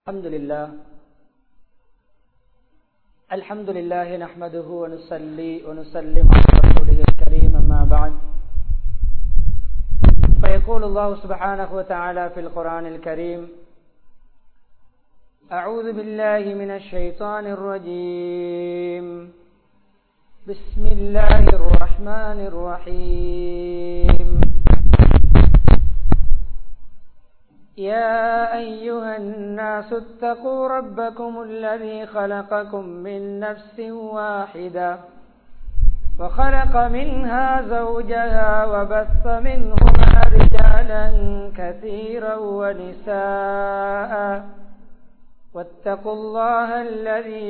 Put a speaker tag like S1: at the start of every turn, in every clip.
S1: الحمد لله الحمد لله نحمده ونصلي ونسلم على رسوله الكريم أما بعد فيقول الله سبحانه وتعالى في القرآن الكريم أعوذ بالله من الشيطان الرجيم بسم الله الرحمن الرحيم يا أيها الناس اتقوا ربكم الذي خلقكم من نفس واحدة وخلق منها زوجها وبث منهما رجالا كثيرا ونساء واتقوا الله الذي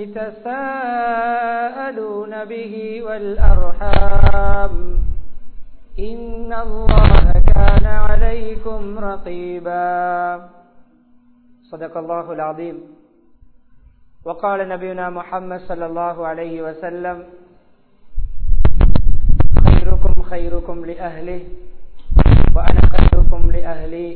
S1: تساءلون به والأرحام إن الله كان عليكم رقيبا صدق الله العظيم وقال نبينا محمد صلى الله عليه وسلم خيركم خيركم لأهله وأنا خيركم لأهلي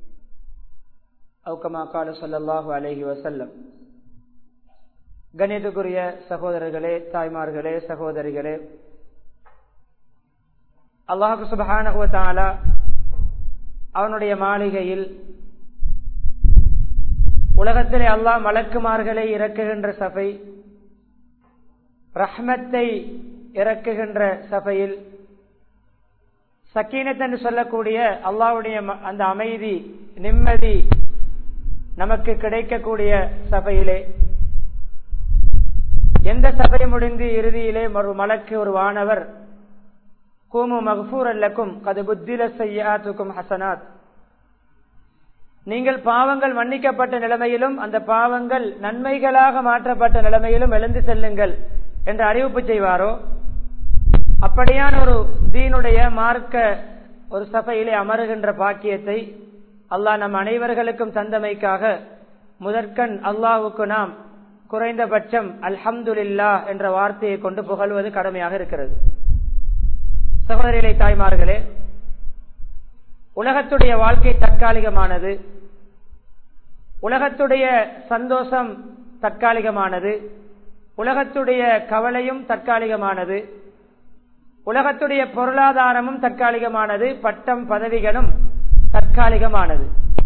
S1: أو كما قال صلى الله عليه وسلم கணிதக்குரிய சகோதரர்களே தாய்மார்களே சகோதரிகளே அல்லாஹு சுபஹானகுவத்தாலா அவனுடைய மாளிகையில் உலகத்திலே அல்லாஹ் மலக்குமார்களை இறக்குகின்ற சபை ரஹ்மத்தை இறக்குகின்ற சபையில் சக்கீனத் என்று சொல்லக்கூடிய அல்லாவுடைய அந்த அமைதி நிம்மதி நமக்கு கிடைக்கக்கூடிய சபையிலே எந்த சபை முடிந்து இறுதியிலே ஒரு மலக்கு ஒரு வானவர் கூமு மகஃபூர் அல்லக்கும் கது புத்தில செய்யாத்துக்கும் ஹசனாத் நீங்கள் பாவங்கள் மன்னிக்கப்பட்ட நிலைமையிலும் அந்த பாவங்கள் நன்மைகளாக மாற்றப்பட்ட நிலைமையிலும் எழுந்து செல்லுங்கள் என்று அறிவிப்பு செய்வாரோ அப்படியான ஒரு தீனுடைய மார்க்க ஒரு சபையிலே அமருகின்ற பாக்கியத்தை அல்லாஹ் நம் அனைவர்களுக்கும் தந்தமைக்காக முதற்கண் அல்லாஹுக்கு நாம் குறைந்தபட்சம் அல்ஹம்துல்லா என்ற வார்த்தையை கொண்டு புகழ்வது கடமையாக இருக்கிறது சகோதரிகளை தாய்மார்களே உலகத்துடைய வாழ்க்கை தற்காலிகமானது உலகத்துடைய சந்தோஷம் தற்காலிகமானது உலகத்துடைய கவலையும் தற்காலிகமானது உலகத்துடைய பொருளாதாரமும் தற்காலிகமானது பட்டம் பதவிகளும் தற்காலிகமானது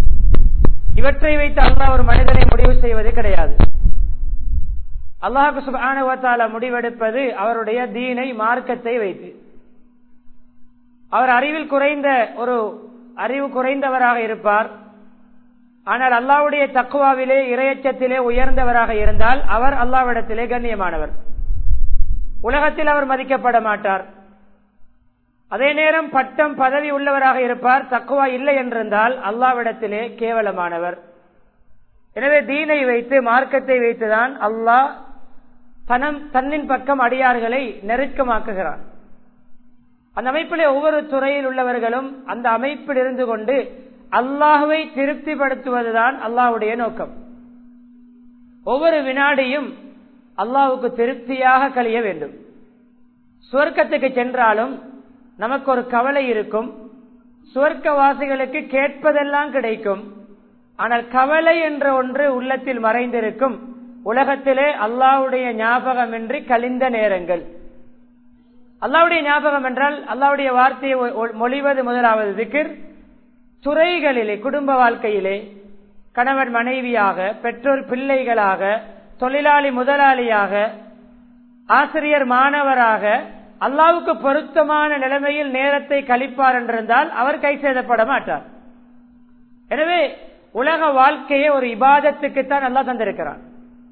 S1: இவற்றை வைத்து அல்லாஹ் ஒரு மனிதனை முடிவு செய்வது கிடையாது அல்லாஹு சுபானுவத்தால முடிவெடுப்பது அவருடைய தீனை மார்க்கத்தை வைத்து அவர் அறிவில் குறைந்த ஒரு அறிவு குறைந்தவராக இருப்பார் ஆனால் அல்லாவுடைய தக்குவாவிலே இரையச்சத்திலே உயர்ந்தவராக இருந்தால் அவர் அல்லாவிடத்திலே கண்ணியமானவர் உலகத்தில் அவர் மதிக்கப்பட மாட்டார் அதே நேரம் பட்டம் பதவி உள்ளவராக இருப்பார் தக்குவா இல்லை என்றிருந்தால் அல்லாவிடத்திலே கேவலமானவர் எனவே தீனை வைத்து மார்க்கத்தை வைத்துதான் அல்லாஹ் தனம் தன்னின் பக்கம் அடியார்களை நெருக்கமாக்குகிறான் அந்த அமைப்பிலே ஒவ்வொரு துறையில் உள்ளவர்களும் அந்த அமைப்பில் இருந்து கொண்டு அல்லாஹுவை திருப்திப்படுத்துவதுதான் அல்லாஹுடைய நோக்கம் ஒவ்வொரு வினாடியும் அல்லாஹுக்கு திருப்தியாக கழிய வேண்டும் சுவர்க்கத்துக்கு சென்றாலும் நமக்கு ஒரு கவலை இருக்கும் சுவர்க்கவாசிகளுக்கு கேட்பதெல்லாம் கிடைக்கும் ஆனால் கவலை என்ற ஒன்று உள்ளத்தில் மறைந்திருக்கும் உலகத்திலே அல்லாவுடைய ஞாபகமின்றி கழிந்த நேரங்கள் அல்லாவுடைய ஞாபகம் என்றால் அல்லாவுடைய வார்த்தையை மொழிவது முதலாவது திக்கிர் துறைகளிலே குடும்ப வாழ்க்கையிலே கணவன் மனைவியாக பெற்றோர் பிள்ளைகளாக தொழிலாளி முதலாளியாக ஆசிரியர் மாணவராக அல்லாவுக்கு பொருத்தமான நிலைமையில் நேரத்தை கழிப்பார் என்றிருந்தால் அவர் கை செய்தப்பட மாட்டார் எனவே உலக வாழ்க்கையை ஒரு இபாதத்துக்குத்தான் அல்லா தந்திருக்கிறான்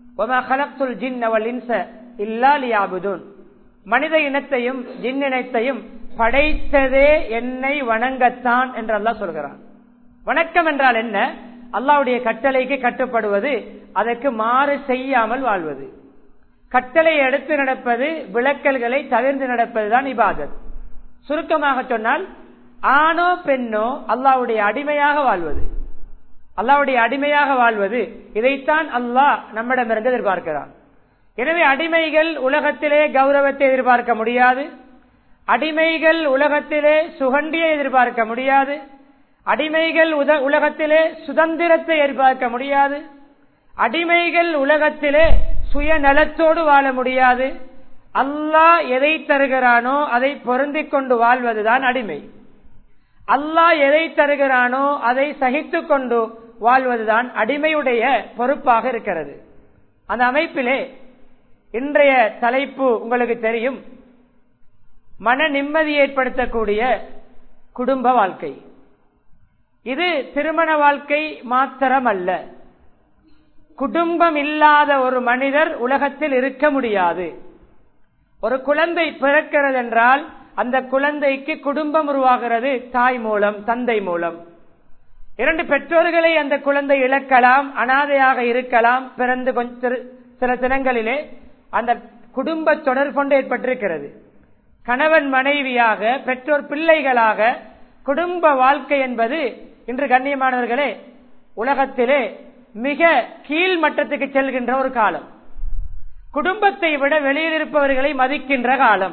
S1: மனித இனத்தையும் ஜின் இனத்தையும் படைத்ததே என்னை வணங்கத்தான் என்று அல்லா சொல்கிறான் வணக்கம் என்றால் என்ன அல்லாவுடைய கட்டளைக்கு கட்டுப்படுவது அதற்கு மாறு செய்யாமல் வாழ்வது கட்டளை எடுத்து நடப்பது விளக்கல்களை தவிர்த்து நடப்பதுதான் இபாதத் சுருக்கமாக சொன்னால் ஆணோ பெண்ணோ அல்லாவுடைய அடிமையாக வாழ்வது அல்லாவுடைய அடிமையாக வாழ்வது இதைத்தான் அல்லாஹ் நம்மிடமிருந்து எதிர்பார்க்கிறான் எனவே அடிமைகள் உலகத்திலே கௌரவத்தை எதிர்பார்க்க முடியாது அடிமைகள் உலகத்திலே சுகண்டியை எதிர்பார்க்க முடியாது அடிமைகள் உத- உலகத்திலே சுதந்திரத்தை எதிர்பார்க்க முடியாது அடிமைகள் உலகத்திலே சுயநலத்தோடு வாழ முடியாது அல்லாஹ் எதை தருகிறானோ அதை பொருந்திக் கொண்டு வாழ்வதுதான் அடிமை அல்லாஹ் எதை தருகிறானோ அதை சகித்துக் கொண்டு வாழ்வதுதான் அடிமையுடைய பொறுப்பாக இருக்கிறது அந்த அமைப்பிலே இன்றைய தலைப்பு உங்களுக்கு தெரியும் மன நிம்மதி ஏற்படுத்தக்கூடிய குடும்ப வாழ்க்கை இது திருமண வாழ்க்கை மாத்திரம் அல்ல குடும்பம் இல்லாத ஒரு மனிதர் உலகத்தில் இருக்க முடியாது ஒரு குழந்தை பிறக்கிறது என்றால் அந்த குழந்தைக்கு குடும்பம் உருவாகிறது தாய் மூலம் தந்தை மூலம் இரண்டு பெற்றோர்களை அந்த குழந்தை இழக்கலாம் அனாதையாக இருக்கலாம் பிறந்து கொஞ்ச சில தினங்களிலே அந்த குடும்ப தொடர் கொண்டு ஏற்பட்டிருக்கிறது கணவன் மனைவியாக பெற்றோர் பிள்ளைகளாக குடும்ப வாழ்க்கை என்பது இன்று கண்ணியமானவர்களே உலகத்திலே மிக கீழ் மட்டத்துக்கு செல்கின்ற ஒரு காலம் குடும்பத்தை விட வெளியில் இருப்பவர்களை மதிக்கின்ற காலம்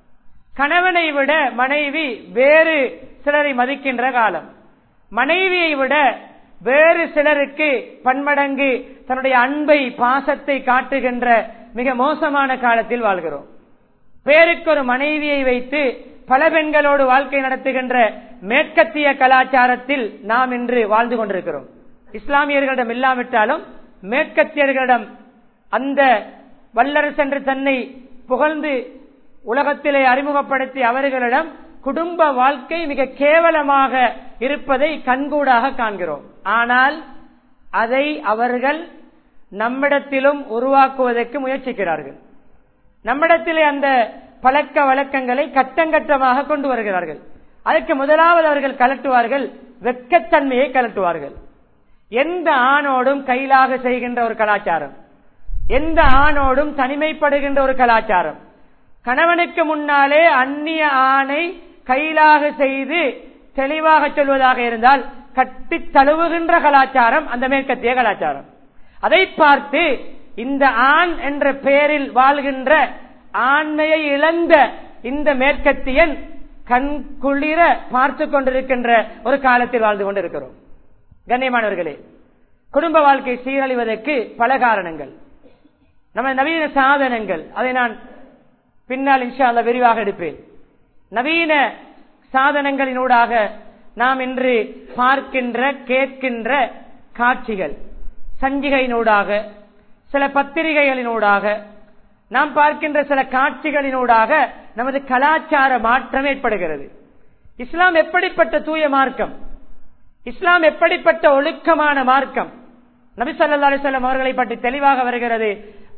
S1: கணவனை விட மனைவி வேறு சிலரை மதிக்கின்ற காலம் மனைவியை விட வேறு சிலருக்கு பன்மடங்கு தன்னுடைய அன்பை பாசத்தை காட்டுகின்ற மிக மோசமான காலத்தில் வாழ்கிறோம் பேருக்கு ஒரு மனைவியை வைத்து பல பெண்களோடு வாழ்க்கை நடத்துகின்ற மேற்கத்திய கலாச்சாரத்தில் நாம் இன்று வாழ்ந்து கொண்டிருக்கிறோம் இஸ்லாமியர்களிடம் இல்லாவிட்டாலும் மேற்கத்தியர்களிடம் அந்த வல்லரசென்று தன்னை புகழ்ந்து உலகத்திலே அறிமுகப்படுத்தி அவர்களிடம் குடும்ப வாழ்க்கை மிக கேவலமாக இருப்பதை கண்கூடாக காண்கிறோம் ஆனால் அதை அவர்கள் நம்மிடத்திலும் உருவாக்குவதற்கு முயற்சிக்கிறார்கள் நம்மிடத்திலே அந்த பழக்க வழக்கங்களை கட்டங்கட்டமாக கொண்டு வருகிறார்கள் அதற்கு முதலாவது அவர்கள் கலட்டுவார்கள் வெக்கத்தன்மையை கலட்டுவார்கள் எந்த ஆணோடும் கைலாக செய்கின்ற ஒரு கலாச்சாரம் எந்த ஆணோடும் தனிமைப்படுகின்ற ஒரு கலாச்சாரம் கணவனுக்கு முன்னாலே அந்நிய ஆணை கைலாக செய்து தெளிவாக சொல்வதாக இருந்தால் கட்டி தழுவுகின்ற கலாச்சாரம் அந்த மேற்கத்திய கலாச்சாரம் அதை பார்த்து இந்த ஆண் என்ற பெயரில் வாழ்கின்ற ஆண்மையை இழந்த இந்த மேற்கத்தியன் கண்குளிர பார்த்து கொண்டிருக்கின்ற ஒரு காலத்தில் வாழ்ந்து கொண்டிருக்கிறோம் கண்ணியமானவர்களே குடும்ப வாழ்க்கை சீரழிவதற்கு பல காரணங்கள் நம்ம நவீன சாதனங்கள் அதை நான் பின்னால் இன்ஷா அல்லா விரிவாக எடுப்பேன் நவீன சாதனங்களினூடாக நாம் இன்று பார்க்கின்ற கேட்கின்ற காட்சிகள் சஞ்சிகையினூடாக சில பத்திரிகைகளினூடாக நாம் பார்க்கின்ற சில காட்சிகளினூடாக நமது கலாச்சார மாற்றம் ஏற்படுகிறது இஸ்லாம் எப்படிப்பட்ட தூய மார்க்கம் இஸ்லாம் எப்படிப்பட்ட ஒழுக்கமான மார்க்கம் நபி சல்லா அலிசல்லாம் அவர்களை பற்றி தெளிவாக வருகிறது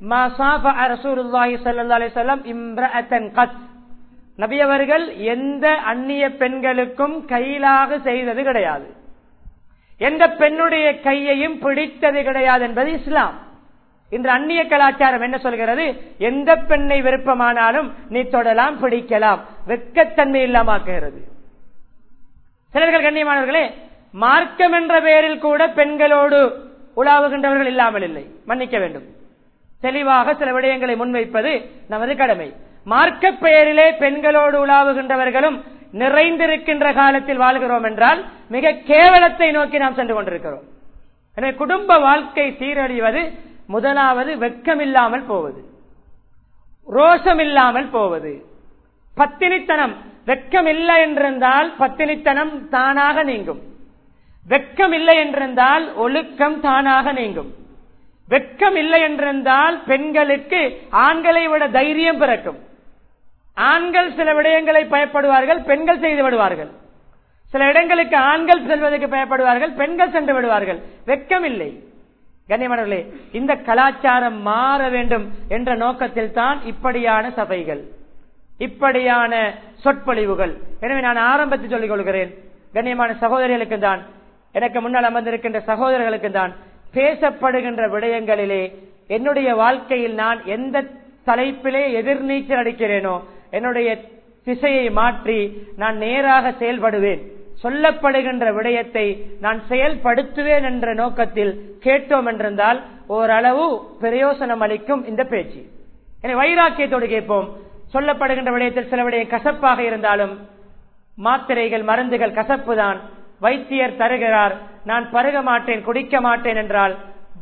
S1: நபி அவர்கள் எந்த அந்நிய பெண்களுக்கும் கையிலாக செய்தது கிடையாது எந்த பெண்ணுடைய கையையும் பிடித்தது கிடையாது என்பது இஸ்லாம் இன்று அந்நிய கலாச்சாரம் என்ன சொல்கிறது எந்த பெண்ணை விருப்பமானாலும் நீ தொடலாம் பிடிக்கலாம் வெக்கத்தன்மை இல்லாமாக்குகிறது சிலர்கள் கண்ணியமானவர்களே மார்க்கம் என்ற பெயரில் கூட பெண்களோடு உலாவுகின்றவர்கள் இல்லாமல் இல்லை மன்னிக்க வேண்டும் தெளிவாக சில விடயங்களை முன்வைப்பது நமது கடமை மார்க்க பெயரிலே பெண்களோடு உலாவுகின்றவர்களும் நிறைந்திருக்கின்ற காலத்தில் வாழ்கிறோம் என்றால் மிக கேவலத்தை நோக்கி நாம் சென்று கொண்டிருக்கிறோம் எனவே குடும்ப வாழ்க்கை சீரழிவது முதலாவது வெக்கம் இல்லாமல் போவது ரோஷம் இல்லாமல் போவது பத்தினித்தனம் வெக்கம் இல்லை என்றிருந்தால் பத்தினித்தனம் தானாக நீங்கும் வெக்கம் இல்லை என்றிருந்தால் ஒழுக்கம் தானாக நீங்கும் வெக்கம் இல்லை என்றிருந்தால் பெண்களுக்கு ஆண்களை விட தைரியம் பிறக்கும் ஆண்கள் சில விடயங்களை பயப்படுவார்கள் பெண்கள் செய்து விடுவார்கள் சில இடங்களுக்கு ஆண்கள் செல்வதற்கு பயப்படுவார்கள் பெண்கள் சென்று விடுவார்கள் வெக்கம் இல்லை கண்ணியமானவர்களே இந்த கலாச்சாரம் மாற வேண்டும் என்ற நோக்கத்தில் தான் இப்படியான சபைகள் இப்படியான சொற்பொழிவுகள் எனவே நான் ஆரம்பத்தில் சொல்லிக் கொள்கிறேன் கண்ணியமான சகோதரிகளுக்கு தான் எனக்கு முன்னால் அமர்ந்திருக்கின்ற சகோதரர்களுக்கு தான் பேசப்படுகின்ற விடயங்களிலே என்னுடைய வாழ்க்கையில் நான் எந்த தலைப்பிலே எதிர்நீச்சல் அடிக்கிறேனோ என்னுடைய திசையை மாற்றி நான் நேராக செயல்படுவேன் சொல்லப்படுகின்ற விடயத்தை நான் செயல்படுத்துவேன் என்ற நோக்கத்தில் கேட்டோம் என்றிருந்தால் ஓரளவு பிரயோசனம் அளிக்கும் இந்த பேச்சு எனவே வைராக்கியத்தோடு கேட்போம் சொல்லப்படுகின்ற விடயத்தில் சில விடயம் கசப்பாக இருந்தாலும் மாத்திரைகள் மருந்துகள் கசப்பு தான் வைத்தியர் தருகிறார் நான் பருக மாட்டேன் குடிக்க மாட்டேன் என்றால்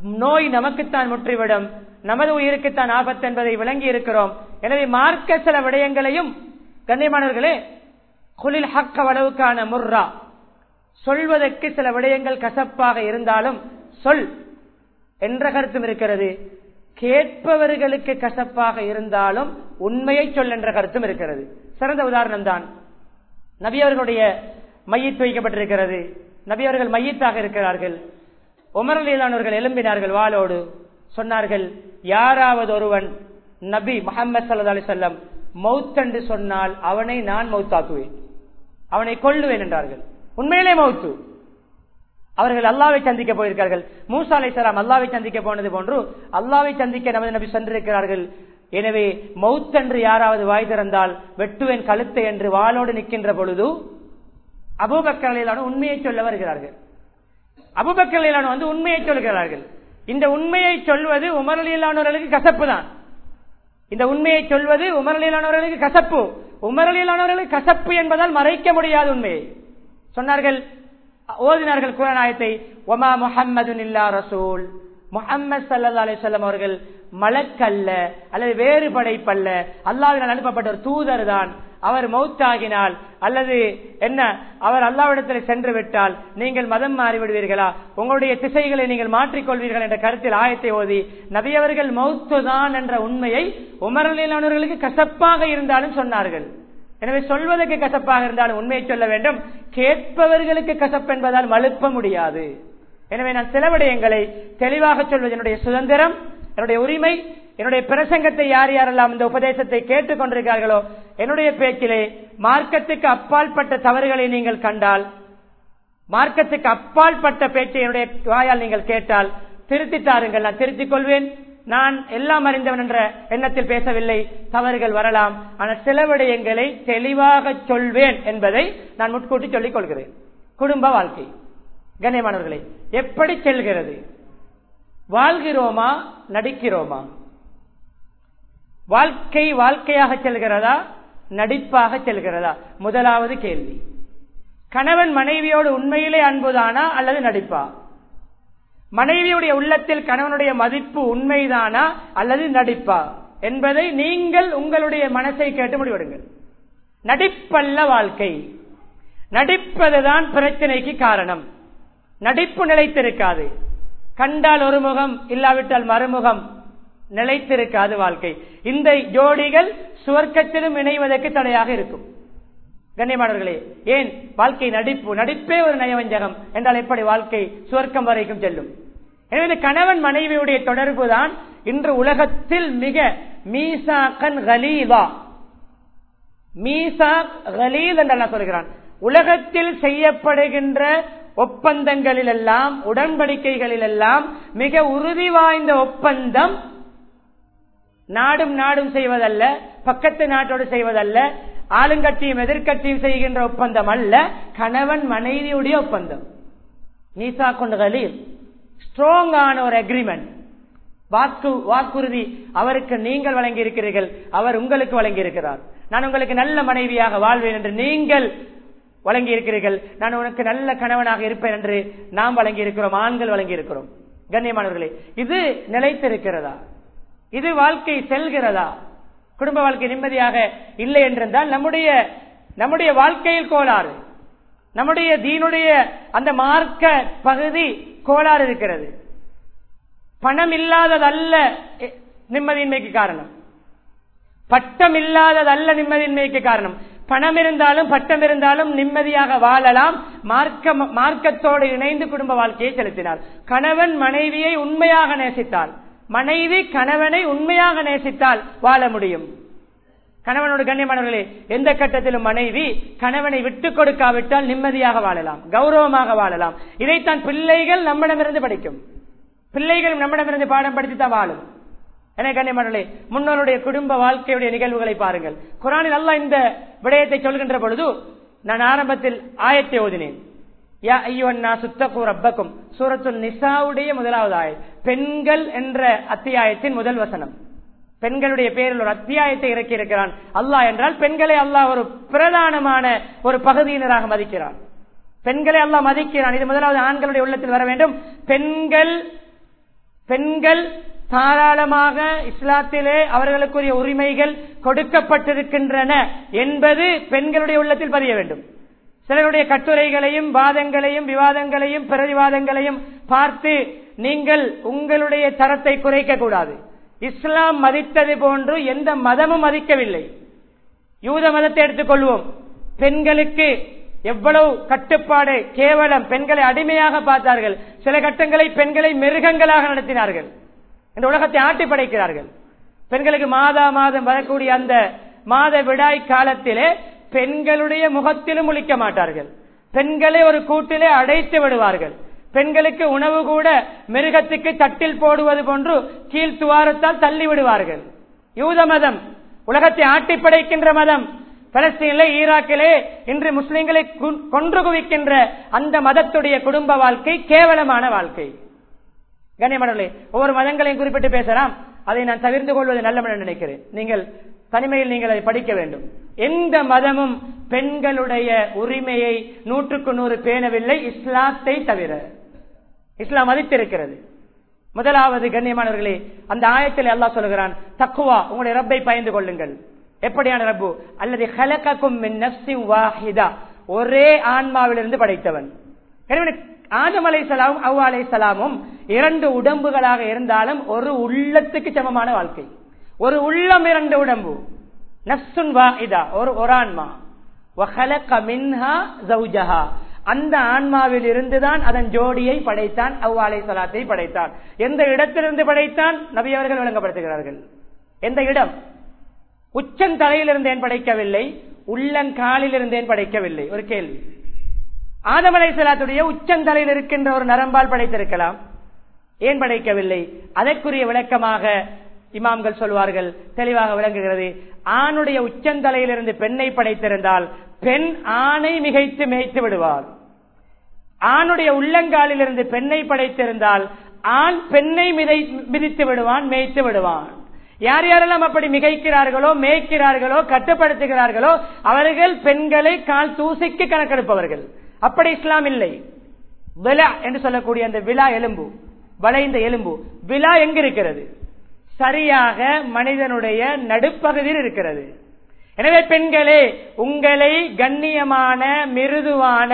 S1: நோய் நமக்குத்தான் முற்றிவிடும் நமது உயிருக்குத்தான் ஆபத்து என்பதை விளங்கி இருக்கிறோம் எனவே மார்க்க சில விடயங்களையும் கண்ணியமானவர்களே குளில் ஹக்க வளவுக்கான முர்ரா சொல்வதற்கு சில விடயங்கள் கசப்பாக இருந்தாலும் சொல் என்ற கருத்தும் இருக்கிறது கேட்பவர்களுக்கு கசப்பாக இருந்தாலும் உண்மையை சொல் என்ற கருத்தும் இருக்கிறது சிறந்த உதாரணம் தான் நபியவர்களுடைய மையத்து வைக்கப்பட்டிருக்கிறது நபியவர்கள் மையத்தாக இருக்கிறார்கள் உமரலீலானவர்கள் எழும்பினார்கள் வாளோடு சொன்னார்கள் யாராவது ஒருவன் நபி முகமது சல்லா அலி சொல்லம் மௌத்தென்று சொன்னால் அவனை நான் மௌத்தாக்குவேன் அவனை கொள்ளுவேன் என்றார்கள் உண்மையிலே மௌத்து அவர்கள் அல்லாவை சந்திக்க போயிருக்கார்கள் மூசா அலை சலாம் அல்லாவை சந்திக்க போனது போன்று அல்லாவை சந்திக்க நமது நபி சென்றிருக்கிறார்கள் எனவே மௌத்தென்று யாராவது வாய் திறந்தால் வெட்டுவேன் கழுத்தை என்று வாளோடு நிற்கின்ற பொழுது அபூபக்கரையிலான உண்மையை சொல்ல வருகிறார்கள் அபுபக்கரையிலான வந்து உண்மையை சொல்கிறார்கள் இந்த உண்மையை சொல்வது உமரலியலானவர்களுக்கு கசப்பு தான் இந்த உண்மையை சொல்வது உமரலியலானவர்களுக்கு கசப்பு உமரலியலானவர்களுக்கு கசப்பு என்பதால் மறைக்க முடியாத உண்மையை சொன்னார்கள் ஓதினார்கள் குரானாயத்தை ஒமா முஹம்மது இல்லா ரசூல் முகம்மது சல்லா அலிசல்லம் அவர்கள் மலக்கல்ல அல்லது வேறு படைப்பல்ல அல்லாவினால் அனுப்பப்பட்ட ஒரு தூதர் தான் அவர் மௌத்தாகினால் அல்லது என்ன அவர் அல்லாவிடத்தில் சென்று விட்டால் நீங்கள் மதம் மாறிவிடுவீர்களா உங்களுடைய திசைகளை நீங்கள் மாற்றிக்கொள்வீர்கள் என்ற கருத்தில் ஆயத்தை ஓதி நபியவர்கள் மௌத்து தான் என்ற உண்மையை உமரலிலானவர்களுக்கு கசப்பாக இருந்தாலும் சொன்னார்கள் எனவே சொல்வதற்கு கசப்பாக இருந்தாலும் உண்மையை சொல்ல வேண்டும் கேட்பவர்களுக்கு கசப்பு என்பதால் மழுப்ப முடியாது எனவே நான் சில விடயங்களை தெளிவாக சொல்வது என்னுடைய சுதந்திரம் என்னுடைய உரிமை என்னுடைய பிரசங்கத்தை யார் யாரெல்லாம் இந்த உபதேசத்தை கேட்டுக் கொண்டிருக்கிறார்களோ என்னுடைய பேச்சிலே மார்க்கத்துக்கு அப்பாற்பட்ட தவறுகளை நீங்கள் கண்டால் மார்க்கத்துக்கு அப்பாற்பட்ட பேச்சை என்னுடைய வாயால் நீங்கள் கேட்டால் திருத்தி தாருங்கள் நான் திருத்திக் கொள்வேன் நான் எல்லாம் அறிந்தவன் என்ற எண்ணத்தில் பேசவில்லை தவறுகள் வரலாம் ஆனால் சில விடயங்களை தெளிவாக சொல்வேன் என்பதை நான் முட்கூட்டி சொல்லிக் கொள்கிறேன் குடும்ப வாழ்க்கை கண்ணியமானவர்களே எப்படி செல்கிறது வாழ்கிறோமா நடிக்கிறோமா வாழ்க்கை வாழ்க்கையாக செல்கிறதா நடிப்பாக செல்கிறதா முதலாவது கேள்வி கணவன் மனைவியோடு உண்மையிலே அன்புதானா அல்லது நடிப்பா மனைவியுடைய உள்ளத்தில் கணவனுடைய மதிப்பு உண்மைதானா அல்லது நடிப்பா என்பதை நீங்கள் உங்களுடைய மனசை கேட்டு முடிவெடுங்கள் நடிப்பல்ல வாழ்க்கை நடிப்பதுதான் பிரச்சனைக்கு காரணம் நடிப்பு நிலைத்திருக்காது கண்டால் ஒரு முகம் இல்லாவிட்டால் மறுமுகம் நிலைத்திருக்காது வாழ்க்கை இந்த ஜோடிகள் சுவர்க்கத்திலும் இணைவதற்கு தடையாக இருக்கும் கண்ணியமானவர்களே ஏன் வாழ்க்கை நடிப்பு நடிப்பே ஒரு நயவஞ்சகம் என்றால் எப்படி வாழ்க்கை சுவர்க்கம் வரைக்கும் செல்லும் எனவே இந்த கணவன் மனைவியுடைய தொடர்பு தான் இன்று உலகத்தில் மிக மீசாக்கன் கலீலா மீசா கலீல் என்று சொல்கிறான் உலகத்தில் செய்யப்படுகின்ற ஒப்பந்தங்களில் எல்லாம் உடன்படிக்கைகளில் எல்லாம் மிக உறுதி வாய்ந்த ஒப்பந்தம் நாடும் நாடும் செய்வதல்ல பக்கத்து நாட்டோடு செய்வதல்ல ஆளுங்கட்சியும் எதிர்கட்சியும் செய்கின்ற ஒப்பந்தம் அல்ல கணவன் மனைவியுடைய ஒப்பந்தம் நீசா கொண்டுகளில் ஸ்ட்ராங்கான ஒரு அக்ரிமெண்ட் வாக்கு வாக்குறுதி அவருக்கு நீங்கள் வழங்கி இருக்கிறீர்கள் அவர் உங்களுக்கு வழங்கி இருக்கிறார் நான் உங்களுக்கு நல்ல மனைவியாக வாழ்வேன் என்று நீங்கள் வழங்கி இருக்கிறீர்கள் நான் உனக்கு நல்ல கணவனாக இருப்பேன் என்று நாம் வழங்கி இருக்கிறோம் ஆண்கள் வழங்கி இருக்கிறோம் கண்ணியமானவர்களே இது நிலைத்திருக்கிறதா இது வாழ்க்கை செல்கிறதா குடும்ப வாழ்க்கை நிம்மதியாக இல்லை என்றிருந்தால் நம்முடைய நம்முடைய வாழ்க்கையில் கோளாறு நம்முடைய தீனுடைய அந்த மார்க்க பகுதி கோளாறு இருக்கிறது பணம் இல்லாததல்ல நிம்மதியின்மைக்கு காரணம் பட்டம் இல்லாததல்ல நிம்மதியின்மைக்கு காரணம் பணம் இருந்தாலும் பட்டம் இருந்தாலும் நிம்மதியாக வாழலாம் மார்க்க மார்க்கத்தோடு இணைந்து குடும்ப வாழ்க்கையை செலுத்தினார் கணவன் மனைவியை உண்மையாக நேசித்தால் மனைவி கணவனை உண்மையாக நேசித்தால் வாழ முடியும் கணவனோடு கண்ணியமானவர்களே எந்த கட்டத்திலும் மனைவி கணவனை விட்டுக் கொடுக்காவிட்டால் நிம்மதியாக வாழலாம் கௌரவமாக வாழலாம் இதைத்தான் பிள்ளைகள் நம்மிடமிருந்து படிக்கும் பிள்ளைகள் நம்மிடமிருந்து பாடம் படித்துத்தான் வாழும் என கண்ணியமானே முன்னோருடைய குடும்ப வாழ்க்கையுடைய நிகழ்வுகளை பாருங்கள் குரானில் அல்ல இந்த விடயத்தை சொல்கின்ற பொழுது நான் ஆரம்பத்தில் ஆயத்தை ஓதினேன் யா ஐயோன்னா சுத்தக்கூர் ரப்பக்கும் சூரத்து நிசாவுடைய முதலாவது ஆய பெண்கள் என்ற அத்தியாயத்தின் முதல் வசனம் பெண்களுடைய பேரில் ஒரு அத்தியாயத்தை இறக்கி இருக்கிறான் அல்லாஹ் என்றால் பெண்களை அல்லாஹ் ஒரு பிரதானமான ஒரு பகுதியினராக மதிக்கிறான் பெண்களை அல்லாஹ் மதிக்கிறான் இது முதலாவது ஆண்களுடைய உள்ளத்தில் வர வேண்டும் பெண்கள் பெண்கள் தாராளமாக இஸ்லாத்திலே அவர்களுக்குரிய உரிமைகள் கொடுக்கப்பட்டிருக்கின்றன என்பது பெண்களுடைய உள்ளத்தில் பதிய வேண்டும் சிலருடைய கட்டுரைகளையும் வாதங்களையும் விவாதங்களையும் பிரதிவாதங்களையும் பார்த்து நீங்கள் உங்களுடைய தரத்தை குறைக்க கூடாது இஸ்லாம் மதித்தது போன்று எந்த மதமும் மதிக்கவில்லை யூத மதத்தை எடுத்துக்கொள்வோம் பெண்களுக்கு எவ்வளவு கட்டுப்பாடு கேவலம் பெண்களை அடிமையாக பார்த்தார்கள் சில கட்டங்களை பெண்களை மிருகங்களாக நடத்தினார்கள் இந்த உலகத்தை ஆட்டி படைக்கிறார்கள் பெண்களுக்கு மாதா மாதம் வரக்கூடிய அந்த மாத விடாய் காலத்திலே பெண்களுடைய முகத்திலும் முழிக்க மாட்டார்கள் பெண்களை ஒரு கூட்டிலே அடைத்து விடுவார்கள் பெண்களுக்கு உணவு கூட மிருகத்துக்கு தட்டில் போடுவது போன்று கீழ் துவாரத்தால் தள்ளி விடுவார்கள் யூத மதம் உலகத்தை ஆட்டி படைக்கின்ற மதம் பலஸ்தீனிலே ஈராக்கிலே இன்று முஸ்லிம்களை கொன்று குவிக்கின்ற அந்த மதத்துடைய குடும்ப வாழ்க்கை கேவலமான வாழ்க்கை கண்ணியமனே ஒவ்வொரு மதங்களையும் குறிப்பிட்டு பேசலாம் அதை நான் தவிர்த்து கொள்வது நல்ல நினைக்கிறேன் நீங்கள் தனிமையில் நீங்கள் அதை படிக்க வேண்டும் எந்த மதமும் பெண்களுடைய உரிமையை நூற்றுக்கு நூறு பேணவில்லை இஸ்லாத்தை தவிர இஸ்லாம் மதித்திருக்கிறது முதலாவது கண்ணியமானவர்களே அந்த ஆயத்தில் அல்லாஹ் சொல்கிறான் தக்குவா உங்களுடைய ரப்பை பயந்து கொள்ளுங்கள் எப்படியான ரப்பு அல்லது ஹலகக்கும் வாஹிதா ஒரே ஆன்மாவிலிருந்து படைத்தவன் ஆதம் அலை சலாமும் அவ்வா அலை சலாமும் இரண்டு உடம்புகளாக இருந்தாலும் ஒரு உள்ளத்துக்கு சமமான வாழ்க்கை ஒரு உள்ளம் இரண்டு உடம்பு நப்சுன் வாஹிதா ஒரு ஒரு ஆன்மா மின்ஹா ஜவுஜஹா அந்த ஆன்மாவில் இருந்துதான் அதன் ஜோடியை படைத்தான் அவ்வாலை சலாத்தை படைத்தான் எந்த இடத்திலிருந்து படைத்தான் நபி அவர்கள் விளங்கப்படுத்துகிறார்கள் எந்த இடம் உச்சந்தலையில் இருந்தேன் படைக்கவில்லை உள்ளங்காலில் இருந்தேன் படைக்கவில்லை ஒரு கேள்வி ஆதமலை சலாத்துடைய உச்சந்தலையில் இருக்கின்ற ஒரு நரம்பால் படைத்திருக்கலாம் ஏன் படைக்கவில்லை அதற்குரிய விளக்கமாக இமாம்கள் சொல்வார்கள் தெளிவாக விளங்குகிறது ஆணுடைய உச்சந்தலையிலிருந்து பெண்ணை படைத்திருந்தால் பெண் ஆணை மிகைத்து மேய்த்து விடுவார் ஆணுடைய உள்ளங்காலிலிருந்து பெண்ணை படைத்திருந்தால் ஆண் பெண்ணை மிதித்து விடுவான் மேய்த்து விடுவான் யார் யாரெல்லாம் அப்படி மிகைக்கிறார்களோ மேய்க்கிறார்களோ கட்டுப்படுத்துகிறார்களோ அவர்கள் பெண்களை கால் தூசிக்கு கணக்கெடுப்பவர்கள் அப்படி இஸ்லாம் இல்லை விழா என்று சொல்லக்கூடிய அந்த விழா எலும்பு வளைந்த எலும்பு விழா எங்க இருக்கிறது சரியாக மனிதனுடைய நடுப்பகுதியில் இருக்கிறது எனவே பெண்களே உங்களை கண்ணியமான மிருதுவான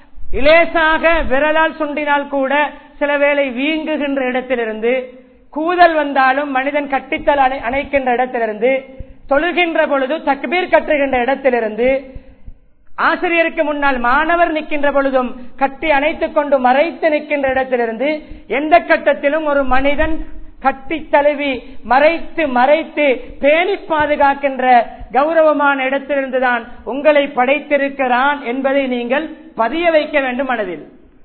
S1: இலேசாக விரலால் சுண்டினால் கூட சில வேளை வீங்குகின்ற இடத்திலிருந்து கூதல் வந்தாலும் மனிதன் கட்டித்தல் அணை அணைக்கின்ற இடத்திலிருந்து தொழுகின்ற பொழுது தக்பீர் கட்டுகின்ற இடத்திலிருந்து ஆசிரியருக்கு முன்னால் மாணவர் நிற்கின்ற பொழுதும் கட்டி அணைத்துக் கொண்டு மறைத்து நிற்கின்ற இடத்திலிருந்து எந்த கட்டத்திலும் ஒரு மனிதன் கட்டி தழுவி மறைத்து மறைத்து பேணி பாதுகாக்கின்ற கௌரவமான இடத்திலிருந்துதான் உங்களை படைத்திருக்கிறான் என்பதை நீங்கள் பதிய வைக்க வேண்டும் மனதில்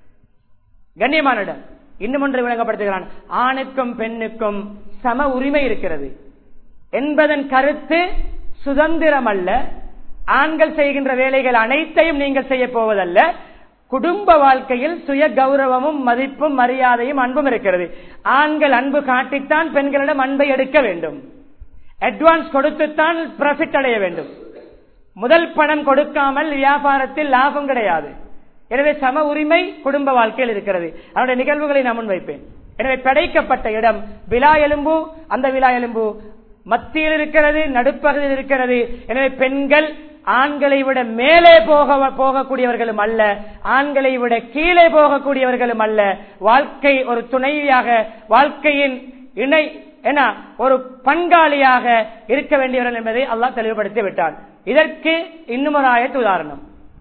S1: கண்ணியமான இடம் இன்னும் ஒன்று விளங்கப்படுத்துகிறான் ஆணுக்கும் பெண்ணுக்கும் சம உரிமை இருக்கிறது என்பதன் கருத்து சுதந்திரம் அல்ல ஆண்கள் செய்கின்ற வேலைகள் அனைத்தையும் நீங்கள் செய்ய போவதல்ல குடும்ப வாழ்க்கையில் சுய கௌரவமும் மதிப்பும் மரியாதையும் அன்பும் இருக்கிறது ஆண்கள் அன்பு காட்டித்தான் பெண்களிடம் அன்பை எடுக்க வேண்டும் அட்வான்ஸ் கொடுத்துத்தான் ப்ராஃபிட் அடைய வேண்டும் முதல் பணம் கொடுக்காமல் வியாபாரத்தில் லாபம் கிடையாது எனவே சம உரிமை குடும்ப வாழ்க்கையில் இருக்கிறது அதனுடைய நிகழ்வுகளை நான் முன்வைப்பேன் எனவே படைக்கப்பட்ட இடம் விழா எலும்பு அந்த விழா எலும்பு மத்தியில் இருக்கிறது நடுப்பகுதியில் இருக்கிறது எனவே பெண்கள் ஆண்களை விட மேலே போக போகக்கூடியவர்களும் அல்ல ஆண்களை விட கீழே போகக்கூடியவர்களும் அல்ல வாழ்க்கை ஒரு துணையாக வாழ்க்கையின் இணை என ஒரு பங்காளியாக இருக்க வேண்டியவர்கள் என்பதை அல்லாஹ் தெளிவுபடுத்தி விட்டான் இதற்கு இன்னும் ஒரு ஆயத்து உதாரணம்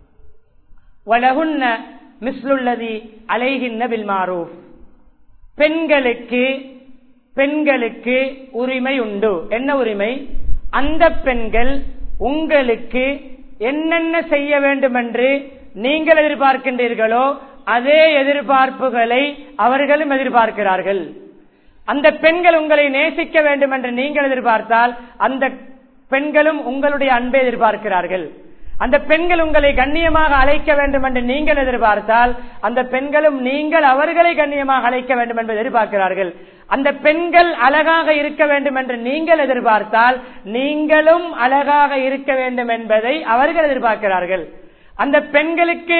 S1: வலகுன்ன மிஸ்லுள்ளதி அலைகின்ன பில்மாரூஃப் பெண்களுக்கு பெண்களுக்கு உரிமை உண்டு என்ன உரிமை அந்த பெண்கள் உங்களுக்கு என்னென்ன செய்ய வேண்டும் என்று நீங்கள் எதிர்பார்க்கின்றீர்களோ அதே எதிர்பார்ப்புகளை அவர்களும் எதிர்பார்க்கிறார்கள் அந்த பெண்கள் உங்களை நேசிக்க வேண்டும் என்று நீங்கள் எதிர்பார்த்தால் அந்த பெண்களும் உங்களுடைய அன்பை எதிர்பார்க்கிறார்கள் அந்த பெண்கள் உங்களை கண்ணியமாக அழைக்க வேண்டும் என்று நீங்கள் எதிர்பார்த்தால் அந்த பெண்களும் நீங்கள் அவர்களை கண்ணியமாக அழைக்க வேண்டும் என்று எதிர்பார்க்கிறார்கள் அந்த பெண்கள் அழகாக இருக்க வேண்டும் என்று நீங்கள் எதிர்பார்த்தால் நீங்களும் அழகாக இருக்க வேண்டும் என்பதை அவர்கள் எதிர்பார்க்கிறார்கள் அந்த பெண்களுக்கு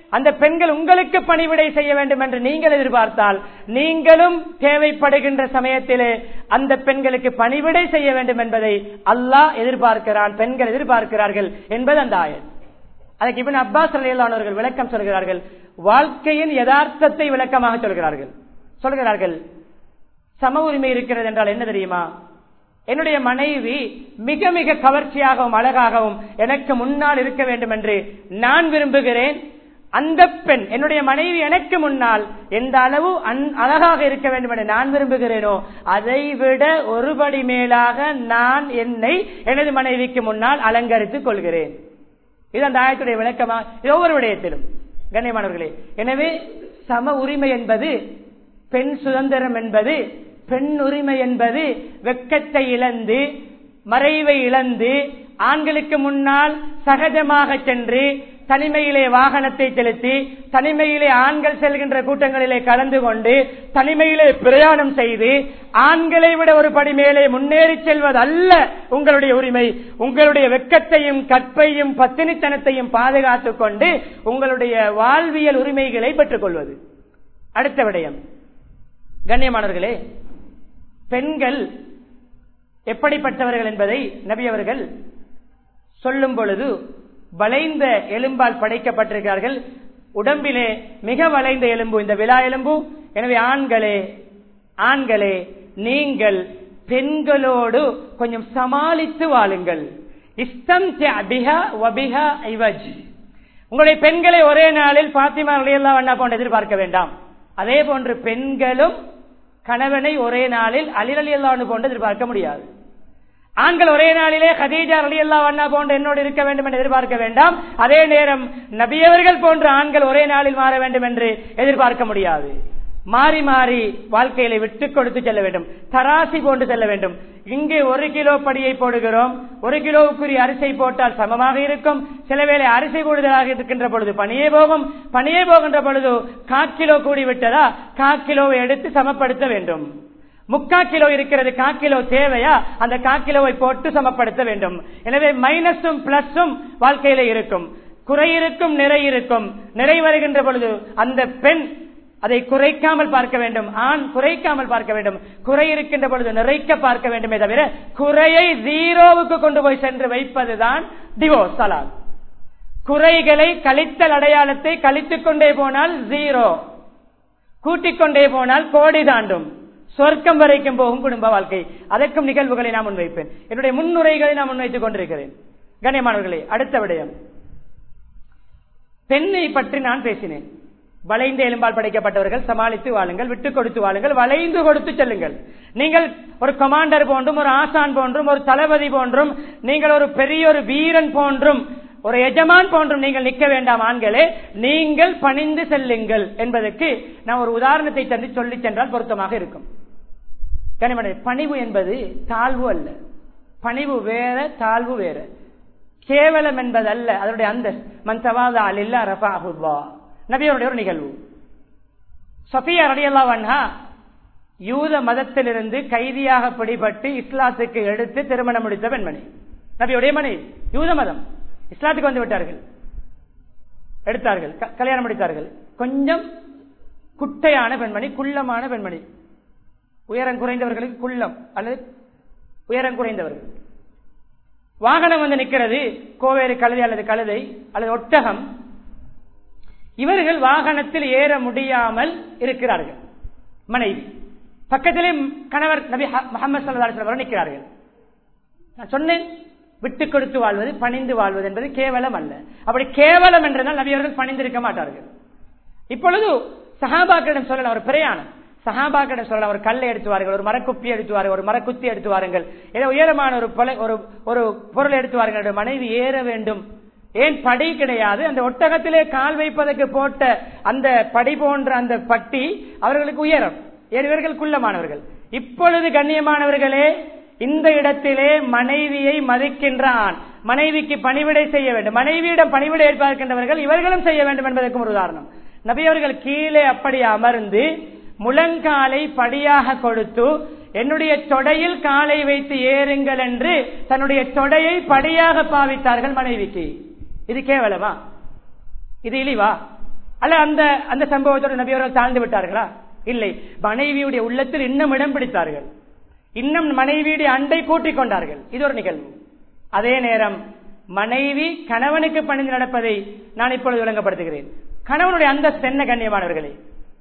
S1: அந்த பெண்கள் உங்களுக்கு பணிவிடை செய்ய வேண்டும் என்று நீங்கள் எதிர்பார்த்தால் நீங்களும் தேவைப்படுகின்ற சமயத்திலே அந்த பெண்களுக்கு பணிவிடை செய்ய வேண்டும் என்பதை அல்லாஹ் எதிர்பார்க்கிறான் பெண்கள் எதிர்பார்க்கிறார்கள் என்பது அந்த ஆயத் அதுக்கு இவன் அப்பாஸ் அலியல்லானவர்கள் விளக்கம் சொல்கிறார்கள் வாழ்க்கையின் யதார்த்தத்தை விளக்கமாக சொல்கிறார்கள் சொல்கிறார்கள் சம உரிமை இருக்கிறது என்றால் என்ன தெரியுமா என்னுடைய மனைவி மிக மிக கவர்ச்சியாகவும் அழகாகவும் எனக்கு முன்னால் இருக்க வேண்டும் என்று நான் விரும்புகிறேன் அந்த பெண் என்னுடைய மனைவி எனக்கு முன்னால் எந்த அளவு அழகாக இருக்க வேண்டும் என்று நான் விரும்புகிறேனோ அதை விட ஒருபடி மேலாக நான் என்னை எனது மனைவிக்கு முன்னால் அலங்கரித்துக் கொள்கிறேன் இது அந்த ஆயத்துடைய விளக்கமா இது ஒவ்வொரு விடயத்திலும் கண்ணியமானவர்களே எனவே சம உரிமை என்பது பெண் சுதந்திரம் என்பது பெண் உரிமை என்பது வெக்கத்தை இழந்து மறைவை இழந்து ஆண்களுக்கு முன்னால் சகஜமாக சென்று தனிமையிலே வாகனத்தை செலுத்தி தனிமையிலே ஆண்கள் செல்கின்ற கூட்டங்களிலே கலந்து கொண்டு தனிமையிலே பிரயாணம் செய்து ஆண்களை விட ஒரு படி மேலே முன்னேறி செல்வது அல்ல உங்களுடைய உரிமை உங்களுடைய வெக்கத்தையும் கற்பையும் பத்தினித்தனத்தையும் பாதுகாத்துக் கொண்டு உங்களுடைய வாழ்வியல் உரிமைகளை பெற்றுக் கொள்வது அடுத்த விடயம் கண்ணியமானவர்களே பெண்கள் எப்படிப்பட்டவர்கள் என்பதை நபி அவர்கள் சொல்லும் பொழுது வளைந்த எலும்பால் படைக்கப்பட்டிருக்கிறார்கள் உடம்பிலே மிக வளைந்த எலும்பு இந்த விழா எலும்பு எனவே ஆண்களே ஆண்களே நீங்கள் பெண்களோடு கொஞ்சம் சமாளித்து வாழுங்கள் இஸ்தம் உங்களுடைய பெண்களை ஒரே நாளில் பாத்திமா அலியல்லா வண்ணா போன்று எதிர்பார்க்க வேண்டாம் அதே போன்று பெண்களும் கணவனை ஒரே நாளில் அலில் அலி அல்லா போன்று எதிர்பார்க்க முடியாது ஆண்கள் ஒரே நாளிலே ஹதீஜா அலி அல்லா வண்ணா போன்று என்னோடு இருக்க வேண்டும் என்று எதிர்பார்க்க வேண்டாம் அதே நேரம் நபியவர்கள் போன்ற ஆண்கள் ஒரே நாளில் மாற வேண்டும் என்று எதிர்பார்க்க முடியாது மாறி மாறி வாழ்க்கையில விட்டு கொடுத்து செல்ல வேண்டும் தராசி போன்று செல்ல வேண்டும் இங்கே ஒரு கிலோ படியை போடுகிறோம் ஒரு கிலோவுக்குரிய அரிசை போட்டால் சமமாக இருக்கும் சில வேளை அரிசி கூடுதலாக இருக்கின்ற பொழுது பணியே போகும் பணியே போகின்ற பொழுது காக்கிலோ கூடி விட்டதா காக்கிலோவை எடுத்து சமப்படுத்த வேண்டும் முக்கா கிலோ இருக்கிறது கா கிலோ தேவையா அந்த கா கிலோவை போட்டு சமப்படுத்த வேண்டும் எனவே மைனஸும் பிளஸும் வாழ்க்கையில இருக்கும் குறை இருக்கும் நிறை இருக்கும் நிறை வருகின்ற பொழுது அந்த பெண் அதை குறைக்காமல் பார்க்க வேண்டும் ஆண் குறைக்காமல் பார்க்க வேண்டும் குறை இருக்கின்ற பொழுது நிறைக்க பார்க்க வேண்டுமே தவிர குறையை ஜீரோவுக்கு கொண்டு போய் சென்று வைப்பதுதான் டிவோர்ஸ் சலால் குறைகளை கழித்தல் அடையாளத்தை கழித்துக் கொண்டே போனால் ஜீரோ கூட்டிக் கொண்டே போனால் கோடி தாண்டும் சொர்க்கம் வரைக்கும் போகும் குடும்ப வாழ்க்கை அதற்கும் நிகழ்வுகளை நான் முன்வைப்பேன் என்னுடைய முன்னுரைகளை நான் முன்வைத்துக் கொண்டிருக்கிறேன் கண்ணியமானவர்களே அடுத்த விடயம் பெண்ணை பற்றி நான் பேசினேன் வளைந்த எலும்பால் படைக்கப்பட்டவர்கள் சமாளித்து வாழுங்கள் விட்டுக் கொடுத்து வாழுங்கள் வளைந்து கொடுத்து செல்லுங்கள் நீங்கள் ஒரு கமாண்டர் போன்றும் ஒரு ஆசான் போன்றும் ஒரு தளபதி போன்றும் நீங்கள் ஒரு பெரிய ஒரு வீரன் போன்றும் ஒரு எஜமான் போன்றும் நீங்கள் நிற்க வேண்டாம் ஆண்களே நீங்கள் பணிந்து செல்லுங்கள் என்பதற்கு நான் ஒரு உதாரணத்தை தந்து சொல்லி சென்றால் பொருத்தமாக இருக்கும் கனிமனை பணிவு என்பது தாழ்வு அல்ல பணிவு வேற தாழ்வு வேற கேவலம் என்பது அல்ல அதனுடைய அந்த மன்சவாதா அல்ல ரஃபாஹுவா நபியருடைய ஒரு நிகழ்வு சஃபியா ரடியல்லா வன்ஹா யூத மதத்திலிருந்து கைதியாக பிடிபட்டு இஸ்லாத்துக்கு எடுத்து திருமணம் முடித்த பெண்மணி நபியுடைய மனைவி யூத மதம் இஸ்லாத்துக்கு வந்து விட்டார்கள் எடுத்தார்கள் கல்யாணம் முடித்தார்கள் கொஞ்சம் குட்டையான பெண்மணி குள்ளமான பெண்மணி உயரம் குறைந்தவர்களுக்கு குள்ளம் அல்லது உயரம் குறைந்தவர்கள் வாகனம் வந்து நிற்கிறது கோவேறு கழுதை அல்லது கழுதை அல்லது ஒட்டகம் இவர்கள் வாகனத்தில் ஏற முடியாமல் இருக்கிறார்கள் மனைவி பக்கத்திலே கணவர் நபி முகமது சல்லா நிற்கிறார்கள் நான் சொன்னேன் விட்டு கொடுத்து வாழ்வது பணிந்து வாழ்வது என்பது கேவலம் அல்ல அப்படி கேவலம் என்றால் நபியவர்கள் பணிந்திருக்க மாட்டார்கள் இப்பொழுது சஹாபாக்களிடம் சொல்லலாம் ஒரு பிரயாணம் சஹாபாக்களிடம் சொல்லலாம் ஒரு கல்லை எடுத்துவார்கள் ஒரு மரக்குப்பி எடுத்துவார்கள் ஒரு மரக்குத்தி எடுத்து வாருங்கள் ஏதோ உயரமான ஒரு ஒரு ஒரு பொருள் எடுத்து வாருங்கள் மனைவி ஏற வேண்டும் ஏன் படி கிடையாது அந்த ஒட்டகத்திலே கால் வைப்பதற்கு போட்ட அந்த படி போன்ற அந்த பட்டி அவர்களுக்கு உயரம் இவர்கள் குள்ளமானவர்கள் இப்பொழுது கண்ணியமானவர்களே இந்த இடத்திலே மனைவியை மதிக்கின்ற ஆண் மனைவிக்கு பணிவிடை செய்ய வேண்டும் மனைவியிடம் பணிவிடை எதிர்பார்க்கின்றவர்கள் இவர்களும் செய்ய வேண்டும் என்பதற்கும் ஒரு உதாரணம் நபி அவர்கள் கீழே அப்படி அமர்ந்து முழங்காலை படியாக கொடுத்து என்னுடைய தொடையில் காலை வைத்து ஏறுங்கள் என்று தன்னுடைய தொடையை படியாக பாவித்தார்கள் மனைவிக்கு இது கேவலமா இது இழிவா அல்ல அந்த அந்த சம்பவத்தோடு நபி அவர்கள் தாழ்ந்து விட்டார்களா இல்லை மனைவியுடைய உள்ளத்தில் இன்னும் இடம் பிடித்தார்கள் இன்னும் மனைவியுடைய அண்டை கூட்டிக் கொண்டார்கள் இது ஒரு நிகழ்வு அதே நேரம் மனைவி கணவனுக்கு பணிந்து நடப்பதை நான் இப்பொழுது விளங்கப்படுத்துகிறேன் கணவனுடைய அந்தஸ்து என்ன கண்ணியமானவர்களே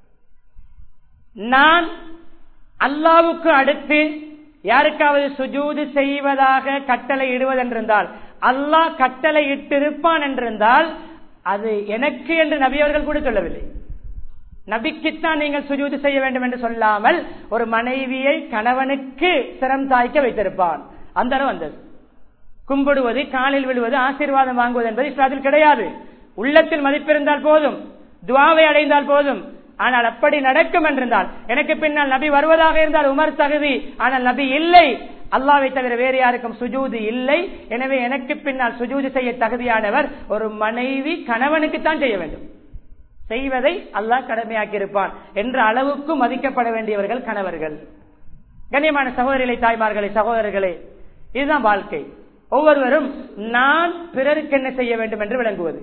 S1: நான் அல்லாவுக்கு அடுத்து யாருக்காவது சுஜூது செய்வதாக கட்டளை இடுவதென்றிருந்தால் அல்லாஹ் கட்டளை இட்டிருப்பான் என்றிருந்தால் அது எனக்கு என்று நபியவர்கள் கூட சொல்லவில்லை நபிக்குத்தான் நீங்கள் சுஜூது செய்ய வேண்டும் என்று சொல்லாமல் ஒரு மனைவியை கணவனுக்கு சிரம் தாய்க்க வைத்திருப்பான் அந்த அளவு வந்தது கும்பிடுவது காலில் விழுவது ஆசீர்வாதம் வாங்குவது என்பது இஸ்லாத்தில் கிடையாது உள்ளத்தில் மதிப்பிருந்தால் போதும் துவாவை அடைந்தால் போதும் ஆனால் அப்படி நடக்கும் என்றிருந்தால் எனக்கு பின்னால் நபி வருவதாக இருந்தால் உமர் தகுதி ஆனால் நபி இல்லை அல்லாவை தவிர வேறு யாருக்கும் சுஜூது இல்லை எனவே எனக்கு பின்னால் சுஜூது செய்ய தகுதியானவர் ஒரு மனைவி கணவனுக்கு தான் செய்ய வேண்டும் செய்வதை அல்லாஹ் கடமையாக்கி இருப்பான் என்ற அளவுக்கு மதிக்கப்பட வேண்டியவர்கள் கணவர்கள் கண்ணியமான சகோதரிகளை தாய்மார்களே சகோதரர்களே இதுதான் வாழ்க்கை ஒவ்வொருவரும் நான் பிறருக்கு என்ன செய்ய வேண்டும் என்று விளங்குவது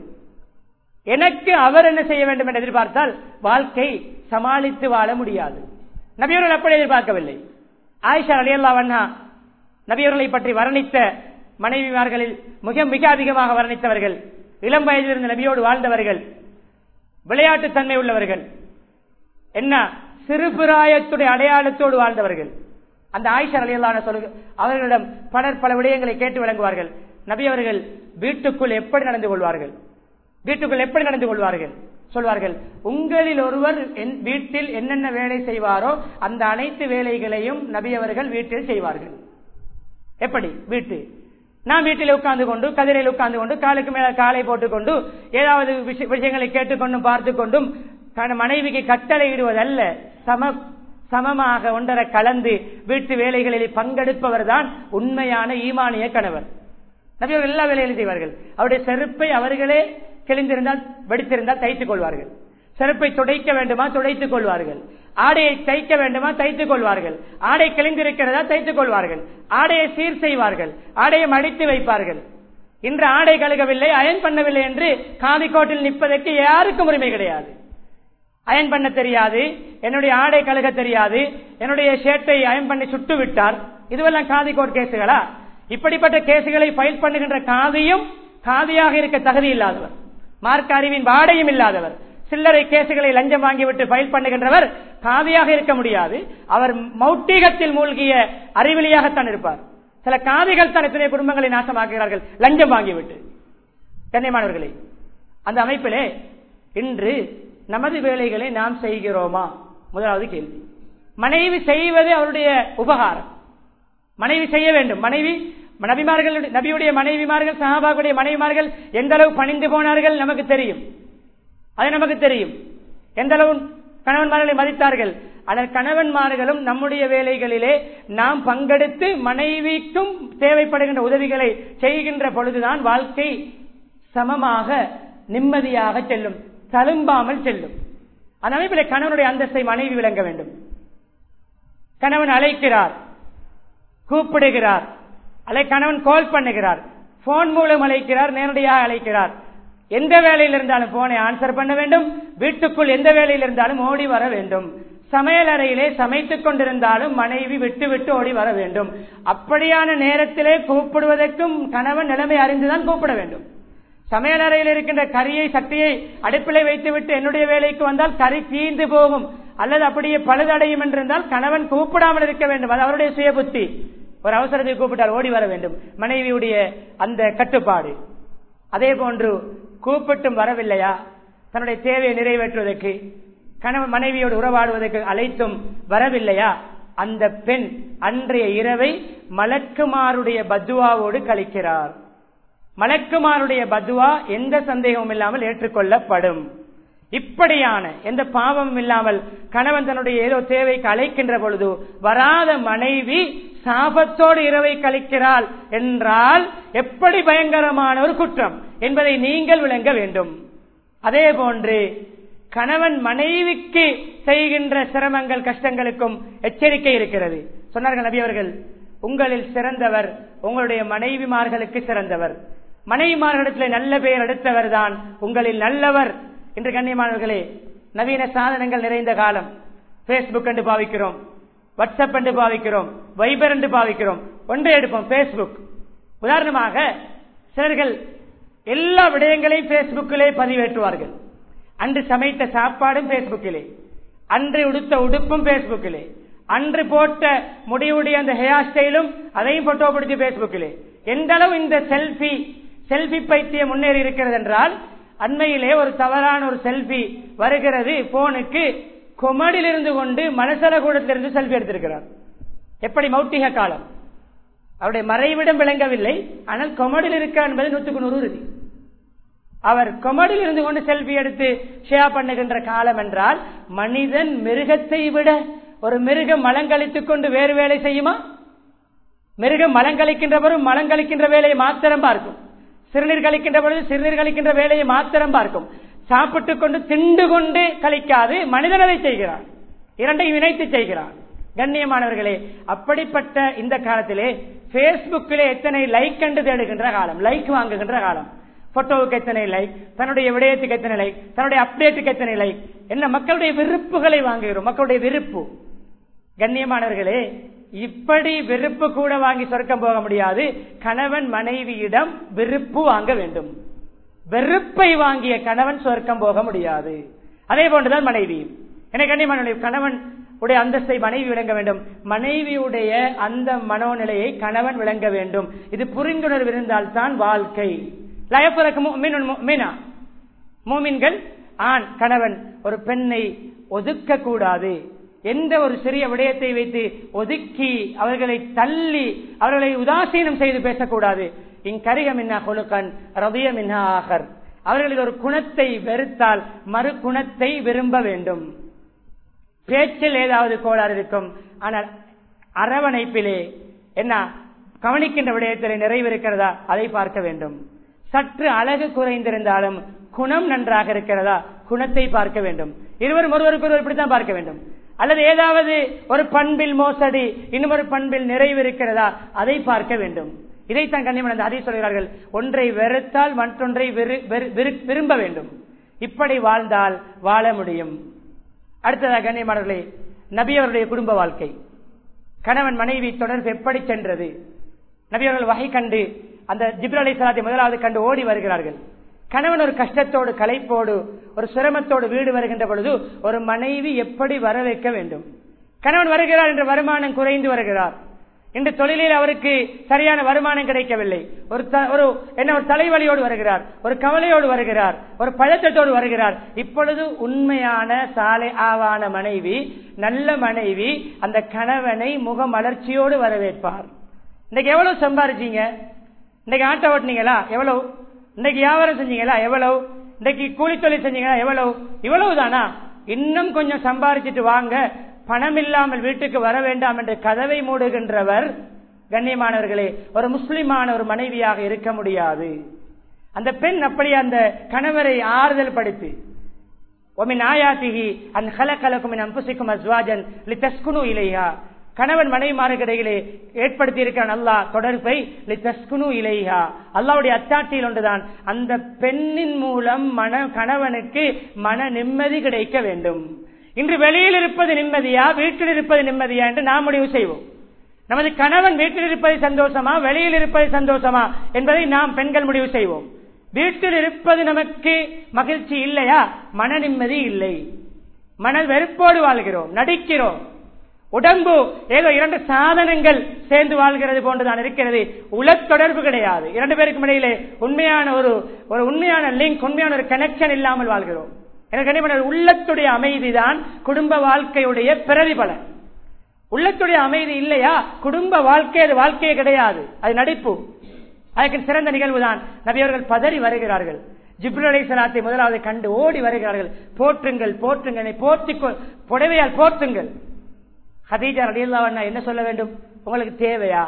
S1: எனக்கு அவர் என்ன செய்ய வேண்டும் என்று எதிர்பார்த்தால் வாழ்க்கை சமாளித்து வாழ முடியாது நபியவர்கள் அப்படி எதிர்பார்க்கவில்லை ஆயிஷா அலியல்லா வண்ணா நபியவர்களை பற்றி வர்ணித்த மனைவிமார்களில் மிக மிக அதிகமாக வர்ணித்தவர்கள் இளம் வயதில் இருந்த நபியோடு வாழ்ந்தவர்கள் விளையாட்டு தன்மை உள்ளவர்கள் என்ன சிறுபிராயத்துடைய அடையாளத்தோடு வாழ்ந்தவர்கள் அந்த ஆயிஷா அலியல்லான சொல்லு அவர்களிடம் பலர் பல விடயங்களை கேட்டு விளங்குவார்கள் நபி அவர்கள் வீட்டுக்குள் எப்படி நடந்து கொள்வார்கள் வீட்டுக்குள் எப்படி நடந்து கொள்வார்கள் சொல்வார்கள் உங்களில் ஒருவர் வீட்டில் என்னென்ன வேலை செய்வாரோ அந்த அனைத்து வேலைகளையும் நபி அவர்கள் வீட்டில் செய்வார்கள் எப்படி வீட்டு நான் வீட்டில் உட்கார்ந்து கொண்டு கதிரையில் உட்கார்ந்து கொண்டு காலுக்கு மேல காலை போட்டுக்கொண்டு ஏதாவது விஷயங்களை கேட்டுக்கொண்டும் பார்த்து கொண்டும் மனைவிக்கு கட்டளை இடுவதல்ல சம சமமாக ஒன்றரை கலந்து வீட்டு வேலைகளில் பங்கெடுப்பவர் தான் உண்மையான ஈமானிய கணவர் நபியவர்கள் எல்லா வேலைகளையும் செய்வார்கள் அவருடைய செருப்பை அவர்களே கிழிந்திருந்தால் வெடித்திருந்தால் தைத்துக் கொள்வார்கள் செருப்பை துடைக்க வேண்டுமா துடைத்துக் கொள்வார்கள் ஆடையை தைக்க வேண்டுமா தைத்துக் கொள்வார்கள் ஆடை கிழிந்திருக்கிறதா தைத்துக் கொள்வார்கள் ஆடையை சீர் செய்வார்கள் ஆடையை மடித்து வைப்பார்கள் இன்று ஆடை கழுகவில்லை அயன் பண்ணவில்லை என்று காவிக்கோட்டில் நிற்பதற்கு யாருக்கும் உரிமை கிடையாது அயன் பண்ண தெரியாது என்னுடைய ஆடை கழுக தெரியாது என்னுடைய ஷேட்டை அயன் பண்ணி சுட்டு விட்டார் இதுவெல்லாம் காதிக்கோட் கேசுகளா இப்படிப்பட்ட கேசுகளை ஃபைல் பண்ணுகின்ற காதியும் காதியாக இருக்க தகுதி இல்லாதவர் மார்க்க அறிவின் வாடையும் இல்லாதவர் சில்லறை கேசுகளை லஞ்சம் வாங்கிவிட்டு ஃபைல் பண்ணுகின்றவர் காதியாக இருக்க முடியாது அவர் மௌட்டிகத்தில் மூழ்கிய அறிவிலியாகத்தான் இருப்பார் சில காதிகள் தான் எத்தனை குடும்பங்களை நாசமாக்குகிறார்கள் லஞ்சம் வாங்கிவிட்டு கண்ணியமானவர்களே அந்த அமைப்பிலே இன்று நமது வேலைகளை நாம் செய்கிறோமா முதலாவது கேள்வி மனைவி செய்வது அவருடைய உபகாரம் மனைவி செய்ய வேண்டும் மனைவி நபிமார்கள் நபியுடைய மனைவிமார்கள் சஹாபாக்குடைய மனைவிமார்கள் எந்த அளவு பணிந்து போனார்கள் நமக்கு தெரியும் அது நமக்கு தெரியும் எந்த அளவு கணவன்மார்களை மதித்தார்கள் ஆனால் கணவன்மார்களும் நம்முடைய வேலைகளிலே நாம் பங்கெடுத்து மனைவிக்கும் தேவைப்படுகின்ற உதவிகளை செய்கின்ற பொழுதுதான் வாழ்க்கை சமமாக நிம்மதியாக செல்லும் தழும்பாமல் செல்லும் அந்த அமைப்பில் கணவனுடைய அந்தஸ்தை மனைவி விளங்க வேண்டும் கணவன் அழைக்கிறார் கூப்பிடுகிறார் அலை கணவன் கால் பண்ணுகிறார் போன் மூலம் அழைக்கிறார் நேரடியாக அழைக்கிறார் எந்த வேலையில் இருந்தாலும் போனை ஆன்சர் பண்ண வேண்டும் வீட்டுக்குள் எந்த வேலையில் இருந்தாலும் ஓடி வர வேண்டும் சமையல் அறையிலே சமைத்துக் கொண்டிருந்தாலும் மனைவி விட்டு விட்டு ஓடி வர வேண்டும் அப்படியான நேரத்திலே கூப்பிடுவதற்கும் கணவன் நிலைமை அறிந்துதான் கூப்பிட வேண்டும் சமையல் அறையில் இருக்கின்ற கரியை சக்தியை அடுப்பிலை வைத்துவிட்டு என்னுடைய வேலைக்கு வந்தால் கறி தீர்ந்து போகும் அல்லது அப்படியே பழுதடையும் என்றிருந்தால் கணவன் கூப்பிடாமல் இருக்க வேண்டும் அது அவருடைய சுய புத்தி ஒரு அவசரத்தை கூப்பிட்டால் ஓடி வர வேண்டும் மனைவியுடைய அந்த கட்டுப்பாடு அதே போன்று கூப்பிட்டும் வரவில்லையா தன்னுடைய தேவையை நிறைவேற்றுவதற்கு கணவன் மனைவியோடு உறவாடுவதற்கு அழைத்தும் வரவில்லையா அந்த பெண் அன்றைய இரவை மலக்குமாருடைய பத்துவாவோடு கழிக்கிறார் மலக்குமாருடைய பத்துவா எந்த சந்தேகமும் இல்லாமல் ஏற்றுக்கொள்ளப்படும் இப்படியான எந்த பாவமும் இல்லாமல் கணவன் தன்னுடைய ஏதோ தேவைக்கு அழைக்கின்ற பொழுது வராத மனைவி சாபத்தோடு இரவை கழிக்கிறாள் என்றால் எப்படி பயங்கரமான ஒரு குற்றம் என்பதை நீங்கள் விளங்க வேண்டும் அதே போன்று கணவன் மனைவிக்கு செய்கின்ற சிரமங்கள் கஷ்டங்களுக்கும் எச்சரிக்கை இருக்கிறது சொன்னார்கள் நபி அவர்கள் உங்களில் சிறந்தவர் உங்களுடைய மனைவிமார்களுக்கு சிறந்தவர் மனைவிமார்களிடத்தில் நல்ல பெயர் எடுத்தவர் தான் உங்களில் நல்லவர் இன்று கண்ணியமானவர்களே நவீன சாதனங்கள் நிறைந்த காலம் பேஸ்புக் என்று பாவிக்கிறோம் வாட்ஸ்அப் என்று பாவிக்கிறோம் வைபர் என்று பாவிக்கிறோம் ஒன்றை எடுப்போம் பேஸ்புக் உதாரணமாக சிலர்கள் எல்லா விடயங்களையும் பேஸ்புக்கிலே பதிவேற்றுவார்கள் அன்று சமைத்த சாப்பாடும் பேஸ்புக்கிலே அன்று உடுத்த உடுப்பும் பேஸ்புக்கிலே அன்று போட்ட முடிவுடைய அந்த ஹேர் ஸ்டைலும் அதையும் போட்டோ பிடிச்சி பேஸ்புக்கிலே எந்த அளவு இந்த செல்ஃபி செல்ஃபி பைத்தியம் முன்னேறி இருக்கிறது என்றால் அண்மையிலே ஒரு தவறான ஒரு செல்ஃபி வருகிறது போனுக்கு கொமடியில் இருந்து கொண்டு மனசல கூடத்திலிருந்து செல்ஃபி எடுத்திருக்கிறார் எப்படி மௌட்டிக காலம் அவருடைய மறைவிடம் விளங்கவில்லை ஆனால் கொமடியில் இருக்கார் என்பது நூற்றுக்கு நூறு உறுதி அவர் கொமடியில் இருந்து கொண்டு செல்ஃபி எடுத்து ஷேர் பண்ணுகின்ற காலம் என்றால் மனிதன் மிருகத்தை விட ஒரு மிருகம் மலங்கழித்துக் கொண்டு வேறு வேலை செய்யுமா மிருகம் மலங்கழிக்கின்றவரும் மலங்கழிக்கின்ற வேலையை மாத்திரம் பார்க்கும் சிறுநீர் கழிக்கின்ற பொழுது சிறுநீர் கழிக்கின்ற வேலையை மாத்திரம் பார்க்கும் சாப்பிட்டுக் கொண்டு திண்டு கொண்டு கழிக்காது மனிதன் அதை செய்கிறான் இரண்டையும் இணைத்து செய்கிறான் கண்ணியமானவர்களே அப்படிப்பட்ட இந்த காலத்திலே பேஸ்புக்கிலே எத்தனை லைக் என்று தேடுகின்ற காலம் லைக் வாங்குகின்ற காலம் போட்டோவுக்கு எத்தனை லைக் தன்னுடைய விடயத்துக்கு எத்தனை லைக் தன்னுடைய அப்டேட்டுக்கு எத்தனை லைக் என்ன மக்களுடைய விருப்புகளை வாங்குகிறோம் மக்களுடைய விருப்பு கண்ணியமானவர்களே இப்படி விருப்பு கூட வாங்கி சொர்க்கம் போக முடியாது கணவன் மனைவியிடம் விருப்பு வாங்க வேண்டும் வெறுப்பை வாங்கிய கணவன் சொர்க்கம் போக முடியாது அதே போன்றுதான் மனைவி எனக்கு கண்ணியமான கணவன் உடைய அந்தஸ்தை மனைவி விளங்க வேண்டும் மனைவியுடைய அந்த மனோநிலையை கணவன் விளங்க வேண்டும் இது புரிந்துணர்வு இருந்தால் தான் வாழ்க்கை மூமின்கள் ஆண் கணவன் ஒரு பெண்ணை ஒதுக்க கூடாது எந்த ஒரு சிறிய விடயத்தை வைத்து ஒதுக்கி அவர்களை தள்ளி அவர்களை உதாசீனம் செய்து பேசக்கூடாது இங்கரிக மின்னா கொழுக்கன் ரபிய மின்னா ஆகர் அவர்களில் ஒரு குணத்தை வெறுத்தால் மறு குணத்தை விரும்ப வேண்டும் பேச்சில் ஏதாவது கோளாறு இருக்கும் ஆனால் அரவணைப்பிலே என்ன கவனிக்கின்ற விடயத்தில் நிறைவிருக்கிறதா அதை பார்க்க வேண்டும் சற்று அழகு குறைந்திருந்தாலும் குணம் நன்றாக இருக்கிறதா குணத்தை பார்க்க வேண்டும் இருவரும் ஒருவருக்கு ஒருவர் இப்படித்தான் பார்க்க வேண்டும் அல்லது ஏதாவது ஒரு பண்பில் மோசடி இன்னும் ஒரு பண்பில் நிறைவு இருக்கிறதா அதை பார்க்க வேண்டும் இதைத்தான் கண்ணியமன் அதை சொல்கிறார்கள் ஒன்றை வெறுத்தால் மற்றொன்றை விரும்ப வேண்டும் இப்படி வாழ்ந்தால் வாழ முடியும் அடுத்ததாக கண்ணியமானவர்களே நபி அவருடைய குடும்ப வாழ்க்கை கணவன் மனைவி தொடர்பு எப்படி சென்றது நபி அவர்கள் வகை கண்டு அந்த ஜிப்ர அலி சலாத்தை முதலாவது கண்டு ஓடி வருகிறார்கள் கணவன் ஒரு கஷ்டத்தோடு களைப்போடு ஒரு சிரமத்தோடு வீடு வருகின்ற பொழுது ஒரு மனைவி எப்படி வர வைக்க வேண்டும் கணவன் வருகிறார் என்ற வருமானம் குறைந்து வருகிறார் இன்று தொழிலில் அவருக்கு சரியான வருமானம் கிடைக்கவில்லை ஒரு ஒரு என்ன ஒரு தலைவலியோடு வருகிறார் ஒரு கவலையோடு வருகிறார் ஒரு பழத்தத்தோடு வருகிறார் இப்பொழுது உண்மையான சாலை ஆவான மனைவி நல்ல மனைவி அந்த கணவனை முக மலர்ச்சியோடு வரவேற்பார் இன்னைக்கு எவ்வளவு சம்பாரிச்சீங்க இன்னைக்கு ஆட்டோ ஓட்டினீங்களா எவ்வளவு இன்னைக்கு வியாபாரம் செஞ்சீங்களா எவ்வளவு இன்னைக்கு கூலி தொழில் செஞ்சீங்களா எவ்வளவு இவ்வளவு தானா இன்னும் கொஞ்சம் சம்பாரிச்சிட்டு வாங்க பணம் இல்லாமல் வீட்டுக்கு வர வேண்டாம் என்று கதவை மூடுகின்றவர் கண்ணியமானவர்களே ஒரு முஸ்லிமான ஒரு மனைவியாக இருக்க முடியாது அந்த பெண் அப்படி அந்த கணவரை ஆறுதல் படுத்தி ஒமின் ஆயாத்திகி அன் ஹலக்கலக்கும் அம்புசிக்கும் அஸ்வாஜன் லித்தஸ்குனு இலையா கணவன் மனைவிமாருக்கிடையிலே ஏற்படுத்தி இருக்கிறான் அல்லா தொடர்பை லித்தஸ்குனு இலையா அல்லாவுடைய அத்தாட்சியில் ஒன்றுதான் அந்த பெண்ணின் மூலம் மன கணவனுக்கு மன நிம்மதி கிடைக்க வேண்டும் இன்று வெளியில் இருப்பது நிம்மதியா வீட்டில் இருப்பது நிம்மதியா என்று நாம் முடிவு செய்வோம் நமது கணவன் வீட்டில் இருப்பது சந்தோஷமா வெளியில் இருப்பது சந்தோஷமா என்பதை நாம் பெண்கள் முடிவு செய்வோம் வீட்டில் இருப்பது நமக்கு மகிழ்ச்சி இல்லையா மன நிம்மதி இல்லை மன வெறுப்போடு வாழ்கிறோம் நடிக்கிறோம் உடம்பு ஏதோ இரண்டு சாதனங்கள் சேர்ந்து வாழ்கிறது போன்றுதான் இருக்கிறது உல தொடர்பு கிடையாது இரண்டு பேருக்கும் இடையிலே உண்மையான ஒரு ஒரு உண்மையான லிங்க் உண்மையான ஒரு கனெக்ஷன் இல்லாமல் வாழ்கிறோம் எனக்கு உள்ளத்துடைய அமைதிதான் குடும்ப வாழ்க்கையுடைய பிரதிபலன் உள்ளத்துடைய அமைதி இல்லையா குடும்ப வாழ்க்கை அது வாழ்க்கையே கிடையாது அது நடிப்பு அதுக்கு சிறந்த நிகழ்வு தான் நபியவர்கள் பதறி வருகிறார்கள் ஜிப்ரலை சலாத்தை முதலாவது கண்டு ஓடி வருகிறார்கள் போற்றுங்கள் போற்றுங்கள் போர்த்தி புடவையால் போற்றுங்கள் ஹதீஜா அடியல்லாவண்ணா என்ன சொல்ல வேண்டும் உங்களுக்கு தேவையா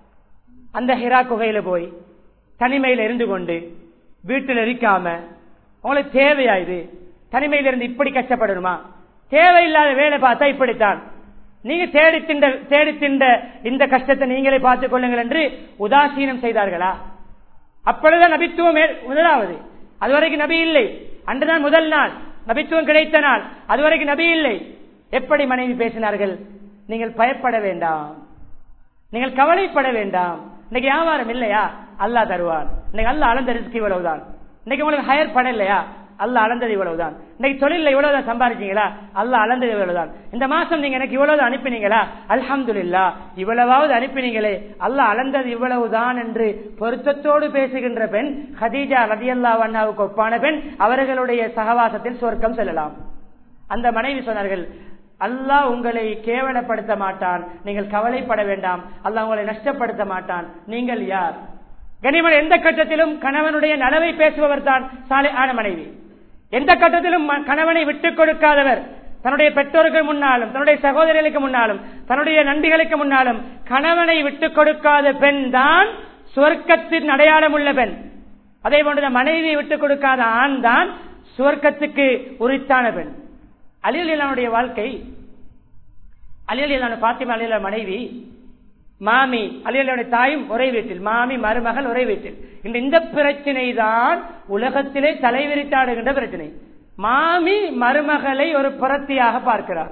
S1: அந்த ஹிரா குகையில போய் தனிமையில இருந்து கொண்டு வீட்டில் இருக்காம உங்களுக்கு தேவையா இது தனிமையில இருந்து இப்படி கஷ்டப்படணுமா தேவையில்லாத வேலை பார்த்தா இப்படித்தான் நீங்க தேடி திண்ட தேடி திண்ட இந்த கஷ்டத்தை நீங்களே பார்த்துக் கொள்ளுங்கள் என்று உதாசீனம் செய்தார்களா அப்பொழுதுதான் நபித்துவம் முதலாவது அதுவரைக்கும் நபி இல்லை அன்றுதான் முதல் நாள் நபித்துவம் கிடைத்த நாள் அதுவரைக்கும் நபி இல்லை எப்படி மனைவி பேசினார்கள் நீங்கள் பயப்பட வேண்டாம் நீங்கள் கவலைப்பட வேண்டாம் இன்னைக்கு வியாபாரம் இல்லையா அல்லாஹ் தருவான் இன்னைக்கு அல்ல அளந்த ரிஸ்க் இவ்வளவுதான் இன்னைக்கு உங்களுக்கு ஹயர் பணம் இல்லையா அல்ல அளந்தது இவ்வளவுதான் இன்னைக்கு தொழில இவ்வளவுதான் சம்பாதிச்சீங்களா அல்ல அளந்தது இவ்வளவுதான் இந்த மாசம் நீங்க எனக்கு இவ்வளவு அனுப்பினீங்களா அல்ஹம்துலில்லா இவ்வளவாவது அனுப்பினீங்களே அல்ல அளந்தது இவ்வளவுதான் என்று பொருத்தத்தோடு பேசுகின்ற பெண் ஹதீஜா ரதியல்லா அண்ணாவுக்கு ஒப்பான பெண் அவர்களுடைய சகவாசத்தில் சொர்க்கம் செல்லலாம் அந்த மனைவி சொன்னார்கள் அல்லாஹ் உங்களை கேவலப்படுத்த மாட்டான் நீங்கள் கவலைப்பட வேண்டாம் அல்லாஹ் உங்களை நஷ்டப்படுத்த மாட்டான் நீங்கள் யார் கனிமன் எந்த கட்டத்திலும் கணவனுடைய நலவை பேசுபவர் தான் சாலை ஆன மனைவி எந்த கட்டத்திலும் ம- கணவனை விட்டுக் கொடுக்காதவர் தன்னுடைய பெற்றோர்கள் முன்னாலும் தன்னுடைய சகோதரிகளுக்கு முன்னாலும் தன்னுடைய நண்பிகளுக்கு முன்னாலும் கணவனை விட்டுக் கொடுக்காத பெண் தான் சுவர்க்கத்தின் அடையாளம் உள்ள பெண் அதே போன்ற மனைவியை விட்டுக் கொடுக்காத ஆண் தான் சுவர்க்கத்துக்கு உரித்தான பெண் அலியலிலானுடைய வாழ்க்கை அலியலிலான பாத்திமா அலியலா மனைவி மாமி அலியலுடைய தாயும் ஒரே வீட்டில் மாமி மருமகள் ஒரே வீட்டில் இந்த இந்த பிரச்சனை தான் உலகத்திலே தலைவிரித்தாடுகின்ற பிரச்சனை மாமி மருமகளை ஒரு புரத்தியாக பார்க்கிறார்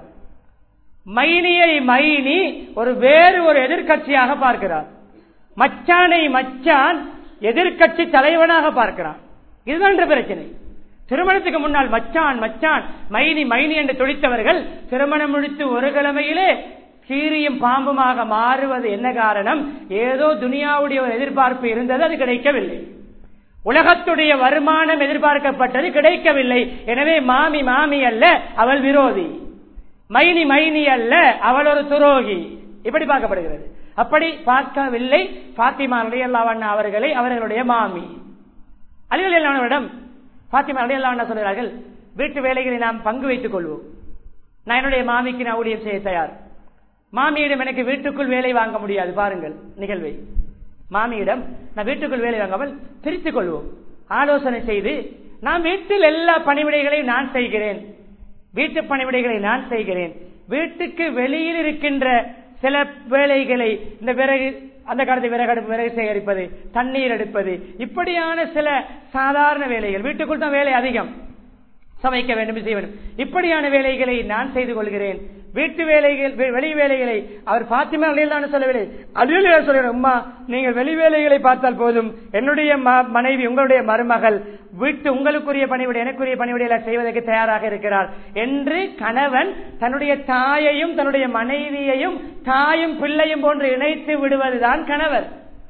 S1: மைனியை மைனி ஒரு வேறு ஒரு எதிர்க்கட்சியாக பார்க்கிறார் மச்சானை மச்சான் எதிர்க்கட்சி தலைவனாக பார்க்கிறான் இதுதான் இந்த பிரச்சனை திருமணத்துக்கு முன்னால் மச்சான் மச்சான் மைனி மைனி என்று துடித்தவர்கள் திருமணம் முடித்து ஒரு கிழமையிலே கீரியும் பாம்புமாக மாறுவது என்ன காரணம் ஏதோ துனியாவுடைய ஒரு எதிர்பார்ப்பு இருந்தது அது கிடைக்கவில்லை உலகத்துடைய வருமானம் எதிர்பார்க்கப்பட்டது கிடைக்கவில்லை எனவே மாமி மாமி அல்ல அவள் விரோதி மைனி மைனி அல்ல அவள் ஒரு துரோகி இப்படி பார்க்கப்படுகிறது அப்படி பார்க்கவில்லை பாத்திமா அலியல்லாவண்ணா அவர்களை அவர்களுடைய மாமி அலியல்லாவிடம் பாத்திமா அலியல்லாவண்ணா சொல்கிறார்கள் வீட்டு வேலைகளை நாம் பங்கு வைத்துக் கொள்வோம் நான் என்னுடைய மாமிக்கு நான் ஊழியம் செய்ய தயார் மாமியிடம் எனக்கு வீட்டுக்குள் வேலை வாங்க முடியாது பாருங்கள் நிகழ்வை மாமியிடம் நான் வீட்டுக்குள் வேலை வாங்காமல் பிரித்துக் கொள்வோம் ஆலோசனை செய்து நான் வீட்டில் எல்லா பணிவிடைகளையும் நான் செய்கிறேன் வீட்டு பணிவிடைகளை நான் செய்கிறேன் வீட்டுக்கு வெளியில் இருக்கின்ற சில வேலைகளை இந்த விறகு அந்த காலத்தில் விறகு அடுப்பு விறகு சேகரிப்பது தண்ணீர் எடுப்பது இப்படியான சில சாதாரண வேலைகள் வீட்டுக்குள் தான் வேலை அதிகம் சமைக்க வேண்டும் செய்ய வேண்டும் இப்படியான வேலைகளை நான் செய்து கொள்கிறேன் வீட்டு வேலைகள் வெ- வெளி வேலைகளை அவர் பாத்திமா அலையிலான சொல்லவில்லை அதில் சொல்கிறேன் அம்மா நீங்கள் வெளி வேலைகளை பார்த்தால் போதும் என்னுடைய ம- மனைவி உங்களுடைய மருமகள் வீட்டு உங்களுக்குரிய பணிவிடை எனக்குரிய பணிவிடைகளை செய்வதற்கு தயாராக இருக்கிறார் என்று கணவன் தன்னுடைய தாயையும் தன்னுடைய மனைவியையும் தாயும் பிள்ளையும் போன்று இணைத்து விடுவதுதான் கணவர்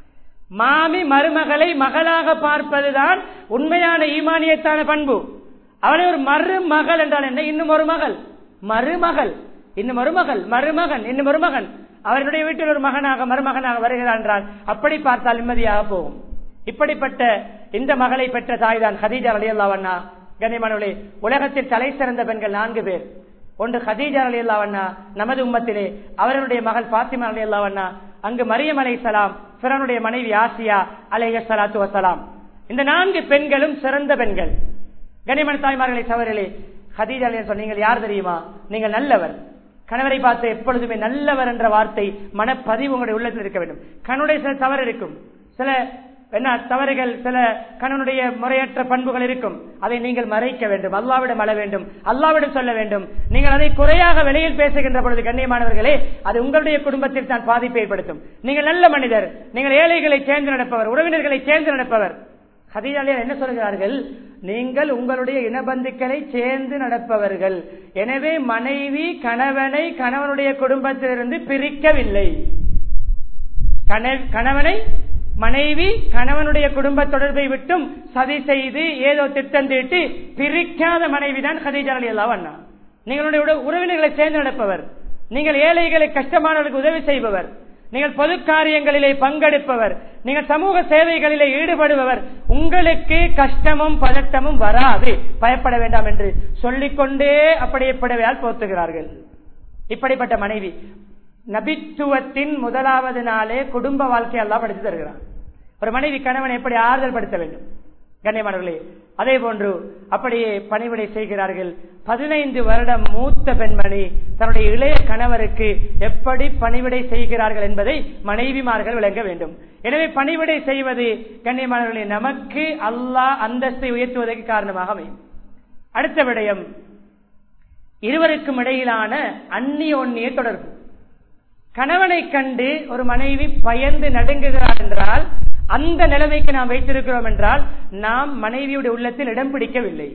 S1: மாமி மருமகளை மகளாக பார்ப்பதுதான் உண்மையான ஈமானியத்தான பண்பு அவளை ஒரு மருமகள் என்றால் என்ன இன்னும் ஒரு மகள் மருமகள் இன்னும் ஒரு மகள் மருமகன் இன்னும் ஒரு மகன் அவர்களுடைய வீட்டில் ஒரு மகனாக மருமகனாக வருகிறார் என்றால் அப்படி பார்த்தால் நிம்மதியாக போகும் இப்படிப்பட்ட இந்த மகளை பெற்ற தாய்தான் ஹதீஜா அலியல்லாவண்ணா கண்ணியமானவர்களே உலகத்தில் தலை சிறந்த பெண்கள் நான்கு பேர் ஒன்று ஹதீஜா அலியல்லாவண்ணா நமது உம்மத்திலே அவர்களுடைய மகள் பாத்திமா அலியல்லாவண்ணா அங்கு மரியம் அலை சலாம் பிறனுடைய மனைவி ஆசியா அலைய சலாத்து வசலாம் இந்த நான்கு பெண்களும் சிறந்த பெண்கள் கனிமன் தாய்மார்களை சவர்களே ஹதீஜா அலியா சொன்ன நீங்கள் யார் தெரியுமா நீங்கள் நல்லவர் கணவரை பார்த்து எப்பொழுதுமே நல்லவர் என்ற வார்த்தை மனப்பதிவு உங்களுடைய உள்ளத்தில் இருக்க வேண்டும் கணவனுடைய சில தவறு இருக்கும் சில என்ன தவறுகள் சில கணவனுடைய முறையற்ற பண்புகள் இருக்கும் அதை நீங்கள் மறைக்க வேண்டும் அல்லாவிடம் அழ வேண்டும் அல்லாவிடம் சொல்ல வேண்டும் நீங்கள் அதை குறையாக வெளியில் பேசுகின்ற பொழுது கண்ணியமானவர்களே அது உங்களுடைய குடும்பத்தில் தான் பாதிப்பை ஏற்படுத்தும் நீங்கள் நல்ல மனிதர் நீங்கள் ஏழைகளை சேர்ந்து நடப்பவர் உறவினர்களை சேர்ந்து நடப்பவர் ஹதீஜாலியார் என்ன சொல்கிறார்கள் நீங்கள் உங்களுடைய இனபந்துக்களை சேர்ந்து நடப்பவர்கள் எனவே மனைவி கணவனை கணவனுடைய குடும்பத்திலிருந்து பிரிக்கவில்லை கண- கணவனை மனைவி கணவனுடைய குடும்ப தொடர்பை விட்டும் சதி செய்து ஏதோ திட்டம் தீட்டி பிரிக்காத மனைவிதான் ஹதீஜா அலி அண்ணா நீங்களுடைய உட- உறவினர்களை சேர்ந்து நடப்பவர் நீங்கள் ஏழைகளை கஷ்டமானவர்களுக்கு உதவி செய்பவர் நீங்கள் பொது காரியங்களிலே பங்கெடுப்பவர் நீங்கள் சமூக சேவைகளிலே ஈடுபடுபவர் உங்களுக்கு கஷ்டமும் பதட்டமும் வராது பயப்பட வேண்டாம் என்று சொல்லிக்கொண்டே அப்படியே புடவையால் போத்துகிறார்கள் இப்படிப்பட்ட மனைவி நபித்துவத்தின் முதலாவது நாளே குடும்ப வாழ்க்கை எல்லாம் படித்து தருகிறார் ஒரு மனைவி கணவனை எப்படி ஆறுதல் படுத்த வேண்டும் கண்ணியமானவர்களே அதே போன்று அப்படியே பணிவிடை செய்கிறார்கள் பதினைந்து வருடம் மூத்த பெண்மணி தன்னுடைய இளைய கணவருக்கு எப்படி பணிவிடை செய்கிறார்கள் என்பதை மனைவிமார்கள் விளங்க வேண்டும் எனவே பணிவிடை செய்வது கண்ணியமானவர்களே நமக்கு அல்லாஹ் அந்தஸ்தை உயர்த்துவதற்கு காரணமாக அமையும் அடுத்த விடயம் இருவருக்கும் இடையிலான அந்நியோன்னிய தொடர்பு கணவனை கண்டு ஒரு மனைவி பயந்து நடுங்குகிறார் என்றால் அந்த நிலைமைக்கு நாம் வைத்திருக்கிறோம் என்றால் நாம் மனைவியுடைய உள்ளத்தில் இடம் பிடிக்கவில்லை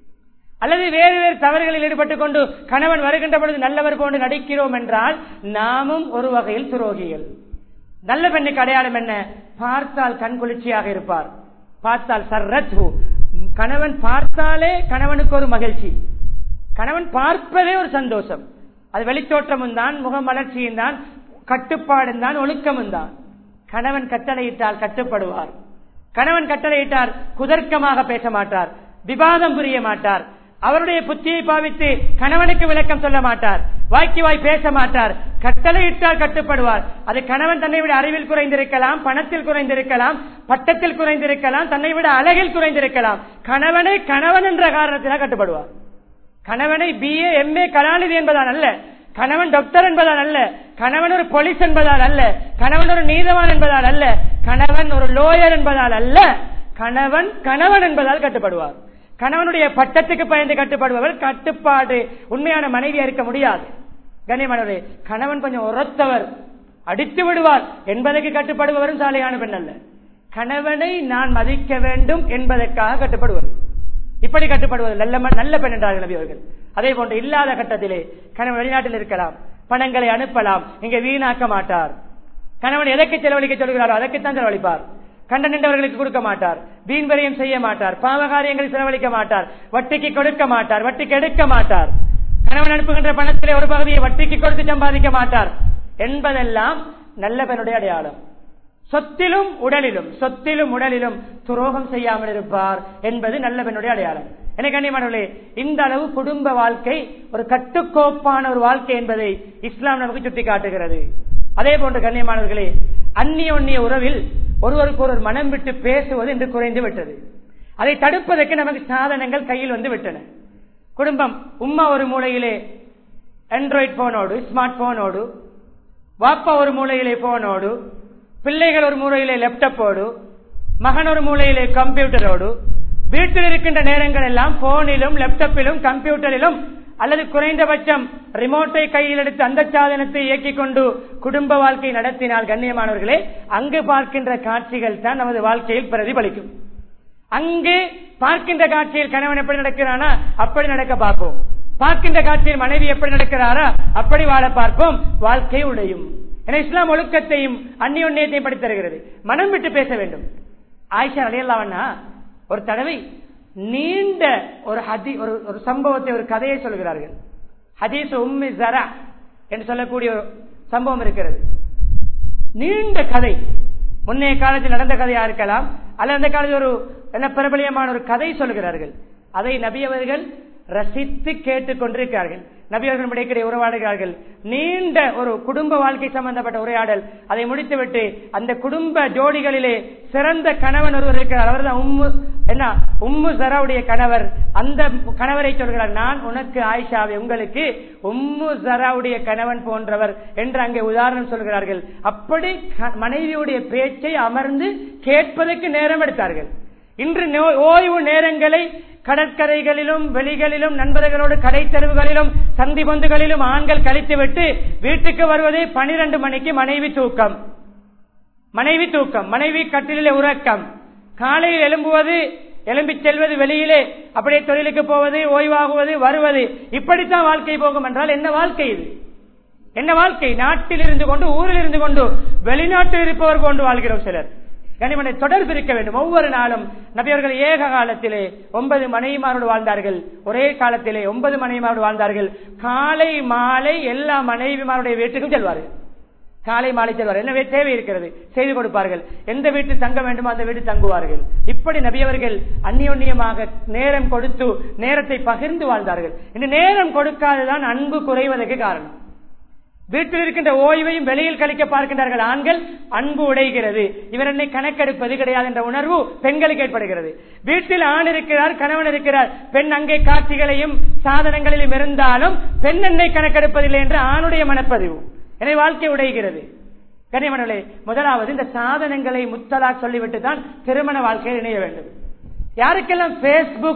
S1: அல்லது வேறு வேறு தவறுகளில் ஈடுபட்டுக் கொண்டு கணவன் வருகின்ற பொழுது நல்லவர் போன்று நடிக்கிறோம் என்றால் நாமும் ஒரு வகையில் துரோகிகள் நல்ல பெண்ணுக்கு அடையாளம் என்ன பார்த்தால் கண் குளிர்ச்சியாக இருப்பார் பார்த்தால் சர்ரத் கணவன் பார்த்தாலே கணவனுக்கு ஒரு மகிழ்ச்சி கணவன் பார்ப்பதே ஒரு சந்தோஷம் அது வெளித்தோற்றமும் தான் முகமலர்ச்சியும் தான் கட்டுப்பாடும் தான் ஒழுக்கமும் தான் கணவன் கட்டளையிட்டால் கட்டுப்படுவார் கணவன் கட்டளையிட்டார் குதர்க்கமாக பேச மாட்டார் விவாதம் புரிய மாட்டார் அவருடைய புத்தியை பாவித்து கணவனுக்கு விளக்கம் சொல்ல மாட்டார் வாய்க்கு வாய் பேச மாட்டார் கட்டளையிட்டால் கட்டுப்படுவார் அது கணவன் தன்னை விட அறிவில் குறைந்திருக்கலாம் பணத்தில் குறைந்திருக்கலாம் பட்டத்தில் குறைந்திருக்கலாம் தன்னை விட அழகில் குறைந்திருக்கலாம் கணவனை கணவன் என்ற காரணத்தினால் கட்டுப்படுவார் கணவனை பிஏ எம்ஏ கலாநிதி என்பதால் அல்ல கணவன் டாக்டர் என்பதால் அல்ல கணவன் ஒரு போலீஸ் என்பதால் அல்ல கணவன் ஒரு நீதவான் என்பதால் அல்ல கணவன் ஒரு லோயர் என்பதால் அல்ல கணவன் கணவன் என்பதால் கட்டுப்படுவார் கணவனுடைய பட்டத்துக்கு பயந்து கட்டுப்படுபவர் கட்டுப்பாடு உண்மையான மனைவியா இருக்க முடியாது கண்ணியமானவரே கணவன் கொஞ்சம் உரத்தவர் அடித்து விடுவார் என்பதற்கு கட்டுப்படுபவரும் சாலையான பெண் அல்ல கணவனை நான் மதிக்க வேண்டும் என்பதற்காக கட்டுப்படுவது இப்படி கட்டுப்படுவது நல்ல ம- நல்ல பெண் என்றார்கள் நபி அவர்கள் அதே போன்று இல்லாத கட்டத்திலே கணவன் வெளிநாட்டில் இருக்கலாம் பணங்களை அனுப்பலாம் இங்கே வீணாக்க மாட்டார் கணவன் எதற்கு செலவழிக்க சொல்கிறாரோ அதற்குத்தான் செலவழிப்பார் கண்ட நின்றவர்களுக்கு கொடுக்க மாட்டார் வீண் விரயம் செய்ய மாட்டார் பாவகாரியங்களை செலவழிக்க மாட்டார் வட்டிக்கு கொடுக்க மாட்டார் வட்டிக்கு எடுக்க மாட்டார் கணவன் அனுப்புகின்ற பணத்திலே ஒரு பகுதியை வட்டிக்கு கொடுத்து சம்பாதிக்க மாட்டார் என்பதெல்லாம் நல்ல பெண்ணுடைய அடையாளம் சொத்திலும் உடலிலும் சொத்திலும் உடலிலும் துரோகம் செய்யாமல் இருப்பார் என்பது நல்ல பெண்ணுடைய அடையாளம் எனக்கு கண்ணியமானவர்களே இந்த அளவு குடும்ப வாழ்க்கை ஒரு கட்டுக்கோப்பான ஒரு வாழ்க்கை என்பதை இஸ்லாம் நமக்கு சுட்டி காட்டுகிறது அதே போன்று கண்ணியமானவர்களே அந்நிய உறவில் ஒருவருக்கு ஒருவர் மனம் விட்டு பேசுவது என்று குறைந்து விட்டது அதை தடுப்பதற்கு நமக்கு சாதனங்கள் கையில் வந்து விட்டன குடும்பம் உம்மா ஒரு மூலையிலே ஆண்ட்ராய்ட் போனோடு ஸ்மார்ட் போனோடு வாப்பா ஒரு மூலையிலே போனோடு பிள்ளைகள் ஒரு மூலையிலே லேப்டாப்போடு மகன் ஒரு மூலையிலே கம்ப்யூட்டரோடு வீட்டில் இருக்கின்ற நேரங்கள் எல்லாம் போனிலும் லேப்டாப்பிலும் கம்ப்யூட்டரிலும் அல்லது குறைந்தபட்சம் ரிமோட்டை கையில் எடுத்து அந்த சாதனத்தை இயக்கிக் கொண்டு குடும்ப வாழ்க்கை நடத்தினால் கண்ணியமானவர்களே அங்கு பார்க்கின்ற காட்சிகள் தான் நமது வாழ்க்கையில் பிரதிபலிக்கும் அங்கு பார்க்கின்ற காட்சியில் கணவன் எப்படி நடக்கிறானா அப்படி நடக்க பார்ப்போம் பார்க்கின்ற காட்சியில் மனைவி எப்படி நடக்கிறாரா அப்படி வாழ பார்ப்போம் வாழ்க்கை உடையும் என இஸ்லாம் ஒழுக்கத்தையும் அந்நியுண்ணியத்தையும் படித்து தருகிறது மனம் விட்டு பேச வேண்டும் ஆயிஷா அடையலாவண்ணா ஒரு தடவை நீண்ட ஒரு ஹதி ஒரு ஒரு சம்பவத்தை ஒரு கதையை சொல்கிறார்கள் ஹதீஸ் உம்மி ஜரா என்று சொல்லக்கூடிய ஒரு சம்பவம் இருக்கிறது நீண்ட கதை முன்னைய காலத்தில் நடந்த கதையா இருக்கலாம் அல்லது அந்த காலத்தில் ஒரு என்ன பிரபலியமான ஒரு கதை சொல்கிறார்கள் அதை நபி அவர்கள் ரசித்து கேட்டுக் கொண்டிருக்கிறார்கள் நபி அவர்கள் இடைக்கிடையே உறவாடுகிறார்கள் நீண்ட ஒரு குடும்ப வாழ்க்கை சம்பந்தப்பட்ட உரையாடல் அதை முடித்துவிட்டு அந்த குடும்ப ஜோடிகளிலே சிறந்த கணவன் ஒருவர் இருக்கிறார் அவர்தான் உம்மு என்ன உம்மு ஜராவுடைய கணவர் அந்த கணவரை சொல்கிறார் நான் உனக்கு ஆயிஷாவை உங்களுக்கு உம்மு ஜராவுடைய கணவன் போன்றவர் என்று அங்கே உதாரணம் சொல்கிறார்கள் அப்படி க- மனைவியுடைய பேச்சை அமர்ந்து கேட்பதற்கு நேரம் எடுத்தார்கள் இன்று நோ- ஓய்வு நேரங்களை கடற்கரைகளிலும் வெளிகளிலும் நண்பர்களோடு கடை தெருவுகளிலும் சந்தி பந்துகளிலும் ஆண்கள் கழித்துவிட்டு வீட்டுக்கு வருவதே பனிரெண்டு மணிக்கு மனைவி தூக்கம் மனைவி தூக்கம் மனைவி கட்டிலே உறக்கம் காலையில் எழும்புவது எழும்பிச் செல்வது வெளியிலே அப்படியே தொழிலுக்கு போவது ஓய்வாகுவது வருவது இப்படித்தான் வாழ்க்கை போகும் என்றால் என்ன வாழ்க்கை இது என்ன வாழ்க்கை நாட்டில் இருந்து கொண்டு ஊரில் இருந்து கொண்டு வெளிநாட்டில் இருப்பவர் கொண்டு வாழ்கிறோம் சிலர் கனிமனை தொடர்பு இருக்க வேண்டும் ஒவ்வொரு நாளும் நபியவர்கள் ஏக காலத்திலே ஒன்பது மனைவிமாரோடு வாழ்ந்தார்கள் ஒரே காலத்திலே ஒன்பது மனைவிமாரோடு வாழ்ந்தார்கள் காலை மாலை எல்லா மனைவிமாருடைய வீட்டுக்கும் செல்வார்கள் காலை மாலை செல்வார் என்ன வே- தேவை இருக்கிறது செய்து கொடுப்பார்கள் எந்த வீட்டு தங்க வேண்டுமோ அந்த வீட்டு தங்குவார்கள் இப்படி நபியவர்கள் அந்நியோன்யமாக நேரம் கொடுத்து நேரத்தை பகிர்ந்து வாழ்ந்தார்கள் இந்த நேரம் கொடுக்காததான் அன்பு குறைவதற்கு காரணம் வீட்டில் இருக்கின்ற ஓய்வையும் வெளியில் கழிக்க பார்க்கின்றார்கள் ஆண்கள் அன்பு உடைகிறது இவர் என்னை கணக்கெடுப்பது கிடையாது என்ற உணர்வு பெண்களுக்கு ஏற்படுகிறது வீட்டில் ஆண் இருக்கிறார் கணவன் இருக்கிறார் பெண் அங்கே காட்சிகளையும் சாதனங்களிலும் இருந்தாலும் பெண் என்னை கணக்கெடுப்பதில்லை என்று ஆணுடைய மனப்பதிவு எனவே வாழ்க்கை உடைகிறது கனிமணலே முதலாவது இந்த சாதனங்களை முத்தலா சொல்லிவிட்டு தான் திருமண வாழ்க்கையில் இணைய வேண்டும் யாருக்கெல்லாம் பேஸ்புக்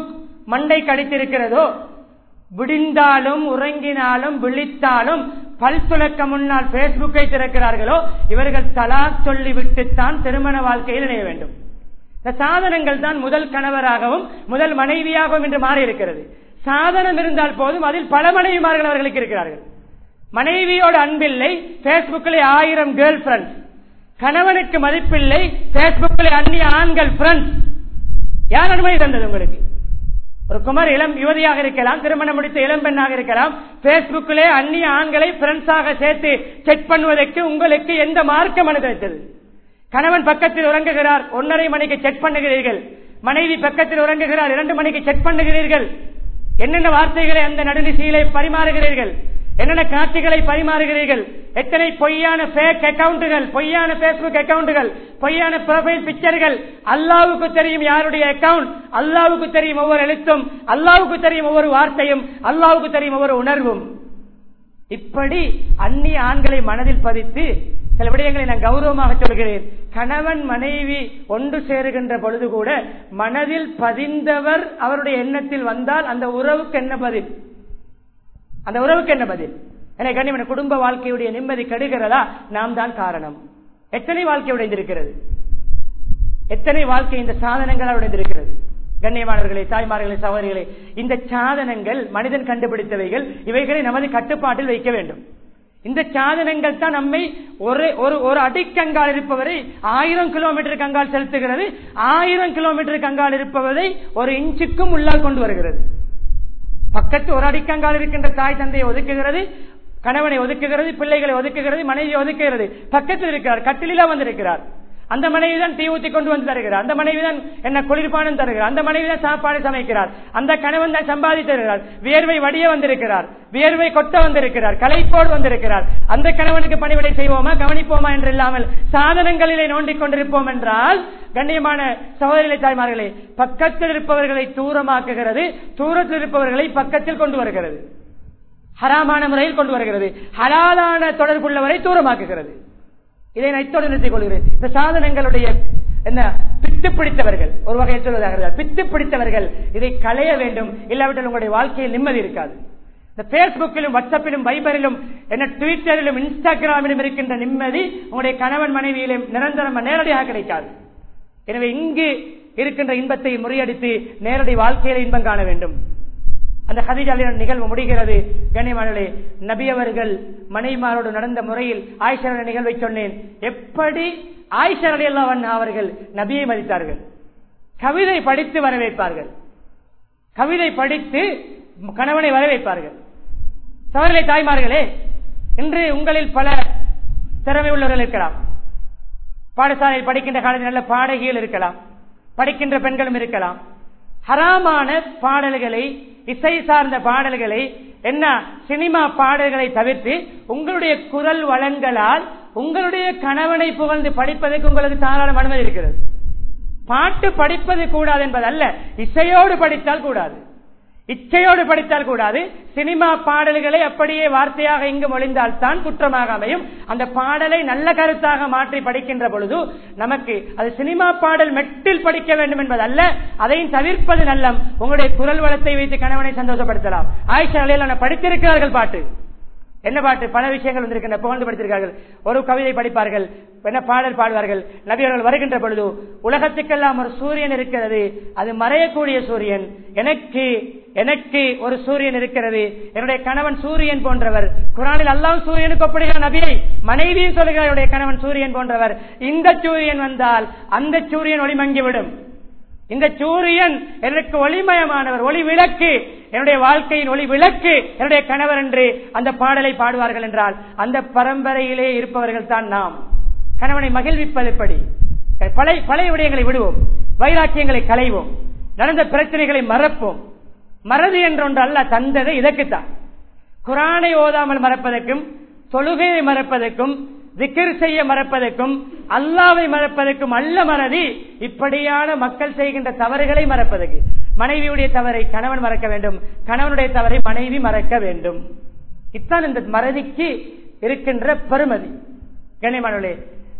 S1: மண்டை கடித்திருக்கிறதோ விடிந்தாலும் உறங்கினாலும் விழித்தாலும் பல் துளக்க முன்னால் பேஸ்புக்கை திறக்கிறார்களோ இவர்கள் தலா சொல்லிவிட்டுத்தான் திருமண வாழ்க்கையில் இணைய வேண்டும் இந்த சாதனங்கள் தான் முதல் கணவராகவும் முதல் மனைவியாகவும் என்று மாறி இருக்கிறது சாதனம் இருந்தால் போதும் அதில் பல மனைவிமார்கள் அவர்களுக்கு இருக்கிறார்கள் மனைவியோட அன்பில்லை பேஸ்புக்கில் ஆயிரம் கேர்ள் ஃபிரண்ட்ஸ் கணவனுக்கு மதிப்பில்லை பேஸ்புக்கில் அந்நிய ஆண்கள் ஃபிரண்ட்ஸ் யார் அனுமதி தந்தது உங்களுக்கு ஒரு குமர் இளம் யுவதியாக இருக்கலாம் திருமணம் முடித்த இளம் பெண்ணாக இருக்கலாம் பேஸ்புக்கிலே அந்நிய ஆண்களை பிரெண்ட்ஸாக சேர்த்து செக் பண்ணுவதற்கு உங்களுக்கு எந்த மார்க்கம் அனுமதித்தது கணவன் பக்கத்தில் உறங்குகிறார் ஒன்றரை மணிக்கு செக் பண்ணுகிறீர்கள் மனைவி பக்கத்தில் உறங்குகிறார் இரண்டு மணிக்கு செக் பண்ணுகிறீர்கள் என்னென்ன வார்த்தைகளை அந்த நடுநிசையிலே பரிமாறுகிறீர்கள் என்னென்ன காட்சிகளை பரிமாறுகிறீர்கள் எத்தனை பொய்யான பேக் அக்கவுண்டுகள் பொய்யான பேஸ்புக் அக்கவுண்டுகள் பொய்யான ப்ரொஃபைல் பிக்சர்கள் அல்லாவுக்கு தெரியும் யாருடைய அக்கவுண்ட் அல்லாவுக்கு தெரியும் ஒவ்வொரு எழுத்தும் அல்லாவுக்கு தெரியும் ஒவ்வொரு வார்த்தையும் அல்லாவுக்கு தெரியும் ஒவ்வொரு உணர்வும் இப்படி அந்நிய ஆண்களை மனதில் பதித்து சில விடயங்களை நான் கௌரவமாக சொல்கிறேன் கணவன் மனைவி ஒன்று சேருகின்ற பொழுது கூட மனதில் பதிந்தவர் அவருடைய எண்ணத்தில் வந்தால் அந்த உறவுக்கு என்ன பதில் அந்த உறவுக்கு என்ன பதில் எனக்கு கண்ணியமான குடும்ப வாழ்க்கையுடைய நிம்மதி கெடுகிறதா நாம் தான் காரணம் எத்தனை வாழ்க்கை உடைந்திருக்கிறது எத்தனை வாழ்க்கை இந்த சாதனங்களால் உடைந்திருக்கிறது கண்ணியமானவர்களே தாய்மார்களே சகோதரிகளே இந்த சாதனங்கள் மனிதன் கண்டுபிடித்தவைகள் இவைகளை நமது கட்டுப்பாட்டில் வைக்க வேண்டும் இந்த சாதனங்கள் தான் நம்மை ஒரு ஒரு ஒரு அடிக்கங்கால் இருப்பவரை ஆயிரம் கிலோமீட்டர் கங்கால் செலுத்துகிறது ஆயிரம் கிலோமீட்டர் கங்கால் இருப்பவரை ஒரு இன்ச்சுக்கும் உள்ளால் கொண்டு வருகிறது பக்கத்து ஒரு அடிக்கங்கால் இருக்கின்ற தாய் தந்தையை ஒதுக்குகிறது கணவனை ஒதுக்குகிறது பிள்ளைகளை ஒதுக்குகிறது மனைவியை ஒதுக்குகிறது பக்கத்தில் இருக்கிறார் கட்டிலா வந்திருக்கிறார் அந்த மனைவி தான் தீ ஊத்தி கொண்டு வந்து தருகிறார் அந்த மனைவி தான் என்ன குளிர்பானம் தருகிறார் அந்த மனைவி தான் சாப்பாடு சமைக்கிறார் அந்த கணவன் தான் சம்பாதித்து தருகிறார் வியர்வை வடிய வந்திருக்கிறார் வியர்வை கொட்ட வந்திருக்கிறார் கலைப்போடு வந்திருக்கிறார் அந்த கணவனுக்கு பணிவிடை செய்வோமா கவனிப்போமா என்று இல்லாமல் சாதனங்களிலே நோண்டிக் கொண்டிருப்போம் என்றால் கண்ணியமான சகோதரி தாய்மார்களே பக்கத்தில் இருப்பவர்களை தூரமாக்குகிறது தூரத்தில் இருப்பவர்களை பக்கத்தில் கொண்டு வருகிறது ஹராமான முறையில் கொண்டு வருகிறது ஹலாலான தொடர்புள்ளவரை தூரமாக்குகிறது இதை நான் இத்தோடு நிறுத்திக் கொள்கிறேன் இந்த சாதனங்களுடைய என்ன பித்து பிடித்தவர்கள் ஒரு வகையில் சொல்வதாக பித்து பிடித்தவர்கள் இதை களைய வேண்டும் இல்லாவிட்டால் உங்களுடைய வாழ்க்கையில் நிம்மதி இருக்காது இந்த பேஸ்புக்கிலும் வாட்ஸ்அப்பிலும் வைபரிலும் என்ன ட்விட்டரிலும் இன்ஸ்டாகிராமிலும் இருக்கின்ற நிம்மதி உங்களுடைய கணவன் மனைவியிலும் நிரந்தரம் நேரடியாக கிடைக்காது எனவே இங்கு இருக்கின்ற இன்பத்தை முறியடித்து நேரடி வாழ்க்கையில இன்பம் காண வேண்டும் அந்த ஹதிஜாலின் நிகழ்வு முடிகிறது கண்ணியமானே நபி அவர்கள் மனைமாரோடு நடந்த முறையில் ஆயிஷர நிகழ்வை சொன்னேன் எப்படி ஆயிஷர் அலி அல்லாவன் அவர்கள் நபியை மதித்தார்கள் கவிதை படித்து வரவேற்பார்கள் கவிதை படித்து கணவனை வரவேற்பார்கள் சவர்களை தாய்மார்களே இன்று உங்களில் பல திறமை உள்ளவர்கள் இருக்கலாம் பாடசாலையில் படிக்கின்ற காலத்தில் நல்ல பாடகிகள் இருக்கலாம் படிக்கின்ற பெண்களும் இருக்கலாம் ஹராமான பாடல்களை இசை சார்ந்த பாடல்களை என்ன சினிமா பாடல்களை தவிர்த்து உங்களுடைய குரல் வளங்களால் உங்களுடைய கணவனை புகழ்ந்து படிப்பதற்கு உங்களுக்கு தாராளம் அனுமதி இருக்கிறது பாட்டு படிப்பது கூடாது என்பது அல்ல இசையோடு படித்தால் கூடாது இச்சையோடு படித்தால் கூடாது சினிமா பாடல்களை அப்படியே வார்த்தையாக இங்கு மொழிந்தால் தான் குற்றமாக அமையும் அந்த பாடலை நல்ல கருத்தாக மாற்றி படிக்கின்ற பொழுது நமக்கு அது சினிமா பாடல் மெட்டில் படிக்க வேண்டும் என்பது அல்ல அதையும் தவிர்ப்பது நல்லம் உங்களுடைய குரல் வளத்தை வைத்து கணவனை சந்தோஷப்படுத்தலாம் ஆயிஷா அலையில படித்திருக்கிறார்கள் பாட்டு என்ன பாட்டு பல விஷயங்கள் வந்திருக்கின்ற புகழ்ந்து படித்திருக்கார்கள் ஒரு கவிதை படிப்பார்கள் என்ன பாடல் பாடுவார்கள் நபியர்கள் வருகின்ற பொழுது உலகத்துக்கெல்லாம் ஒரு சூரியன் இருக்கிறது அது மறையக்கூடிய சூரியன் எனக்கு எனக்கு ஒரு சூரியன் இருக்கிறது என்னுடைய கணவன் சூரியன் போன்றவர் குரானில் அல்லாஹ் சூரியனுக்கு ஒப்பிடுகிற நபியை மனைவியும் சொல்கிறார் என்னுடைய கணவன் சூரியன் போன்றவர் இந்த சூரியன் வந்தால் அந்த சூரியன் ஒளி மங்கிவிடும் இந்த சூரியன் எனக்கு ஒளிமயமானவர் ஒளி விளக்கு என்னுடைய வாழ்க்கையின் ஒளி விளக்கு என்னுடைய கணவர் என்று அந்த பாடலை பாடுவார்கள் என்றால் அந்த பரம்பரையிலே இருப்பவர்கள் தான் நாம் கணவனை மகிழ்விப்பது எப்படி பழைய பழைய விடயங்களை விடுவோம் வைராக்கியங்களை களைவோம் நடந்த பிரச்சனைகளை மறப்போம் மறதி என்றொன்று அல்ல தந்தது இதற்குத்தான் குரானை ஓதாமல் மறப்பதற்கும் தொழுகையை மறப்பதற்கும் திக்கிர் செய்ய மறப்பதற்கும் அல்லாவை மறப்பதற்கும் அல்ல மறதி இப்படியான மக்கள் செய்கின்ற தவறுகளை மறப்பதற்கு மனைவியுடைய தவறை கணவன் மறக்க வேண்டும் கணவனுடைய தவறை மனைவி மறக்க வேண்டும் இத்தான் இந்த மறதிக்கு இருக்கின்ற பெருமதி கண்ணியமானவர்களே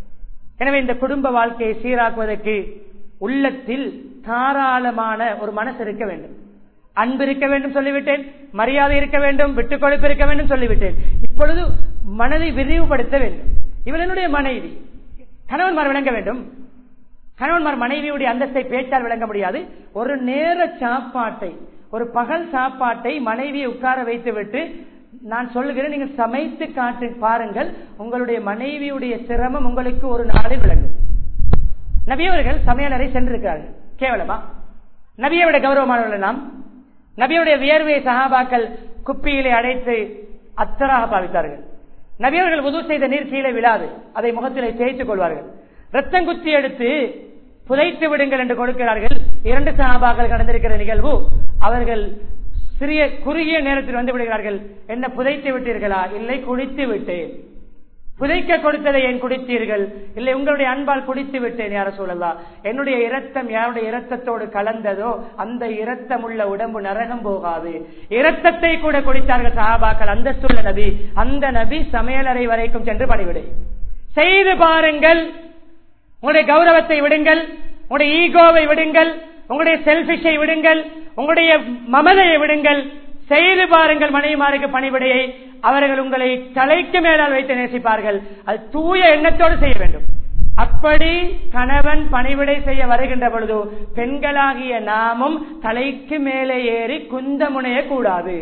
S1: எனவே இந்த குடும்ப வாழ்க்கையை சீராக்குவதற்கு உள்ளத்தில் தாராளமான ஒரு மனசு இருக்க வேண்டும் அன்பு இருக்க வேண்டும் சொல்லிவிட்டேன் மரியாதை இருக்க வேண்டும் விட்டுக் கொடுப்பு இருக்க வேண்டும் சொல்லிவிட்டேன் இப்பொழுது மனதை விரிவுபடுத்த வேண்டும் இவள் என்னுடைய மனைவி கணவன்மார் விளங்க வேண்டும் கணவன்மார் மனைவியுடைய அந்தஸ்தை பேச்சால் விளங்க முடியாது ஒரு நேர சாப்பாட்டை ஒரு பகல் சாப்பாட்டை மனைவியை உட்கார வைத்து விட்டு நான் சொல்லுகிறேன் நீங்கள் சமைத்து காட்டு பாருங்கள் உங்களுடைய மனைவியுடைய சிரமம் உங்களுக்கு ஒரு நாளில் விளங்கும் நபியவர்கள் சமையலறை சென்றிருக்கிறார்கள் கேவலமா நபியை விட கௌரவமானவர்கள் நாம் நபியுடைய வியர்வை சகாபாக்கள் குப்பியிலே அடைத்து அத்தராக பாவித்தார்கள் நபியவர்கள் உதவு செய்த நீர் கீழே விழாது அதை முகத்திலே தேய்த்துக் கொள்வார்கள் ரத்தம் குத்தி எடுத்து புதைத்து விடுங்கள் என்று கொடுக்கிறார்கள் இரண்டு சகாபாக்கள் கடந்திருக்கிற நிகழ்வு அவர்கள் சிறிய குறுகிய நேரத்தில் வந்து விடுகிறார்கள் என்ன புதைத்து விட்டீர்களா இல்லை குளித்து விட்டேன் புதைக்க கொடுத்ததை ஏன் குடித்தீர்கள் இல்லை உங்களுடைய அன்பால் குடித்து விட்டேன் யார சொல்லலாம் என்னுடைய இரத்தம் யாருடைய இரத்தத்தோடு கலந்ததோ அந்த இரத்தம் உள்ள உடம்பு நரகம் போகாது இரத்தத்தை கூட குடித்தார்கள் சஹாபாக்கள் அந்தஸ்துள்ள நபி அந்த நபி சமையலறை வரைக்கும் சென்று பணிவிடை செய்து பாருங்கள் உங்களுடைய கௌரவத்தை விடுங்கள் உங்களுடைய ஈகோவை விடுங்கள் உங்களுடைய செல்பிஷை விடுங்கள் உங்களுடைய மமதையை விடுங்கள் செய்து பாருங்கள் மனைவிமாருக்கு பணிவிடையை அவர்கள் உங்களை தலைக்கு மேலால் வைத்து நேசிப்பார்கள் அது தூய எண்ணத்தோடு செய்ய வேண்டும் அப்படி கணவன் பணிவிடை செய்ய வருகின்ற பொழுது பெண்களாகிய நாமும் தலைக்கு மேலே ஏறி குந்த முனைய கூடாது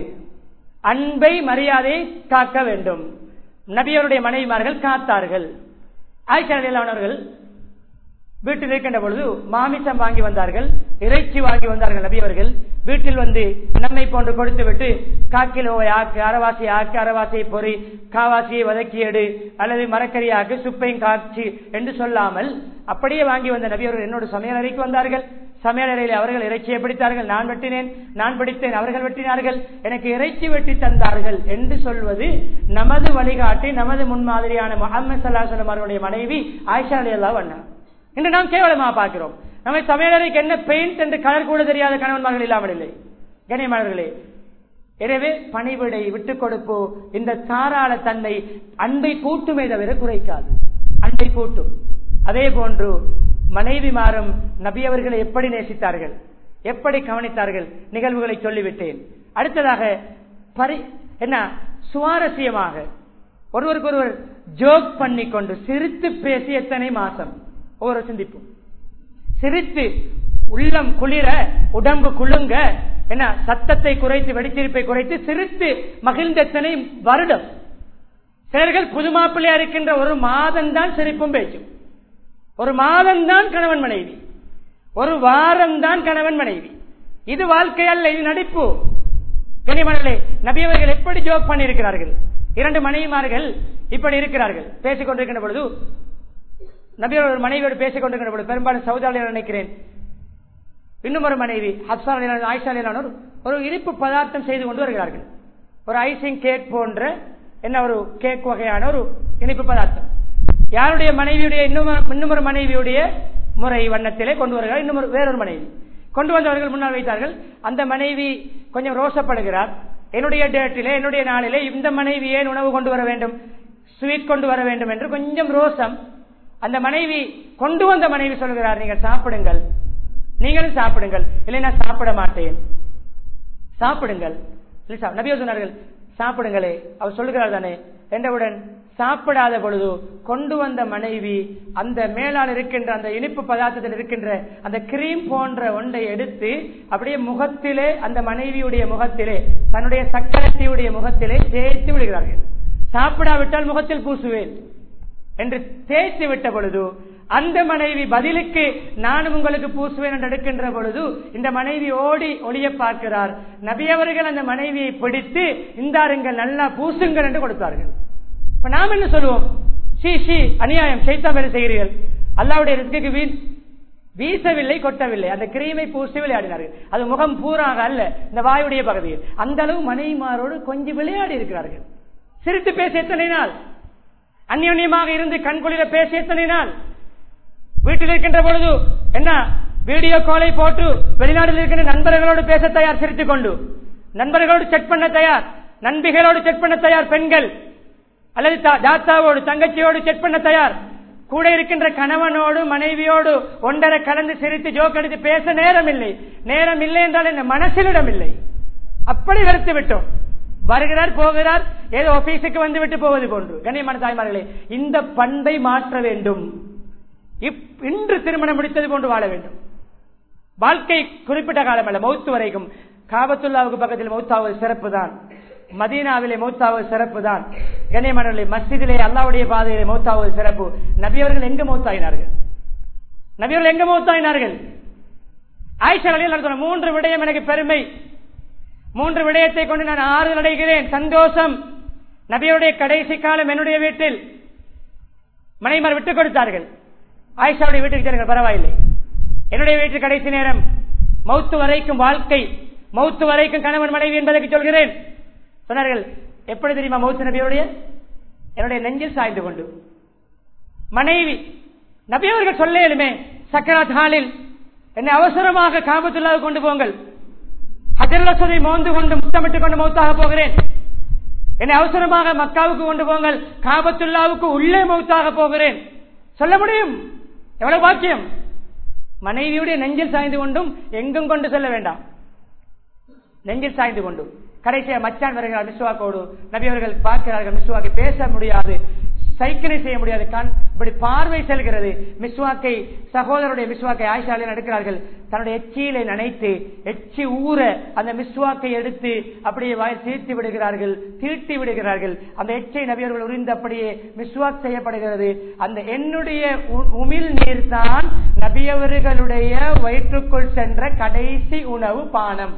S1: அன்பை மரியாதையை காக்க வேண்டும் நபியருடைய மனைவிமார்கள் காத்தார்கள் ஆய்ச்சலானவர்கள் வீட்டில் இருக்கின்ற பொழுது மாமிசம் வாங்கி வந்தார்கள் இறைச்சி வாங்கி வந்தார்கள் நபியவர்கள் வீட்டில் வந்து நம்மை போன்று கொடுத்து விட்டு காக்கிலோவை ஆக்கு அறவாசி ஆக்கு அறவாசியை பொறி காவாசியை வதக்கி எடு அல்லது மரக்கறி ஆக்கு சுப்பையும் காய்ச்சி என்று சொல்லாமல் அப்படியே வாங்கி வந்த நபியவர்கள் என்னோட சமையலறைக்கு வந்தார்கள் சமையலறையில் அவர்கள் இறைச்சியை பிடித்தார்கள் நான் வெட்டினேன் நான் பிடித்தேன் அவர்கள் வெட்டினார்கள் எனக்கு இறைச்சி வெட்டி தந்தார்கள் என்று சொல்வது நமது வழிகாட்டி நமது முன்மாதிரியான முகமது சல்லாஹலம் அவருடைய மனைவி ஆயிஷா அலி அல்லா வண்ணா இன்று நாம் கேவலமா பார்க்கிறோம் நம்ம சமையலறைக்கு என்ன பெயிண்ட் என்று கலர் கூட தெரியாத கணவன்மார்கள் இல்லாமல் இல்லை கண்ணியமானவர்களே எனவே பணிவிடை விட்டுக் கொடுப்போ இந்த தாராள தன்மை அன்பை கூட்டுமே தவிர குறைக்காது அன்பை கூட்டும் அதே போன்று மனைவி மாறும் நபி அவர்களை எப்படி நேசித்தார்கள் எப்படி கவனித்தார்கள் நிகழ்வுகளை சொல்லிவிட்டேன் அடுத்ததாக பரி என்ன சுவாரஸ்யமாக ஒருவருக்கு ஒருவர் ஜோக் பண்ணிக்கொண்டு சிரித்து பேசி எத்தனை மாசம் ஒவ்வொரு சிந்திப்போம் சிரித்து உள்ளம் குளிர உடம்பு குலுங்க என்ன சத்தத்தை குறைத்து வெடிச்சிருப்பை குறைத்து சிரித்து மகிழ்ந்த எத்தனை வருடம் சிலர்கள் புது மாப்பிள்ளையா இருக்கின்ற ஒரு மாதம் தான் சிரிப்பும் பேச்சும் ஒரு மாதம் தான் கணவன் மனைவி ஒரு வாரம் தான் கணவன் மனைவி இது வாழ்க்கை அல்ல இது நடிப்பு கனிமணலே நபியவர்கள் எப்படி ஜோக் பண்ணியிருக்கிறார்கள் இரண்டு மனைவிமார்கள் இப்படி இருக்கிறார்கள் பேசிக் கொண்டிருக்கின்ற பொழுது நபியோட ஒரு மனைவியோடு பேசிக் கொண்டிருக்கின்ற பொழுது பெரும்பாலும் சவுதாலியில் நினைக்கிறேன் இன்னும் ஒரு மனைவி ஹப்சா ஆயிஷா ஒரு இனிப்பு பதார்த்தம் செய்து கொண்டு வருகிறார்கள் ஒரு ஐசிங் கேக் போன்ற என்ன ஒரு கேக் வகையான ஒரு இனிப்பு பதார்த்தம் யாருடைய மனைவியுடைய இன்னும் இன்னும் ஒரு மனைவியுடைய முறை வண்ணத்திலே கொண்டு வருகிறார் இன்னும் வேறொரு மனைவி கொண்டு வந்தவர்கள் முன்னால் வைத்தார்கள் அந்த மனைவி கொஞ்சம் ரோசப்படுகிறார் என்னுடைய டேட்டிலே என்னுடைய நாளிலே இந்த மனைவி ஏன் உணவு கொண்டு வர வேண்டும் ஸ்வீட் கொண்டு வர வேண்டும் என்று கொஞ்சம் ரோசம் அந்த மனைவி கொண்டு வந்த மனைவி சொல்கிறார் நீங்கள் சாப்பிடுங்கள் நீங்களும் சாப்பிடுங்கள் இல்லை நான் சாப்பிட மாட்டேன் சாப்பிடுங்கள் நபியோ சொன்னார்கள் சாப்பிடுங்களே அவர் சொல்லுகிறார் தானே என்றவுடன் சாப்பிடாத பொழுது கொண்டு வந்த மனைவி அந்த மேலால் இருக்கின்ற அந்த இனிப்பு பதார்த்தத்தில் இருக்கின்ற அந்த கிரீம் போன்ற ஒன்றை எடுத்து அப்படியே முகத்திலே அந்த மனைவியுடைய முகத்திலே தன்னுடைய சக்கரத்தியுடைய முகத்திலே தேய்த்து விடுகிறார்கள் சாப்பிடாவிட்டால் முகத்தில் பூசுவேன் என்று தேய்த்து விட்ட பொழுது அந்த மனைவி பதிலுக்கு நானும் உங்களுக்கு பூசுவேன் என்று எடுக்கின்ற பொழுது இந்த மனைவி ஓடி ஒளிய பார்க்கிறார் நபியவர்கள் அந்த மனைவியை பிடித்து இந்தாருங்கள் நல்லா பூசுங்கள் என்று கொடுத்தார்கள் இப்ப நாம் என்ன சொல்லுவோம் ஷீ ஷீ அநியாயம் சைத்தா வேலை செய்கிறீர்கள் அல்லாவுடைய ரிஸ்க்கு வீண் வீசவில்லை கொட்டவில்லை அந்த கிரீமை பூசி விளையாடினார்கள் அது முகம் பூராக அல்ல இந்த வாயுடைய பகுதியில் அந்த அளவு மனைவிமாரோடு கொஞ்சம் விளையாடி இருக்கிறார்கள் சிரித்து பேச எத்தனை நாள் அந்யோன்யமாக இருந்து கண்குளிர பேச எத்தனை நாள் வீட்டில் இருக்கின்ற பொழுது என்ன வீடியோ காலை போட்டு வெளிநாட்டில் இருக்கின்ற நண்பர்களோடு பேச தயார் சிரித்துக் கொண்டு நண்பர்களோடு செக் பண்ண தயார் நண்பிகளோடு செக் பண்ண தயார் பெண்கள் அல்லது தாத்தாவோடு தங்கச்சியோடு செக் பண்ண தயார் கூட இருக்கின்ற கணவனோடு மனைவியோடு ஒன்றரை கலந்து சிரித்து ஜோக் அடித்து பேச நேரம் இல்லை நேரம் இல்லை என்றால் இந்த மனசிலிடம் இல்லை அப்படி வெறுத்து விட்டோம் வருகிறார் போகிறார் ஏதோ ஆபீஸுக்கு வந்து விட்டு போவது போன்று கண்ணியமான தாய்மார்களே இந்த பண்பை மாற்ற வேண்டும் இப்- இன்று திருமணம் முடித்தது போன்று வாழ வேண்டும் வாழ்க்கை குறிப்பிட்ட காலம் அல்ல மௌத்து வரைக்கும் காபத்துல்லாவுக்கு பக்கத்தில் மௌத்தாவது சிறப்பு தான் மதீனாவிலே மௌத்தாவது சிறப்பு தான் கண்ணியமானவர்களே மஸ்ஜிதிலே அல்லாவுடைய பாதையிலே மௌத்தாவது சிறப்பு நபியவர்கள் எங்க மௌத்தாயினார்கள் நபியவர்கள் எங்க மௌத்தாயினார்கள் ஆயிஷா அலியில் நடத்தின மூன்று விடயம் எனக்கு பெருமை மூன்று விடயத்தை கொண்டு நான் ஆறுதல் அடைகிறேன் சந்தோஷம் நபியுடைய கடைசி காலம் என்னுடைய வீட்டில் மனைமார் விட்டுக் கொடுத்தார்கள் ஆயிஷாவுடைய வீட்டுக்கு செல்லுங்கள் பரவாயில்லை என்னுடைய வீட்டில் கடைசி நேரம் மௌத்து வரைக்கும் வாழ்க்கை மௌத்து வரைக்கும் கணவன் மனைவி என்பதற்கு சொல்கிறேன் சொன்னார்கள் எப்படி தெரியுமா மௌத்து நபியுடைய என்னுடைய நெஞ்சில் சாய்ந்து கொண்டு மனைவி நபியவர்கள் சொல்ல இயலுமே சக்கராத் ஹாலில் என்னை அவசரமாக காபத்துள்ளாக கொண்டு போங்கள் ஹஜரலசுதை மோந்து கொண்டு முத்தமிட்டுக் கொண்டு மௌத்தாக போகிறேன் என்னை அவசரமாக மக்காவுக்கு கொண்டு போங்கள் காபத்துல்லாவுக்கு உள்ளே மௌத்தாக போகிறேன் சொல்ல முடியும் எவ்வளவு பாக்கியம் மனைவியுடைய நெஞ்சில் சாய்ந்து கொண்டும் எங்கும் கொண்டு செல்ல வேண்டாம் நெஞ்சில் சாய்ந்து கொண்டும் கடைசியா மச்சான் வருகிறார் மிஸ்வாக்கோடு நபி அவர்கள் பார்க்கிறார்கள் மிஸ்வாக்கை பேச முடியாது சைக்கிளை செய்ய முடியாது கண் இப்படி பார்வை செல்கிறது மிஸ்வாக்கை சகோதரருடைய மிஸ்வாக்கை ஆயிஷாலே நடக்கிறார்கள் தன்னுடைய எச்சியிலை நனைத்து எச்சி ஊற அந்த மிஸ்வாக்கை எடுத்து அப்படியே வாயில் தீர்த்து விடுகிறார்கள் தீர்த்தி விடுகிறார்கள் அந்த எச்சை நபியர்கள் உறிந்து அப்படியே மிஸ்வாக் செய்யப்படுகிறது அந்த என்னுடைய உ- உமிழ் நீர் தான் நபியவர்களுடைய வயிற்றுக்குள் சென்ற கடைசி உணவு பானம்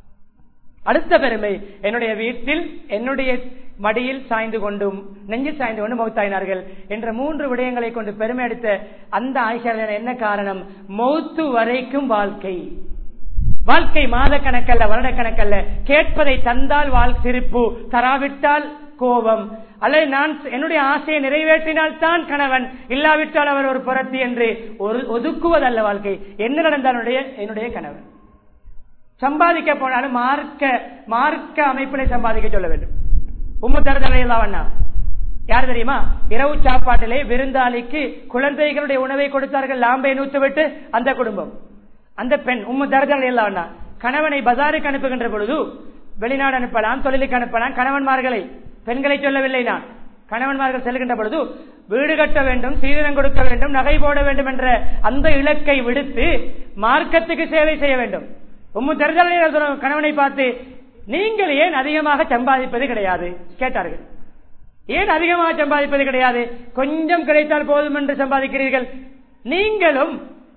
S1: அடுத்த பெருமை என்னுடைய வீட்டில் என்னுடைய மடியில் சாய்ந்து கொண்டும் நெஞ்சில் சாய்ந்து கொண்டு மௌத்தாயினார்கள் என்ற மூன்று விடயங்களை கொண்டு பெருமை எடுத்த அந்த ஆயிஷா என்ன காரணம் மௌத்து வரைக்கும் வாழ்க்கை வாழ்க்கை மாத கணக்கல்ல வருட கணக்கல்ல கேட்பதை தந்தால் வாழ் சிரிப்பு தராவிட்டால் கோபம் அல்லது நான் என்னுடைய ஆசையை நிறைவேற்றினால் தான் கணவன் இல்லாவிட்டால் அவர் ஒரு புரட்சி என்று ஒரு ஒதுக்குவதல்ல வாழ்க்கை என்ன நடந்தால் என்னுடைய என்னுடைய கணவன் சம்பாதிக்க போனாலும் மார்க்க மார்க்க அமைப்பினை சம்பாதிக்க சொல்ல வேண்டும் உம்மு தரதலையெல்லாம் யார் தெரியுமா இரவு சாப்பாட்டிலே விருந்தாளிக்கு குழந்தைகளுடைய உணவை கொடுத்தார்கள் லாம்பை நூத்து விட்டு அந்த குடும்பம் அந்த பெண் உம்மு தரதலையெல்லாம் கணவனை பஜாருக்கு அனுப்புகின்ற பொழுது வெளிநாடு அனுப்பலாம் தொழிலுக்கு அனுப்பலாம் கணவன்மார்களை பெண்களை சொல்லவில்லை நான் கணவன்மார்கள் செல்கின்ற பொழுது வீடு கட்ட வேண்டும் சீதனம் கொடுக்க வேண்டும் நகை போட வேண்டும் என்ற அந்த இலக்கை விடுத்து மார்க்கத்துக்கு சேவை செய்ய வேண்டும் உம்மு தெரிதல் கணவனை பார்த்து நீங்கள் ஏன் அதிகமாக சம்பாதிப்பது கிடையாது கேட்டார்கள் ஏன் அதிகமாக சம்பாதிப்பது கிடையாது கொஞ்சம் கிடைத்தால் போதும் என்று சம்பாதிக்கிறீர்கள் நீங்களும்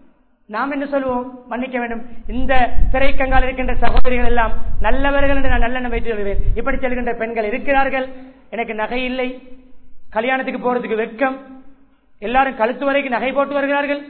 S1: நாம் என்ன சொல்வோம் மன்னிக்க வேண்டும் இந்த திரைக்கங்கால் இருக்கின்ற சகோதரிகள் எல்லாம் நல்லவர்கள் என்று நான் நல்லெண்ணம் வைத்து சொல்கிறேன் இப்படி செல்கின்ற பெண்கள் இருக்கிறார்கள் எனக்கு நகை இல்லை கல்யாணத்துக்கு போறதுக்கு வெட்கம் எல்லாரும் கழுத்து வரைக்கும் நகை போட்டு வருகிறார்கள்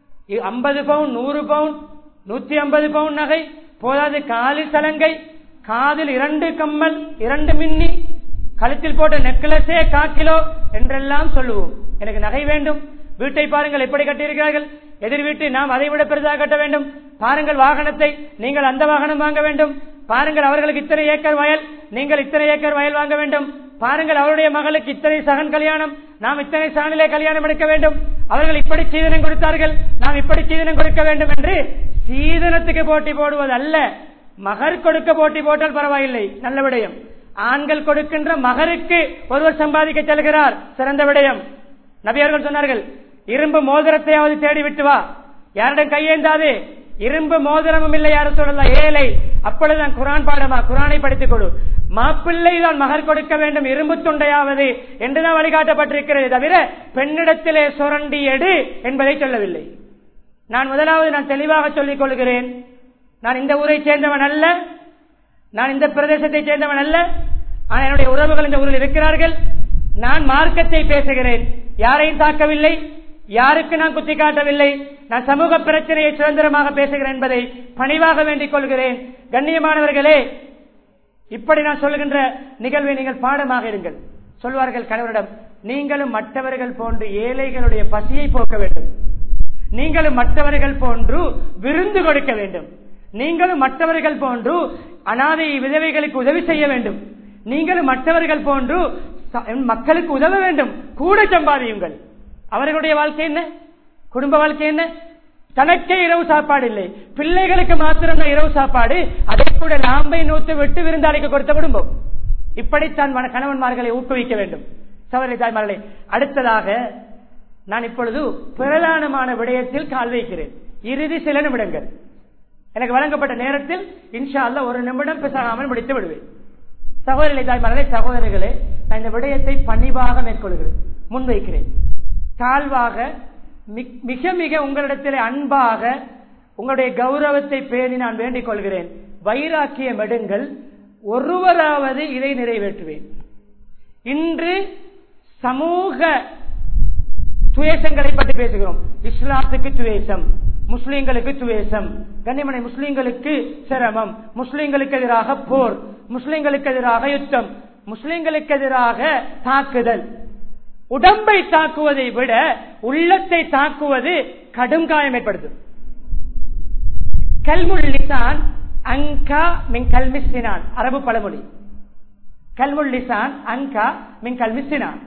S1: ஐம்பது பவுன் நூறு பவுன் நூத்தி ஐம்பது பவுன் நகை போதாது காலில் சலங்கை காதில் இரண்டு கம்மல் இரண்டு மின்னி கழுத்தில் போட்ட நெக்லஸே கா கிலோ என்றெல்லாம் சொல்லுவோம் எனக்கு நகை வேண்டும் வீட்டை பாருங்கள் எப்படி கட்டியிருக்கிறார்கள் எதிர் வீட்டை நாம் அதை விட பெரிதாக கட்ட வேண்டும் பாருங்கள் வாகனத்தை நீங்கள் அந்த வாகனம் வாங்க வேண்டும் பாருங்கள் அவர்களுக்கு இத்தனை ஏக்கர் வயல் நீங்கள் இத்தனை ஏக்கர் வயல் வாங்க வேண்டும் பாருங்கள் அவருடைய மகளுக்கு இத்தனை சகன் கல்யாணம் நாம் இத்தனை சகனிலே கல்யாணம் எடுக்க வேண்டும் அவர்கள் இப்படி சீதனம் கொடுத்தார்கள் நாம் இப்படி சீதனம் கொடுக்க வேண்டும் என்று சீதனத்துக்கு போட்டி போடுவது அல்ல மகர் கொடுக்க போட்டி போட்டால் பரவாயில்லை நல்ல விடயம் ஆண்கள் கொடுக்கின்ற மகருக்கு ஒருவர் சம்பாதிக்க செல்கிறார் சிறந்த விடயம் நபியர்கள் சொன்னார்கள் இரும்பு மோதிரத்தையாவது தேடி விட்டு வா யாரிடம் கையேந்தாது இரும்பு மோதிரமும் இல்லை யாரும் சொல்லலாம் ஏழை அப்பொழுதுதான் குரான் பாடமா குரானை படித்துக் கொடு மாப்பிள்ளை தான் மகர் கொடுக்க வேண்டும் இரும்பு துண்டையாவது என்றுதான் வழிகாட்டப்பட்டிருக்கிறது தவிர பெண்ணிடத்திலே சுரண்டி எடு என்பதை சொல்லவில்லை நான் முதலாவது நான் தெளிவாக சொல்லிக் கொள்கிறேன் நான் இந்த ஊரை சேர்ந்தவன் அல்ல நான் இந்த பிரதேசத்தை சேர்ந்தவன் அல்ல ஆனால் என்னுடைய உறவுகள் இந்த ஊரில் இருக்கிறார்கள் நான் மார்க்கத்தை பேசுகிறேன் யாரையும் தாக்கவில்லை யாருக்கு நான் குத்தி காட்டவில்லை நான் சமூக பிரச்சனையை சுதந்திரமாக பேசுகிறேன் என்பதை பணிவாக வேண்டிக் கொள்கிறேன் கண்ணியமானவர்களே இப்படி நான் சொல்லுகின்ற நிகழ்வை நீங்கள் பாடமாக இருங்கள் சொல்வார்கள் கணவரிடம் நீங்களும் மற்றவர்கள் போன்று ஏழைகளுடைய பசியை போக்க வேண்டும் நீங்களும் மற்றவர்கள் போன்று விருந்து கொடுக்க வேண்டும் நீங்களும் மற்றவர்கள் போன்று அனாதை விதவைகளுக்கு உதவி செய்ய வேண்டும் நீங்களும் மற்றவர்கள் போன்று மக்களுக்கு உதவ வேண்டும் கூட சம்பாதியுங்கள் அவர்களுடைய வாழ்க்கை என்ன குடும்ப வாழ்க்கை என்ன தனக்கே இரவு சாப்பாடு இல்லை பிள்ளைகளுக்கு மாத்திரம் இரவு சாப்பாடு அதை கூட லாம்பை நூத்து விட்டு விருந்தாளிக்கு கொடுத்த குடும்பம் இப்படித்தான் மன- கணவன்மார்களை ஊக்குவிக்க வேண்டும் சகோதரி தாய்மார்களே அடுத்ததாக நான் இப்பொழுது பிரதானமான விடயத்தில் கால் வைக்கிறேன் இறுதி சில நிமிடங்கள் எனக்கு வழங்கப்பட்ட நேரத்தில் இன்ஷா அல்லாஹ் ஒரு நிமிடம் பேசாமல் முடித்து விடுவேன் சகோதரி தாய்மார்களே சகோதரர்களே நான் இந்த விடயத்தை பணிவாக மேற்கொள்கிறேன் முன்வைக்கிறேன் தாழ்வாக மிக்- மிக மிக உங்களிடத்தில் அன்பாக உங்களுடைய கௌரவத்தை பேணி நான் வேண்டிக் கொள்கிறேன் வைராக்கியம் எடுங்கள் ஒருவராவது இதை நிறைவேற்றுவேன் இன்று சமூக துவேஷங்களை பற்றி பேசுகிறோம் இஸ்லாத்துக்கு துவேஷம் முஸ்லிம்களுக்கு துவேஷம் கண்ணிமனை முஸ்லிம்களுக்கு சிரமம் முஸ்லிம்களுக்கு எதிராக போர் முஸ்லிம்களுக்கு எதிராக யுத்தம் முஸ்லிம்களுக்கு எதிராக தாக்குதல் உடம்பை தாக்குவதை விட உள்ளத்தை தாக்குவது கடும் காயம் ஏற்படுத்தும் கல்முல் லிசான் அங்கா மின் கல்மிஸ்தினான் அரபு பழமொழி கல்முல் லிசான் அங்கா மின் கல்மிஸ்தினான்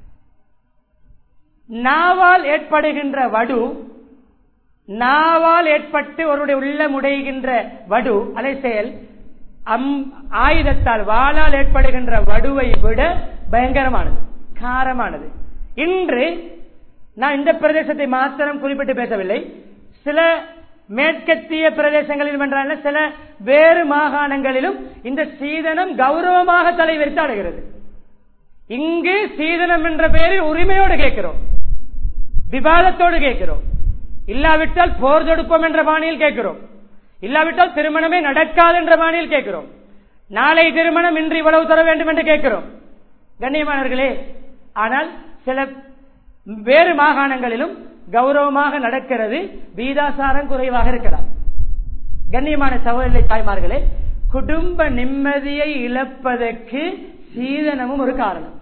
S1: நாவால் ஏற்படுகின்ற வடு நாவால் ஏற்பட்டு ஒருவருடைய உள்ளம் உடைகின்ற வடு அலை செயல் அம் ஆயுதத்தால் வாளால் ஏற்படுகின்ற வடுவை விட பயங்கரமானது காரமானது இன்று நான் இந்த பிரதேசத்தை மாத்திரம் குறிப்பிட்டு பேசவில்லை சில மேற்கத்திய பிரதேசங்களிலும் என்றால் சில வேறு மாகாணங்களிலும் இந்த சீதனம் கௌரவமாக தலைவிரித்து ஆடுகிறது இங்கு சீதனம் என்ற பெயரில் உரிமையோடு கேட்கிறோம் விவாதத்தோடு கேட்கிறோம் இல்லாவிட்டால் போர் தொடுப்போம் என்ற பாணியில் கேட்கிறோம் இல்லாவிட்டால் திருமணமே நடக்காது என்ற பாணியில் கேட்கிறோம் நாளை திருமணம் இன்று இவ்வளவு தர வேண்டும் என்று கேட்கிறோம் கண்ணியமானவர்களே ஆனால் சில வேறு மாகாணங்களிலும் கௌரவமாக நடக்கிறது வீதாசாரம் குறைவாக இருக்கலாம் கண்ணியமான சகோதரி தாய்மார்களே குடும்ப நிம்மதியை இழப்பதற்கு சீதனமும் ஒரு காரணம்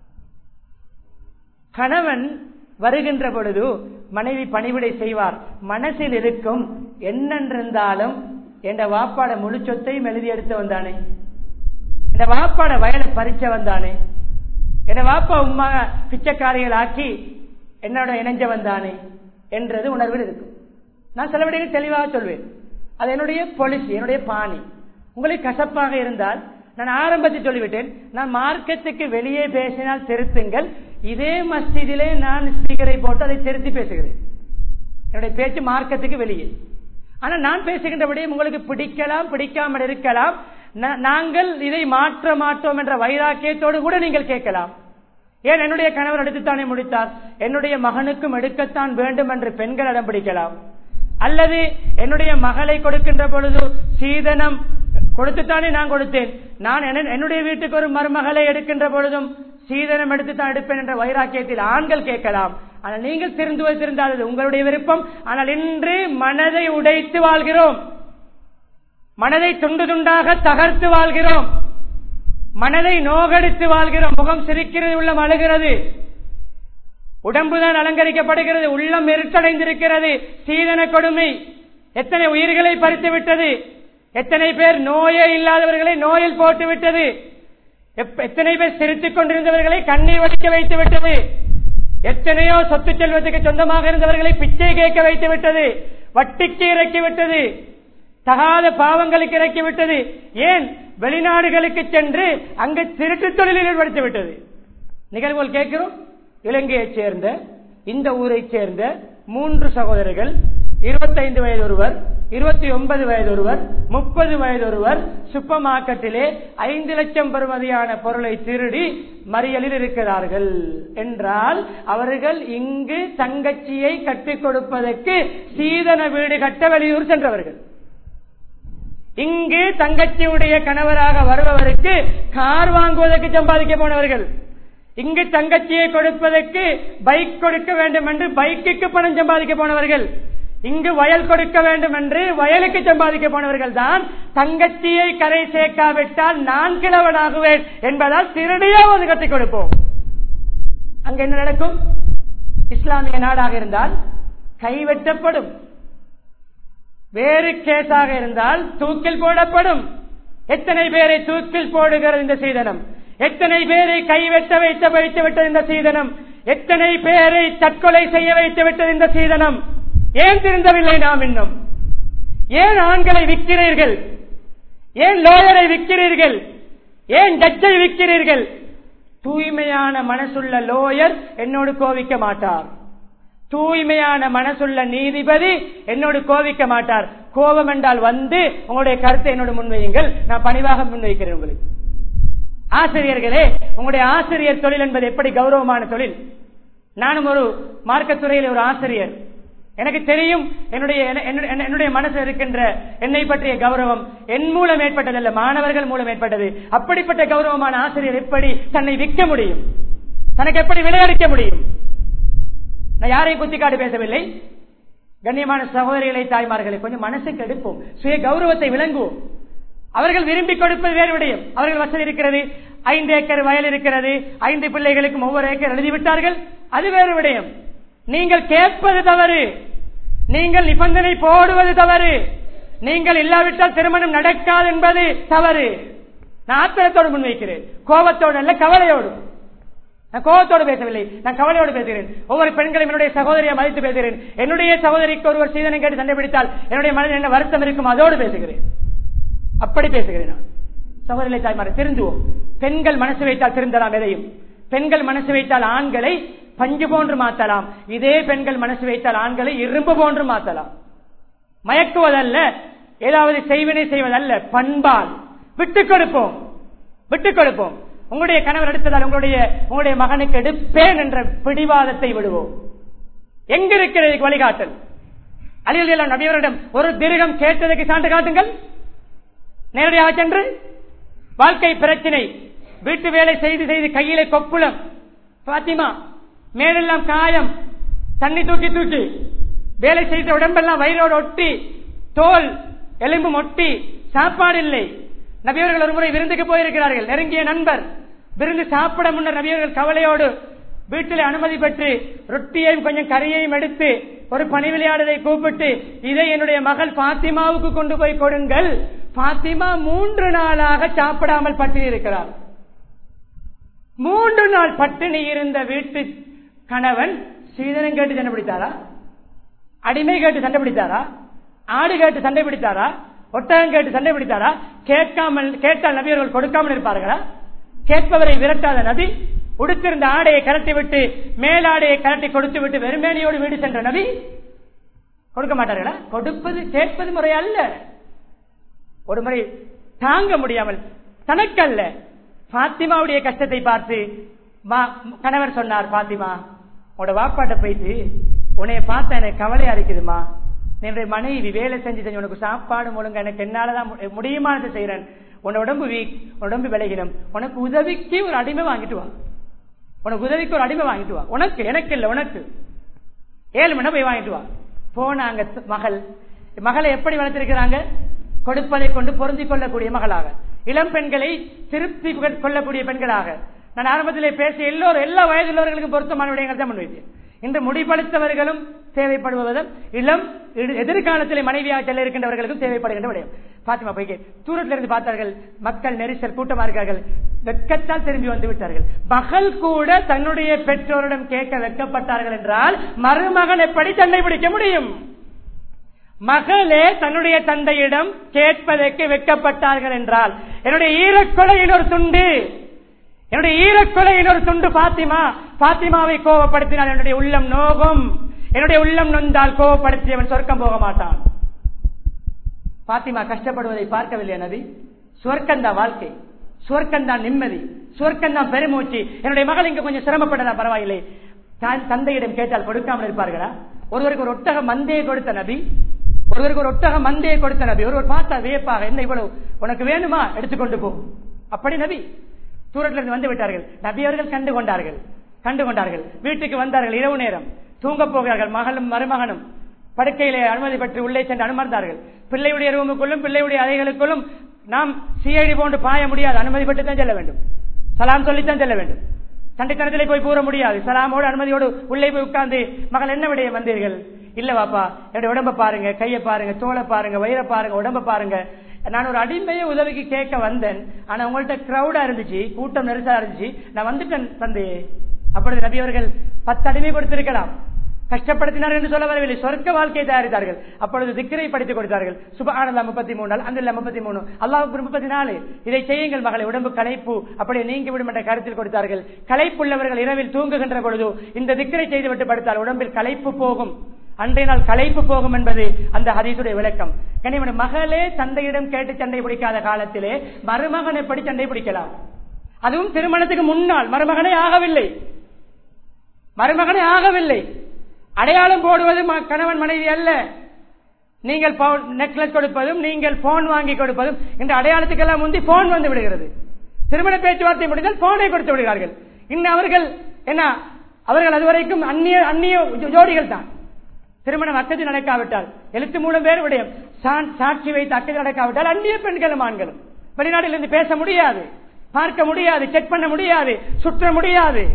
S1: கணவன் வருகின்ற பொழுது மனைவி பணிவிடை செய்வார் மனசில் இருக்கும் என்னென்றிருந்தாலும் என்ற வாப்பாட முழு சொத்தையும் எழுதி எடுத்து வந்தானே என் வாப்பாட வயலை பறிச்ச வந்தானே என் வாப்பா உமா பிச்சைக்காரிகள் ஆக்கி என்னோட இணைஞ்ச வந்தானே என்றது உணர்வில் இருக்கும் நான் சில விடைகள் தெளிவாக சொல்வேன் அது என்னுடைய பொலிசி என்னுடைய பாணி உங்களுக்கு கசப்பாக இருந்தால் நான் ஆரம்பத்தில் சொல்லிவிட்டேன் நான் மார்க்கத்துக்கு வெளியே பேசினால் திருத்துங்கள் இதே மஸ்ஜிதிலே நான் ஸ்பீக்கரை போட்டு அதை திருத்தி பேசுகிறேன் என்னுடைய பேச்சு மார்க்கத்துக்கு வெளியே ஆனா நான் பேசுகின்ற விடயம் உங்களுக்கு பிடிக்கலாம் பிடிக்காமல் இருக்கலாம் நா- நாங்கள் இதை மாற்ற மாட்டோம் என்ற வைராக்கியத்தோடு கூட நீங்கள் கேட்கலாம் ஏன் என்னுடைய கணவர் எடுத்துத்தானே முடித்தார் என்னுடைய மகனுக்கும் எடுக்கத்தான் வேண்டும் என்று பெண்கள் அடம் பிடிக்கலாம் அல்லது என்னுடைய மகளை கொடுக்கின்ற பொழுது சீதனம் கொடுத்துத்தானே நான் கொடுத்தேன் நான் என்ன- என்னுடைய வீட்டுக்கு ஒரு மருமகளை எடுக்கின்ற பொழுதும் சீதனம் எடுத்துத்தான் எடுப்பேன் என்ற வைராக்கியத்தில் ஆண்கள் கேட்கலாம் ஆனால் நீங்கள் திருந்துவது திருந்தாதது உங்களுடைய விருப்பம் ஆனால் இன்று மனதை உடைத்து வாழ்கிறோம் மனதை துண்டு துண்டாக தகர்த்து வாழ்கிறோம் மனதை நோகடித்து வாழ்கிறோம் முகம் சிரிக்கிறது உள்ளம் அழுகிறது உடம்புதான் அலங்கரிக்கப்படுகிறது உள்ளம் எரிச்சடைந்திருக்கிறது சீதன கொடுமை எத்தனை உயிர்களை பறித்து விட்டது எத்தனை பேர் நோயே இல்லாதவர்களை நோயில் போட்டு விட்டது எப்- எத்தனை பேர் சிரித்துக் கொண்டிருந்தவர்களை கண்ணீர் வடிக்க வைத்து விட்டது எத்தனையோ சொத்து செல்வத்துக்கு சொந்தமாக இருந்தவர்களை பிச்சை கேட்க வைத்து விட்டது வட்டிக்கு இறக்கி விட்டது தகாத பாவங்களுக்கு இறக்கி விட்டது ஏன் வெளிநாடுகளுக்கு சென்று அங்கு திருட்டு தொழிலில் ஈடுபடுத்தி விட்டது நிகழ்வுகள் கேட்கிறோம் இலங்கையைச் சேர்ந்த இந்த ஊரைச் சேர்ந்த மூன்று சகோதரர்கள் இருபத்தைந்து வயது ஒருவர் இருபத்தி ஒன்பது வயது ஒருவர் முப்பது வயது ஒருவர் சூப்பர் மார்க்கெட்டிலே ஐந்து லட்சம் பெறுமதியான பொருளை திருடி மறியலில் இருக்கிறார்கள் என்றால் அவர்கள் இங்கு தங்கச்சியை கட்டிக் கொடுப்பதற்கு சீதன வீடு கட்ட வெளியூர் சென்றவர்கள் இங்கு தங்கச்சியுடைய கணவராக வருபவருக்கு கார் வாங்குவதற்கு சம்பாதிக்க போனவர்கள் இங்கு தங்கச்சியை கொடுப்பதற்கு பைக் கொடுக்க வேண்டும் என்று பைக்குக்கு பணம் சம்பாதிக்க போனவர்கள் இங்கு வயல் கொடுக்க வேண்டும் என்று வயலுக்கு சம்பாதிக்க போனவர்கள் தான் தங்கச்சியை கரை சேர்க்காவிட்டால் நான் கிழவனாகுவேன் என்பதால் திருடியாவது கட்டிக் கொடுப்போம் அங்க என்ன நடக்கும் இஸ்லாமிய நாடாக இருந்தால் கைவெட்டப்படும் வேறு கேஸாக இருந்தால் தூக்கில் போடப்படும் எத்தனை பேரை தூக்கில் போடுகிறது இந்த சீதனம் எத்தனை பேரை கைவெட்ட வைத்து வைத்து விட்டது இந்த சீதனம் எத்தனை பேரை தற்கொலை செய்ய வைத்து விட்டது இந்த சீதனம் ஏன் திருந்தவில்லை நாம் இன்னும் ஏன் ஆண்களை விற்கிறீர்கள் ஏன் லோயரை விற்கிறீர்கள் ஏன் ஜட்ஜை விற்கிறீர்கள் தூய்மையான மனசுள்ள லோயர் என்னோடு கோவிக்க மாட்டார் தூய்மையான மனசுள்ள நீதிபதி என்னோடு கோவிக்க மாட்டார் கோபம் என்றால் வந்து உங்களுடைய கருத்தை என்னோடு முன்வையுங்கள் நான் பணிவாக முன்வைக்கிறேன் உங்களுக்கு ஆசிரியர்களே உங்களுடைய ஆசிரியர் தொழில் என்பது எப்படி கௌரவமான தொழில் நானும் ஒரு மார்க்கத்துறையில் ஒரு ஆசிரியர் எனக்கு தெரியும் என்னுடைய என்னுடைய மனசில் இருக்கின்ற என்னை பற்றிய கௌரவம் என் மூலம் ஏற்பட்டதல்ல மாணவர்கள் மூலம் ஏற்பட்டது அப்படிப்பட்ட கௌரவமான ஆசிரியர் எப்படி தன்னை விற்க முடியும் தனக்கு எப்படி விளையாடிக்க முடியும் நான் யாரையும் குத்திக்காட்டு பேசவில்லை கண்ணியமான சகோதரிகளை தாய்மார்களை கொஞ்சம் மனசுக்கு எடுப்போம் சுய கௌரவத்தை விளங்குவோம் அவர்கள் விரும்பி கொடுப்பது வேறு விடயம் அவர்கள் வசதி இருக்கிறது ஐந்து ஏக்கர் வயல் இருக்கிறது ஐந்து பிள்ளைகளுக்கும் ஒவ்வொரு ஏக்கர் எழுதிவிட்டார்கள் அது வேறு விடயம் நீங்கள் கேட்பது தவறு நீங்கள் நிபந்தனை போடுவது தவறு நீங்கள் இல்லாவிட்டால் திருமணம் நடக்காது என்பது தவறு நான் ஆத்திரத்தோடு முன்வைக்கிறேன் கோபத்தோடு அல்ல கவலையோடு நான் கோபத்தோடு பேசவில்லை நான் கவலையோடு பேசுகிறேன் ஒவ்வொரு பெண்களையும் என்னுடைய சகோதரியை மதித்து பேசுகிறேன் என்னுடைய சகோதரிக்கு ஒருவர் சீதனை கேட்டு சண்டை பிடித்தால் என்னுடைய மனதில் என்ன வருத்தம் இருக்கும் அதோடு பேசுகிறேன் அப்படி பேசுகிறேன் நான் சகோதரி தாய்மாரை திருந்துவோம் பெண்கள் மனசு வைத்தால் திருந்தலாம் எதையும் பெண்கள் மனசு வைத்தால் ஆண்களை பஞ்சு போன்று மாற்றலாம் இதே பெண்கள் மனசு வைத்தால் ஆண்களை இரும்பு போன்று மாற்றலாம் மயக்குவதல்ல ஏதாவது செய்வினை செய்வதல்ல பண்பால் விட்டுக் கொடுப்போம் விட்டுக் கொடுப்போம் உங்களுடைய கணவர் எடுத்ததால் உங்களுடைய உங்களுடைய மகனுக்கு எடுப்பேன் என்ற பிடிவாதத்தை விடுவோம் எங்க இருக்கிறது வழிகாட்டல் அலில் நபியவரிடம் ஒரு திருகம் கேட்டதுக்கு சான்று காட்டுங்கள் நேரடியாக சென்று வாழ்க்கை பிரச்சனை வீட்டு வேலை செய்து செய்து கையிலே கொப்புளம் பாத்திமா மேலெல்லாம் காயம் தண்ணி தூக்கி தூக்கி வேலை செய்த உடம்பெல்லாம் வயிறோடு ஒட்டி தோல் எலும்பு ஒட்டி சாப்பாடு இல்லை நபியவர்கள் ஒரு முறை விருந்துக்கு போயிருக்கிறார்கள் நெருங்கிய நண்பர் விருந்து சாப்பிட முன்னர் நபியவர்கள் கவலையோடு வீட்டில் அனுமதி பெற்று ரொட்டியையும் கொஞ்சம் கறியையும் எடுத்து ஒரு பணி விளையாடலை கூப்பிட்டு இதை என்னுடைய மகள் பாத்திமாவுக்கு கொண்டு போய் கொடுங்கள் பாத்திமா மூன்று நாளாக சாப்பிடாமல் பட்டினி இருக்கிறார் மூன்று நாள் பட்டினி இருந்த வீட்டு கணவன் சீதனம் கேட்டு சண்டை பிடித்தாரா அடிமை கேட்டு சண்டை பிடித்தாரா ஆடு கேட்டு சண்டை பிடித்தாரா ஒட்டகம் கேட்டு சண்டை பிடித்தாரா கேட்காமல் கேட்டால் நபியர்கள் கொடுக்காமல் இருப்பார்களா கேட்பவரை விரட்டாத நபி உடுத்திருந்த ஆடையை கரட்டி விட்டு மேலாடையை கரட்டி கொடுத்து விட்டு வெறுமேனியோடு வீடு சென்ற நபி கொடுக்க மாட்டார்களா கொடுப்பது கேட்பது முறை அல்ல ஒரு முறை தாங்க முடியாமல் தனக்கல்ல பாத்திமாவுடைய கஷ்டத்தை பார்த்து கணவர் சொன்னார் பாத்திமா உன்னோட வாப்பாட்ட போயிட்டு உன்னைய பார்த்தா எனக்கு கவலையா இருக்குதுமா என்னுடைய மனைவி வேலை செஞ்சு செஞ்சு உனக்கு சாப்பாடு முழுங்க எனக்கு என்னாலதான் முடியுமானது செய்யறேன் உன் உடம்பு வீக் உடம்பு விலகினம் உனக்கு உதவிக்கு ஒரு அடிமை வாங்கிட்டு வா உனக்கு உதவிக்கு ஒரு அடிமை வாங்கிட்டு வா உனக்கு எனக்கு இல்ல உனக்கு ஏழு மணி போய் வாங்கிட்டு வா போனாங்க மகள் மகளை எப்படி வளர்த்திருக்கிறாங்க கொடுப்பதை கொண்டு பொருந்திக் கொள்ளக்கூடிய மகளாக இளம் பெண்களை திருப்தி கொள்ளக்கூடிய பெண்களாக நான் ஆரம்பத்திலே பேசிய எல்லோரும் எல்லா வயதுள்ளவர்களுக்கும் பொருத்தமான விடயங்கள் தான் முன்வைத்தேன் இன்று முடிப்படுத்தவர்களும் தேவைப்படுவதும் இளம் எதிர்காலத்திலே மனைவியாக செல்ல இருக்கின்றவர்களுக்கும் தேவைப்படுகின்ற விடயம் பாத்திமா போய் தூரத்தில் இருந்து பார்த்தார்கள் மக்கள் நெரிசல் கூட்டமா இருக்கார்கள் வெட்கத்தால் திரும்பி வந்து விட்டார்கள் மகள் கூட தன்னுடைய பெற்றோரிடம் கேட்க வெட்கப்பட்டார்கள் என்றால் மருமகன் எப்படி தன்னை பிடிக்க முடியும் மகளே தன்னுடைய தந்தையிடம் கேட்பதற்கு வெட்கப்பட்டார்கள் என்றால் என்னுடைய ஈரக்கொலையின் ஒரு துண்டு என்னுடைய ஈரக்கொலையின் ஒரு துண்டு பாத்திமா பாத்திமாவை கோபப்படுத்தினால் என்னுடைய உள்ளம் நோகும் என்னுடைய உள்ளம் நொந்தால் கோபப்படுத்தியவன் சொர்க்கம் போக மாட்டான் பாத்திமா கஷ்டப்படுவதை பார்க்கவில்லை நபி சுவர்க்கந்தான் வாழ்க்கை சுவர்க்கந்தான் நிம்மதி சுவர்க்கந்தான் பெருமூச்சு என்னுடைய மகள் இங்க கொஞ்சம் சிரமப்படலாம் பரவாயில்லை தந்தையிடம் கேட்டால் கொடுக்காமல் இருப்பார்களா ஒருவருக்கு ஒரு ஒட்டக மந்தையை கொடுத்த நபி ஒருவருக்கு ஒரு ஒட்டக மந்தையை கொடுத்த நபி ஒருவர் பார்த்தா வியப்பாக என்ன இவ்வளவு உனக்கு வேணுமா எடுத்துக்கொண்டு போ அப்படி நபி தூரத்தில் இருந்து வந்து விட்டார்கள் நபி அவர்கள் கண்டு கொண்டார்கள் கண்டு கொண்டார்கள் வீட்டுக்கு வந்தார்கள் இரவு நேரம் தூங்க போகிறார்கள் மகளும் மருமகனும் படுக்கையிலே அனுமதி பெற்று உள்ளே சென்று அனுமர்ந்தார்கள் பிள்ளையுடைய ரூமுக்குள்ளும் பிள்ளையுடைய அறைகளுக்குள்ளும் நாம் சிஐடி போன்று பாய முடியாது அனுமதி பெற்று தான் செல்ல வேண்டும் சலாம் சொல்லித்தான் செல்ல வேண்டும் சண்டைத்தனத்திலே போய் கூற முடியாது சலாமோடு அனுமதியோடு உள்ளே போய் உட்கார்ந்து மகள் என்ன விடைய வந்தீர்கள் இல்ல வாப்பா என்னுடைய உடம்ப பாருங்க கையை பாருங்க தோலை பாருங்க வயிற பாருங்க உடம்ப பாருங்க நான் ஒரு அடிமையை உதவிக்கு கேட்க வந்தேன் ஆனா உங்கள்ட்ட கிரௌடா இருந்துச்சு கூட்டம் நெரிசலா இருந்துச்சு நான் வந்துட்டேன் தந்தையே அப்பொழுது நபி அவர்கள் பத்து அடிமை கொடுத்திருக்கலாம் கஷ்டப்படுத்தினார் என்று சொல்ல வரவில்லை சொர்க்க வாழ்க்கையை தயாரித்தார்கள் அப்பொழுது திக்கரை படித்துக் கொடுத்தார்கள் சுபானந்தா முப்பத்தி மூணு நாள் அந்த முப்பத்தி மூணு அல்லாஹுக்கு முப்பத்தி நாலு இதை செய்யுங்கள் மகளை உடம்பு களைப்பு அப்படியே நீங்கிவிடும் என்ற கருத்தில் கொடுத்தார்கள் களைப்புள்ளவர்கள் இரவில் தூங்குகின்ற பொழுது இந்த திக்கரை செய்துவிட்டு படுத்தால் உடம்பில் களைப்பு போகும் அன்றைய நாள் களைப்பு போகும் என்பது அந்த ஹதீசுடைய விளக்கம் கனிமன் மகளே தந்தையிடம் கேட்டு சண்டை பிடிக்காத காலத்திலே மருமகன் எப்படி சண்டை பிடிக்கலாம் அதுவும் திருமணத்துக்கு முன்னால் மருமகனே ஆகவில்லை மருமகனே ஆகவில்லை அடையாளம் போடுவது ம- கணவன் மனைவி அல்ல நீங்கள் நெக்லஸ் கொடுப்பதும் நீங்கள் போன் வாங்கி கொடுப்பதும் இந்த அடையாளத்துக்கெல்லாம் முந்தி போன் வந்து விடுகிறது திருமண பேச்சுவார்த்தை முடிந்தால் போனை கொடுத்து விடுகிறார்கள் இன்னும் அவர்கள் என்ன அவர்கள் அதுவரைக்கும் அந்நிய அந்நிய ஜோ- ஜோடிகள் தான் திருமணம் அக்கதி நடக்காவிட்டால் எழுத்து மூலம் வேறு விடயம் சா- சாட்சி வைத்து அக்கதி நடக்காவிட்டால் அந்நிய பெண்களும் ஆண்களும் வெளிநாட்டிலிருந்து பேச முடியாது பார்க்க முடியாது செக் பண்ண முடியாது சுற்ற முடியாது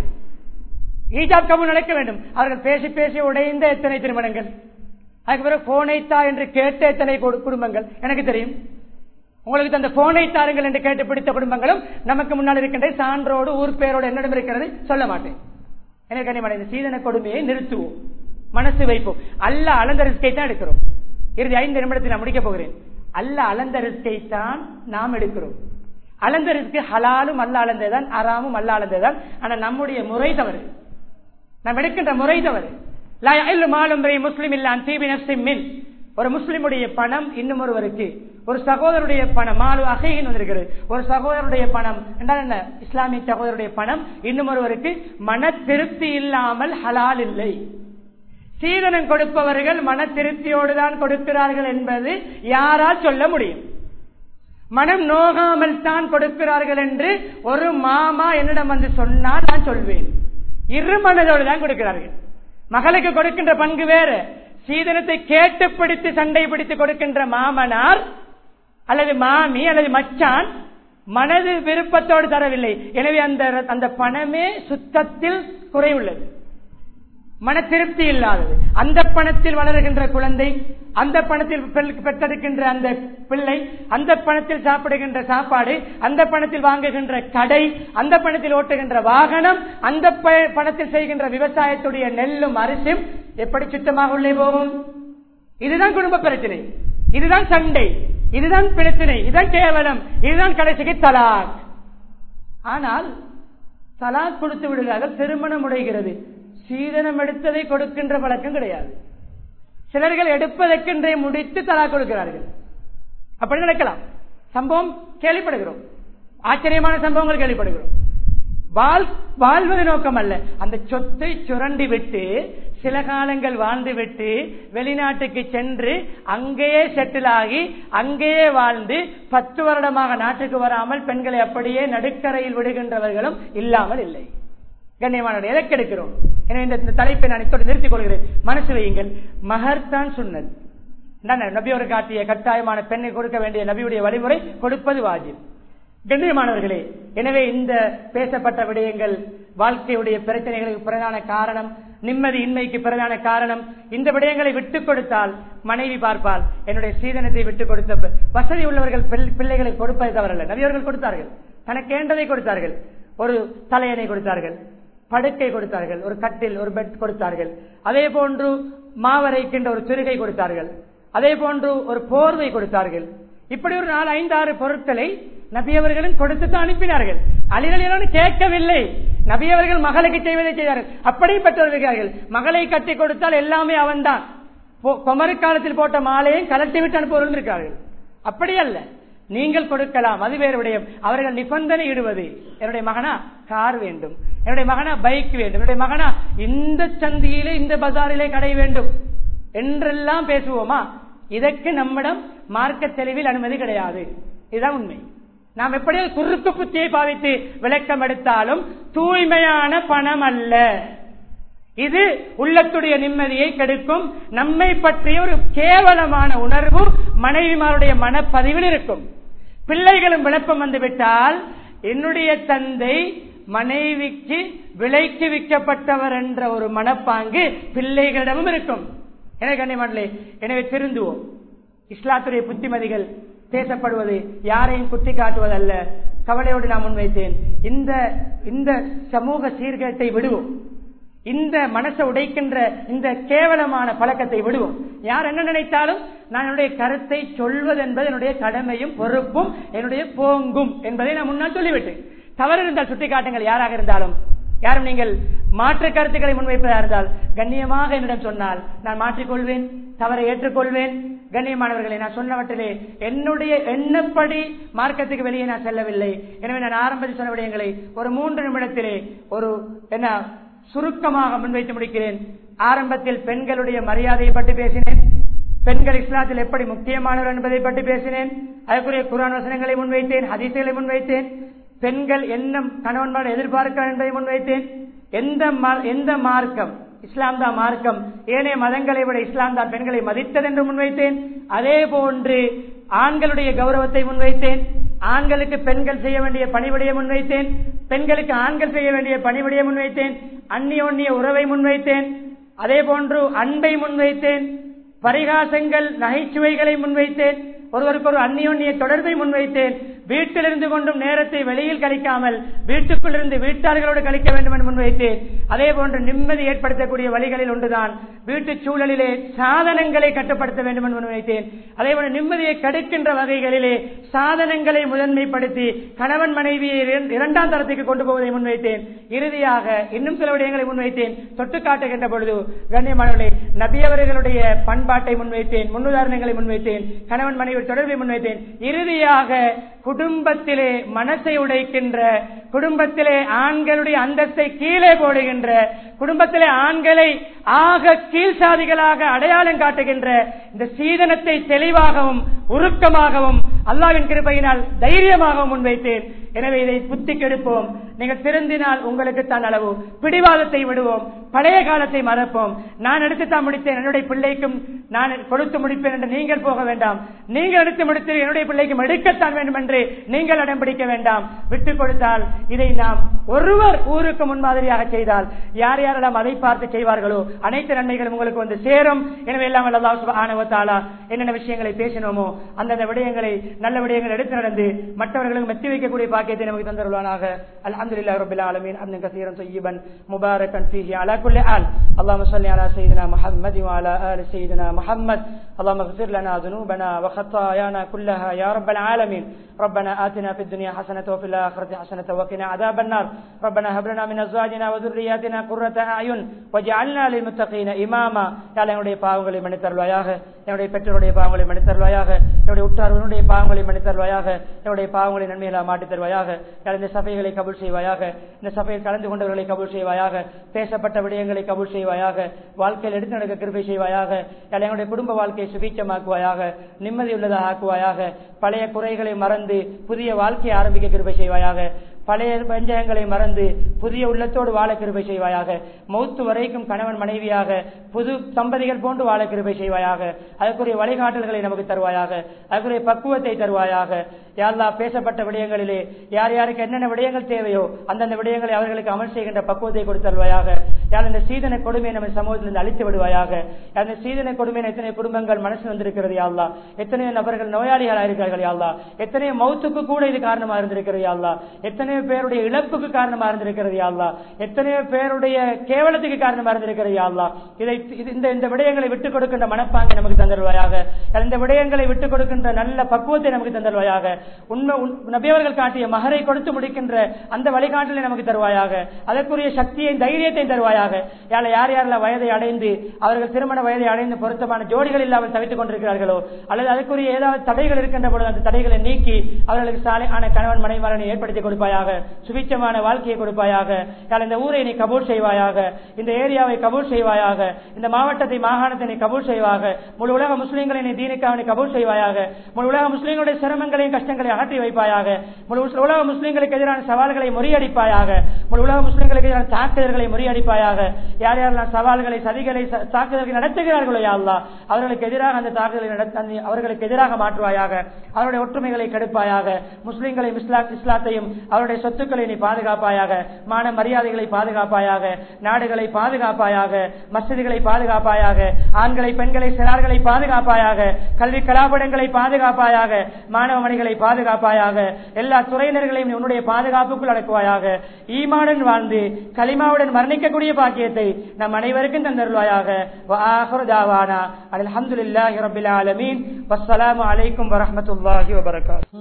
S1: ஈஜாப் கபூல் நடக்க வேண்டும் அவர்கள் பேசி பேசி உடைந்த எத்தனை திருமணங்கள் அதுக்கு பிறகு போனைத்தா என்று கேட்ட எத்தனை கு- குடும்பங்கள் எனக்கு தெரியும் உங்களுக்கு தந்த போனை தாருங்கள் என்று கேட்டு பிடித்த குடும்பங்களும் நமக்கு முன்னால் இருக்கின்ற சான்றோடு ஊர் பேரோடு என்னிடம் இருக்கிறது சொல்ல மாட்டேன் எனக்கு கனிமடை இந்த சீதன கொடுமையை நிறுத்துவோம் மனசு வைப்போம் அல்ல அளந்த ரிஸ்கை தான் எடுக்கிறோம் இறுதி ஐந்து நிமிடத்தில் நான் முடிக்க போகிறேன் அல்ல அளந்த ரிஸ்கை தான் நாம் எடுக்கிறோம் அளந்த ரிஸ்க் ஹலாலும் அல்ல அளந்ததுதான் அறாமும் அல்ல அளந்ததுதான் ஆனா நம்முடைய முறை தவறு நாம் எடுக்கின்ற முறை தவறு லா யஹில்லு மாலு இம்ரிஇ முஸ்லிம் இல்லா அன் தீபி நஃப்ஸின் மின். ஒரு முஸ்லிமுடைய பணம் இன்னும் ஒருவருக்கு ஒரு சகோதரருடைய பணம் மாலு அகையின் வந்திருக்கிறது ஒரு சகோதரருடைய பணம் என்றால் என்ன இஸ்லாமிய சகோதரருடைய பணம் இன்னும் ஒருவருக்கு மன திருப்தி இல்லாமல் ஹலால் இல்லை சீதனம் கொடுப்பவர்கள் மன திருப்தியோடு தான் கொடுக்கிறார்கள் என்பது யாரால் சொல்ல முடியும் மனம் நோகாமல் தான் கொடுக்கிறார்கள் என்று ஒரு மாமா என்னிடம் வந்து சொன்னால் நான் சொல்வேன் இரு மனதோடு தான் கொடுக்கிறார்கள் மகளுக்கு கொடுக்கின்ற பங்கு வேறு சீதனத்தை கேட்டு பிடித்து சண்டை பிடித்து கொடுக்கின்ற மாமனார் அல்லது மாமி அல்லது மச்சான் மனது விருப்பத்தோடு தரவில்லை எனவே அந்த அந்த பணமே சுத்தத்தில் குறைவுள்ளது மன திருப்தி இல்லாதது அந்த பணத்தில் வளருகின்ற குழந்தை அந்த பணத்தில் பெல்- பெற்றெடுக்கின்ற அந்த பிள்ளை அந்த பணத்தில் சாப்பிடுகின்ற சாப்பாடு அந்த பணத்தில் வாங்குகின்ற கடை அந்த பணத்தில் ஓட்டுகின்ற வாகனம் அந்த ப- பணத்தில் செய்கின்ற விவசாயத்துடைய நெல்லும் அரிசியும் எப்படி சுத்தமாக உள்ளே போகும் இதுதான் குடும்ப பிரச்சனை இதுதான் சண்டை இதுதான் பிரச்சனை இதுதான் கேவலம் இதுதான் கடைசிக்கு தலாக் ஆனால் தலாக் கொடுத்து விடுகிறார்கள் திருமணம் உடைகிறது சீதனம் எடுத்ததை கொடுக்கின்ற பழக்கம் கிடையாது சிலர்கள் எடுப்பதற்கென்றே முடித்து தலாக் கொடுக்கிறார்கள் அப்படி நடக்கலாம் சம்பவம் கேள்விப்படுகிறோம் ஆச்சரியமான சம்பவங்கள் கேள்விப்படுகிறோம் வாழ் வாழ்வது நோக்கம் அல்ல அந்த சொத்தை சுரண்டி விட்டு சில காலங்கள் வாழ்ந்து விட்டு வெளிநாட்டுக்கு சென்று அங்கேயே செட்டில் ஆகி அங்கேயே வாழ்ந்து பத்து வருடமாக நாட்டுக்கு வராமல் பெண்களை அப்படியே நடுக்கரையில் விடுகின்றவர்களும் இல்லாமல் இல்லை கண்ணியமான எதற்கு எடுக்கிறோம் எனவே இந்த இந்த தலைப்பை நான் இத்தோடு நிறுத்திக் கொள்கிறேன் மனசு வையுங்கள் மகர் தான் சொன்னது நபியோர் காட்டிய கட்டாயமான பெண்ணை கொடுக்க வேண்டிய நபியுடைய வழிமுறை கொடுப்பது வாஜிப் கண்ணியமானவர்களே எனவே இந்த பேசப்பட்ட விடயங்கள் வாழ்க்கையுடைய பிரச்சனைகளுக்கு பிரதான காரணம் நிம்மதி இன்மைக்கு பிரதான காரணம் இந்த விடயங்களை விட்டுக் கொடுத்தால் மனைவி பார்ப்பால் என்னுடைய சீதனத்தை விட்டுக் கொடுத்த ப- வசதி உள்ளவர்கள் பிள்- பிள்ளைகளுக்கு கொடுப்பதை தவறல்ல நபியவர்கள் கொடுத்தார்கள் தனக்கு ஏண்டதை கொடுத்தார்கள் ஒரு தலையணை கொடுத்தார்கள் படுக்கை கொடுத்தார்கள் ஒரு கட்டில் ஒரு பெட் கொடுத்தார்கள் அதே போன்று மாவரைக்கின்ற ஒரு திருகை கொடுத்தார்கள் அதே போன்று ஒரு போர்வை கொடுத்தார்கள் இப்படி ஒரு நாலு ஐந்து ஆறு பொருட்களை நபியவர்களும் கொடுத்து தான் அனுப்பினார்கள் அலிரலியான கேட்கவில்லை நபியவர்கள் மகளுக்கு செய்வதை செய்தார்கள் அப்படியும் பெற்றவர்கள் மகளை கட்டி கொடுத்தால் எல்லாமே அவன்தான் பொ- குமரி காலத்தில் போட்ட மாலையும் கலட்டி விட்டு அனுப்புவர்கள் இருக்கார்கள் அப்படி அல்ல நீங்கள் கொடுக்கலாம் அது வேறு விடயம் அவர்கள் நிபந்தனை இடுவது என்னுடைய மகனா கார் வேண்டும் என்னுடைய மகனா பைக் வேண்டும் என்னுடைய மகனா இந்த சந்தியிலே இந்த பஜாரிலே கடை வேண்டும் என்றெல்லாம் பேசுவோமா இதற்கு நம்மிடம் மார்க்க தெளிவில் அனுமதி கிடையாது இதுதான் உண்மை நாம் எப்படியோ குறுக்கு புத்தியை பாவித்து விளக்கம் எடுத்தாலும் தூய்மையான பணம் அல்ல இது உள்ளத்துடைய நிம்மதியை கெடுக்கும் நம்மை பற்றிய ஒரு கேவலமான உணர்வு மனைவிமாருடைய மனப்பதிவில் இருக்கும் பிள்ளைகளும் விளப்பம் வந்துவிட்டால் என்னுடைய தந்தை மனைவிக்கு விலைக்கு விற்கப்பட்டவர் என்ற ஒரு மனப்பாங்கு பிள்ளைகளிடமும் இருக்கும் எனவே கண்ணியமானே எனவே திருந்துவோம் இஸ்லாத்துடைய புத்திமதிகள் பேசப்படுவது யாரையும் குத்தி காட்டுவதல்ல கவலையோடு நான் முன்வைத்தேன் இந்த இந்த சமூக சீர்கேட்டை விடுவோம் இந்த மனசை உடைக்கின்ற இந்த கேவலமான பழக்கத்தை விடுவோம் யார் என்ன நினைத்தாலும் நான் என்னுடைய கருத்தை சொல்வது என்பது என்னுடைய கடமையும் பொறுப்பும் என்னுடைய போங்கும் என்பதை நான் முன்னால் சொல்லிவிட்டேன் தவறு இருந்தால் சுட்டிக்காட்டுங்கள் யாராக இருந்தாலும் யாரும் நீங்கள் மாற்று கருத்துக்களை முன்வைப்பதா இருந்தால் கண்ணியமாக என்னிடம் சொன்னால் நான் மாற்றிக்கொள்வேன் தவறை ஏற்றுக்கொள்வேன் கண்ணியமானவர்களை நான் சொன்னவற்றிலே என்னுடைய எண்ணப்படி மார்க்கத்துக்கு வெளியே நான் செல்லவில்லை எனவே நான் ஆரம்பத்தில் சொன்ன விடயங்களை ஒரு மூன்று நிமிடத்திலே ஒரு என்ன சுருக்கமாக முன்வைத்து முடிக்கிறேன் ஆரம்பத்தில் பெண்களுடைய மரியாதையை பற்றி பேசினேன் பெண்கள் இஸ்லாத்தில் எப்படி முக்கியமானவர் என்பதை பற்றி பேசினேன் அதற்குரிய குரான் வசனங்களை முன்வைத்தேன் ஹதீசுகளை முன்வைத்தேன் பெண்கள் என்ன கணவன்மார் எதிர்பார்க்கிறார் என்பதை முன்வைத்தேன் எந்த எந்த மார்க்கம் இஸ்லாம் தான் மார்க்கம் ஏனைய மதங்களை விட இஸ்லாம் தான் பெண்களை மதித்தது என்று முன்வைத்தேன் அதே போன்று ஆண்களுடைய கௌரவத்தை முன்வைத்தேன் ஆண்களுக்கு பெண்கள் செய்ய வேண்டிய பணிவிடையை முன்வைத்தேன் பெண்களுக்கு ஆண்கள் செய்ய வேண்டிய பணிவிடையை முன்வைத்தேன் அந்நியோன்னிய உறவை முன்வைத்தேன் அதே போன்று அன்பை முன்வைத்தேன் பரிகாசங்கள் நகைச்சுவைகளை முன்வைத்தேன் ஒருவருக்கு ஒரு அந்நியோன்னிய தொடர்பை முன்வைத்தேன் வீட்டிலிருந்து கொண்டும் நேரத்தை வெளியில் கழிக்காமல் வீட்டுக்குள் இருந்து வீட்டாளர்களோடு கழிக்க வேண்டும் என்று முன்வைத்தேன் அதே போன்று நிம்மதி ஏற்படுத்தக்கூடிய வழிகளில் ஒன்றுதான் வீட்டு சூழலிலே சாதனங்களை கட்டுப்படுத்த வேண்டும் என்று முன்வைத்தேன் அதே போல நிம்மதியை கெடுக்கின்ற வகைகளிலே சாதனங்களை முதன்மைப்படுத்தி கணவன் மனைவியை இரண்டாம் தரத்துக்கு கொண்டு போவதை முன்வைத்தேன் இறுதியாக இன்னும் சில விடயங்களை முன்வைத்தேன் தொட்டு காட்டுகின்ற பொழுது கண்ணியமானவர்களே நபியவர்களுடைய பண்பாட்டை முன்வைத்தேன் முன்னுதாரணங்களை முன்வைத்தேன் கணவன் மனைவி தொடர்பை முன்வைத்தேன் இறுதியாக குடும்பத்திலே மனசை உடைக்கின்ற குடும்பத்திலே ஆண்களுடைய அந்தஸ்தை கீழே போடுகின்ற குடும்பத்திலே ஆண்களை ஆக கீழ் சாதிகளாக அடையாளம் காட்டுகின்ற இந்த சீதனத்தை தெளிவாகவும் உருக்கமாகவும் அல்லாவின் கிருப்பையினால் தைரியமாகவும் முன்வைத்தேன் எனவே இதை புத்தி கெடுப்போம் நீங்கள் திருந்தினால் உங்களுக்கு தான் அளவு பிடிவாதத்தை விடுவோம் பழைய காலத்தை மறப்போம் நான் எடுத்துத்தான் முடித்தேன் என்னுடைய பிள்ளைக்கும் நான் கொடுத்து முடிப்பேன் என்று நீங்கள் போக வேண்டாம் நீங்கள் எடுத்து முடித்து என்னுடைய பிள்ளைக்கும் எடுக்கத்தான் வேண்டும் என்று நீங்கள் அடம் பிடிக்க வேண்டாம் விட்டுக் கொடுத்தால் இதை நாம் ஒருவர் ஊருக்கு முன்மாதிரியாக செய்தால் யார் யாரெல்லாம் அதை பார்த்து செய்வார்களோ அனைத்து நன்மைகளும் உங்களுக்கு வந்து சேரும் எனவே எல்லாம் ஆனவத்தாலா என்னென்ன விஷயங்களை பேசினோமோ அந்தந்த விடயங்களை நல்ல விடயங்கள் எடுத்து நடந்து மற்றவர்களுக்கு மெத்தி வைக்கக்கூடிய பாக்கியத்தை நமக்கு தந்தருவானாக الحمدلله رب العالمين حمدا كثيرا طيبا مباركا فيه على كل حال اللهم صل على سيدنا محمد وعلى ال سيدنا محمد اللهم اغفر لنا ذنوبنا وخطايانا كلها يا رب العالمين ربنا آتنا في الدنيا حسنة وفي الآخرة حسنة وقنا عذاب النار ربنا هب لنا من أزواجنا وذرياتنا قرة أعين وجعلنا للمتقين إماما يا என்னுடைய பாவங்களை மன்னித்தருள்வாயாக என்னுடைய பெற்றோருடைய பாவங்களை மன்னித்தருள்வாயாக என்னுடைய உற்றார்களுடைய பாவங்களை மன்னித்தருள்வாயாக என்னுடைய பாவங்களை நன்மைகளாக மாற்றித் தருவாயாக இந்த சபைகளை கபுல் செய்வாயாக இந்த சபையில் கலந்து கொண்டவர்களை கபுல் செய்வாயாக பேசப்பட்ட விடயங்களை கபுல் செய்வாயாக வாழ்க்கையில் எடுத்து நடக்க கிருபை செய்வாயாக எங்களுடைய குடும்ப வாழ்க்கையை சுபீட்சமாக்குவாயாக நிம்மதியுள்ளதாக ஆக்குவாயாக பழைய குறைகளை மறந்து புதிய வாழ்க்கையை ஆரம்பிக்க கிருபை செய்வாயாக பழைய பஞ்சகங்களை மறந்து புதிய உள்ளத்தோடு வாழ கிருபை செய்வாயாக மௌத்து வரைக்கும் கணவன் மனைவியாக புது தம்பதிகள் போன்று வாழ கிருபை செய்வாயாக அதற்குரிய வழிகாட்டல்களை நமக்கு தருவாயாக அதற்குரிய பக்குவத்தை தருவாயாக யாரெல்லாம் பேசப்பட்ட விடயங்களிலே யார் யாருக்கு என்னென்ன விடயங்கள் தேவையோ அந்தந்த விடயங்களை அவர்களுக்கு அமல் செய்கின்ற பக்குவத்தை கொடுத்தருவாயாக யார் இந்த சீதன கொடுமை நம்ம சமூகத்திலிருந்து அழித்து விடுவாயாக அந்த சீதன கொடுமை எத்தனை குடும்பங்கள் மனசு வந்திருக்கிறது யாழ்லா எத்தனையோ நபர்கள் நோயாளிகளாக இருக்கிறார்கள் யாழ்லா எத்தனையோ மௌத்துக்கு கூட இது காரணமா இருந்திருக்கிறது யாழ்லா எத்தனையோ பேருடைய இழப்புக்கு காரணமா இருந்திருக்கிறது யாழ்லா எத்தனையோ பேருடைய கேவலத்துக்கு காரணமா இருந்திருக்கிறது யாழ்லா இதை இந்த இந்த விடயங்களை விட்டுக் கொடுக்கின்ற மனப்பாங்கை நமக்கு தந்தருவாயாக இந்த விடயங்களை விட்டுக் கொடுக்கின்ற நல்ல பக்குவத்தை நமக்கு தந்தருவாயாக உண்மை நபியவர்கள் காட்டிய மகரை கொடுத்து முடிக்கின்ற அந்த வழிகாட்டலை நமக்கு தருவாயாக அதற்குரிய சக்தியை தைரியத்தை தருவாயாக யார யார் யாரெல்லாம் வயதை அடைந்து அவர்கள் திருமண வயதை அடைந்து பொருத்தமான ஜோடிகள் இல்லாமல் தவித்துக் கொண்டிருக்கிறார்களோ அல்லது அதற்குரிய ஏதாவது தடைகள் இருக்கின்ற பொழுது அந்த தடைகளை நீக்கி அவர்களுக்கு சாலையான கணவன் மனைவரனை ஏற்படுத்தி கொடுப்பாயாக சுபிச்சமான வாழ்க்கையை கொடுப்பாயாக யார் இந்த ஊரை நீ கபூல் செய்வாயாக இந்த ஏரியாவை கபூல் செய்வாயாக இந்த மாவட்டத்தை மாகாணத்தை நீ கபூல் செய்வாக முழு உலக முஸ்லீம்களை நீ தீனுக்காக கபூல் செய்வாயாக முழு உலக முஸ்லீம்களுடைய சிரமங்களையும் கஷ்டங்களை அகற்றி வைப்பாயாக முழு உலக முஸ்லீம்களுக்கு எதிரான சவால்களை முறியடிப்பாயாக முழு உலக முஸ்லீம்களுக்கு எதிரான தாக்குதல்களை முறியடிப்பாயாக யார் யாரெல்லாம் சவால்களை சதிகளை தாக்குதல்களை நடத்துகிறார்களோ யாழ்லா அவர்களுக்கு எதிராக அந்த தாக்குதலை நடத்த அவர்களுக்கு எதிராக மாற்றுவாயாக அவருடைய ஒற்றுமைகளை கெடுப்பாயாக முஸ்லீம்களை இஸ்லாத்தையும் அவருடைய அவருடைய சொத்துக்களை நீ பாதுகாப்பாயாக மான மரியாதைகளை பாதுகாப்பாயாக நாடுகளை பாதுகாப்பாயாக மசிதிகளை பாதுகாப்பாயாக ஆண்களை பெண்களை சிறார்களை பாதுகாப்பாயாக கல்வி கலாபடங்களை பாதுகாப்பாயாக மாணவ மணிகளை பாதுகாப்பாயாக எல்லா துறையினர்களையும் நீ உன்னுடைய பாதுகாப்புக்குள் அடக்குவாயாக ஈமாவுடன் வாழ்ந்து கலிமாவுடன் மரணிக்கக்கூடிய பாக்கியத்தை நம் அனைவருக்கும் தந்தருள்வாயாக அல்ஹம்துலில்லாஹி ரபில் ஆலமீன் வஸ்ஸலாமு அலைக்கும் வரஹ்மத்துல்லாஹி வபரகாத்துஹு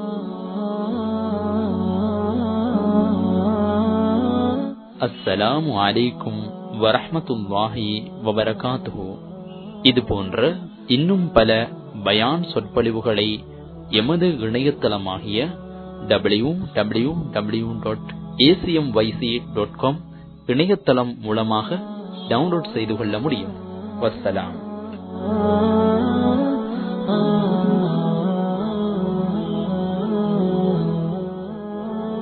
S2: அஸ்ஸலாமு அலைக்கும் வரஹ்மத்துல்லாஹி வபரகாத்துஹு இது போன்ற இன்னும் பல பயான் சொற்பொழிவுகளை எமது இணையதளமாகிய W W W dot ACM YC dot com இணையதளம் மூலமாக டவுன்லோட் செய்து கொள்ள முடியும் வஸ்ஸலாம்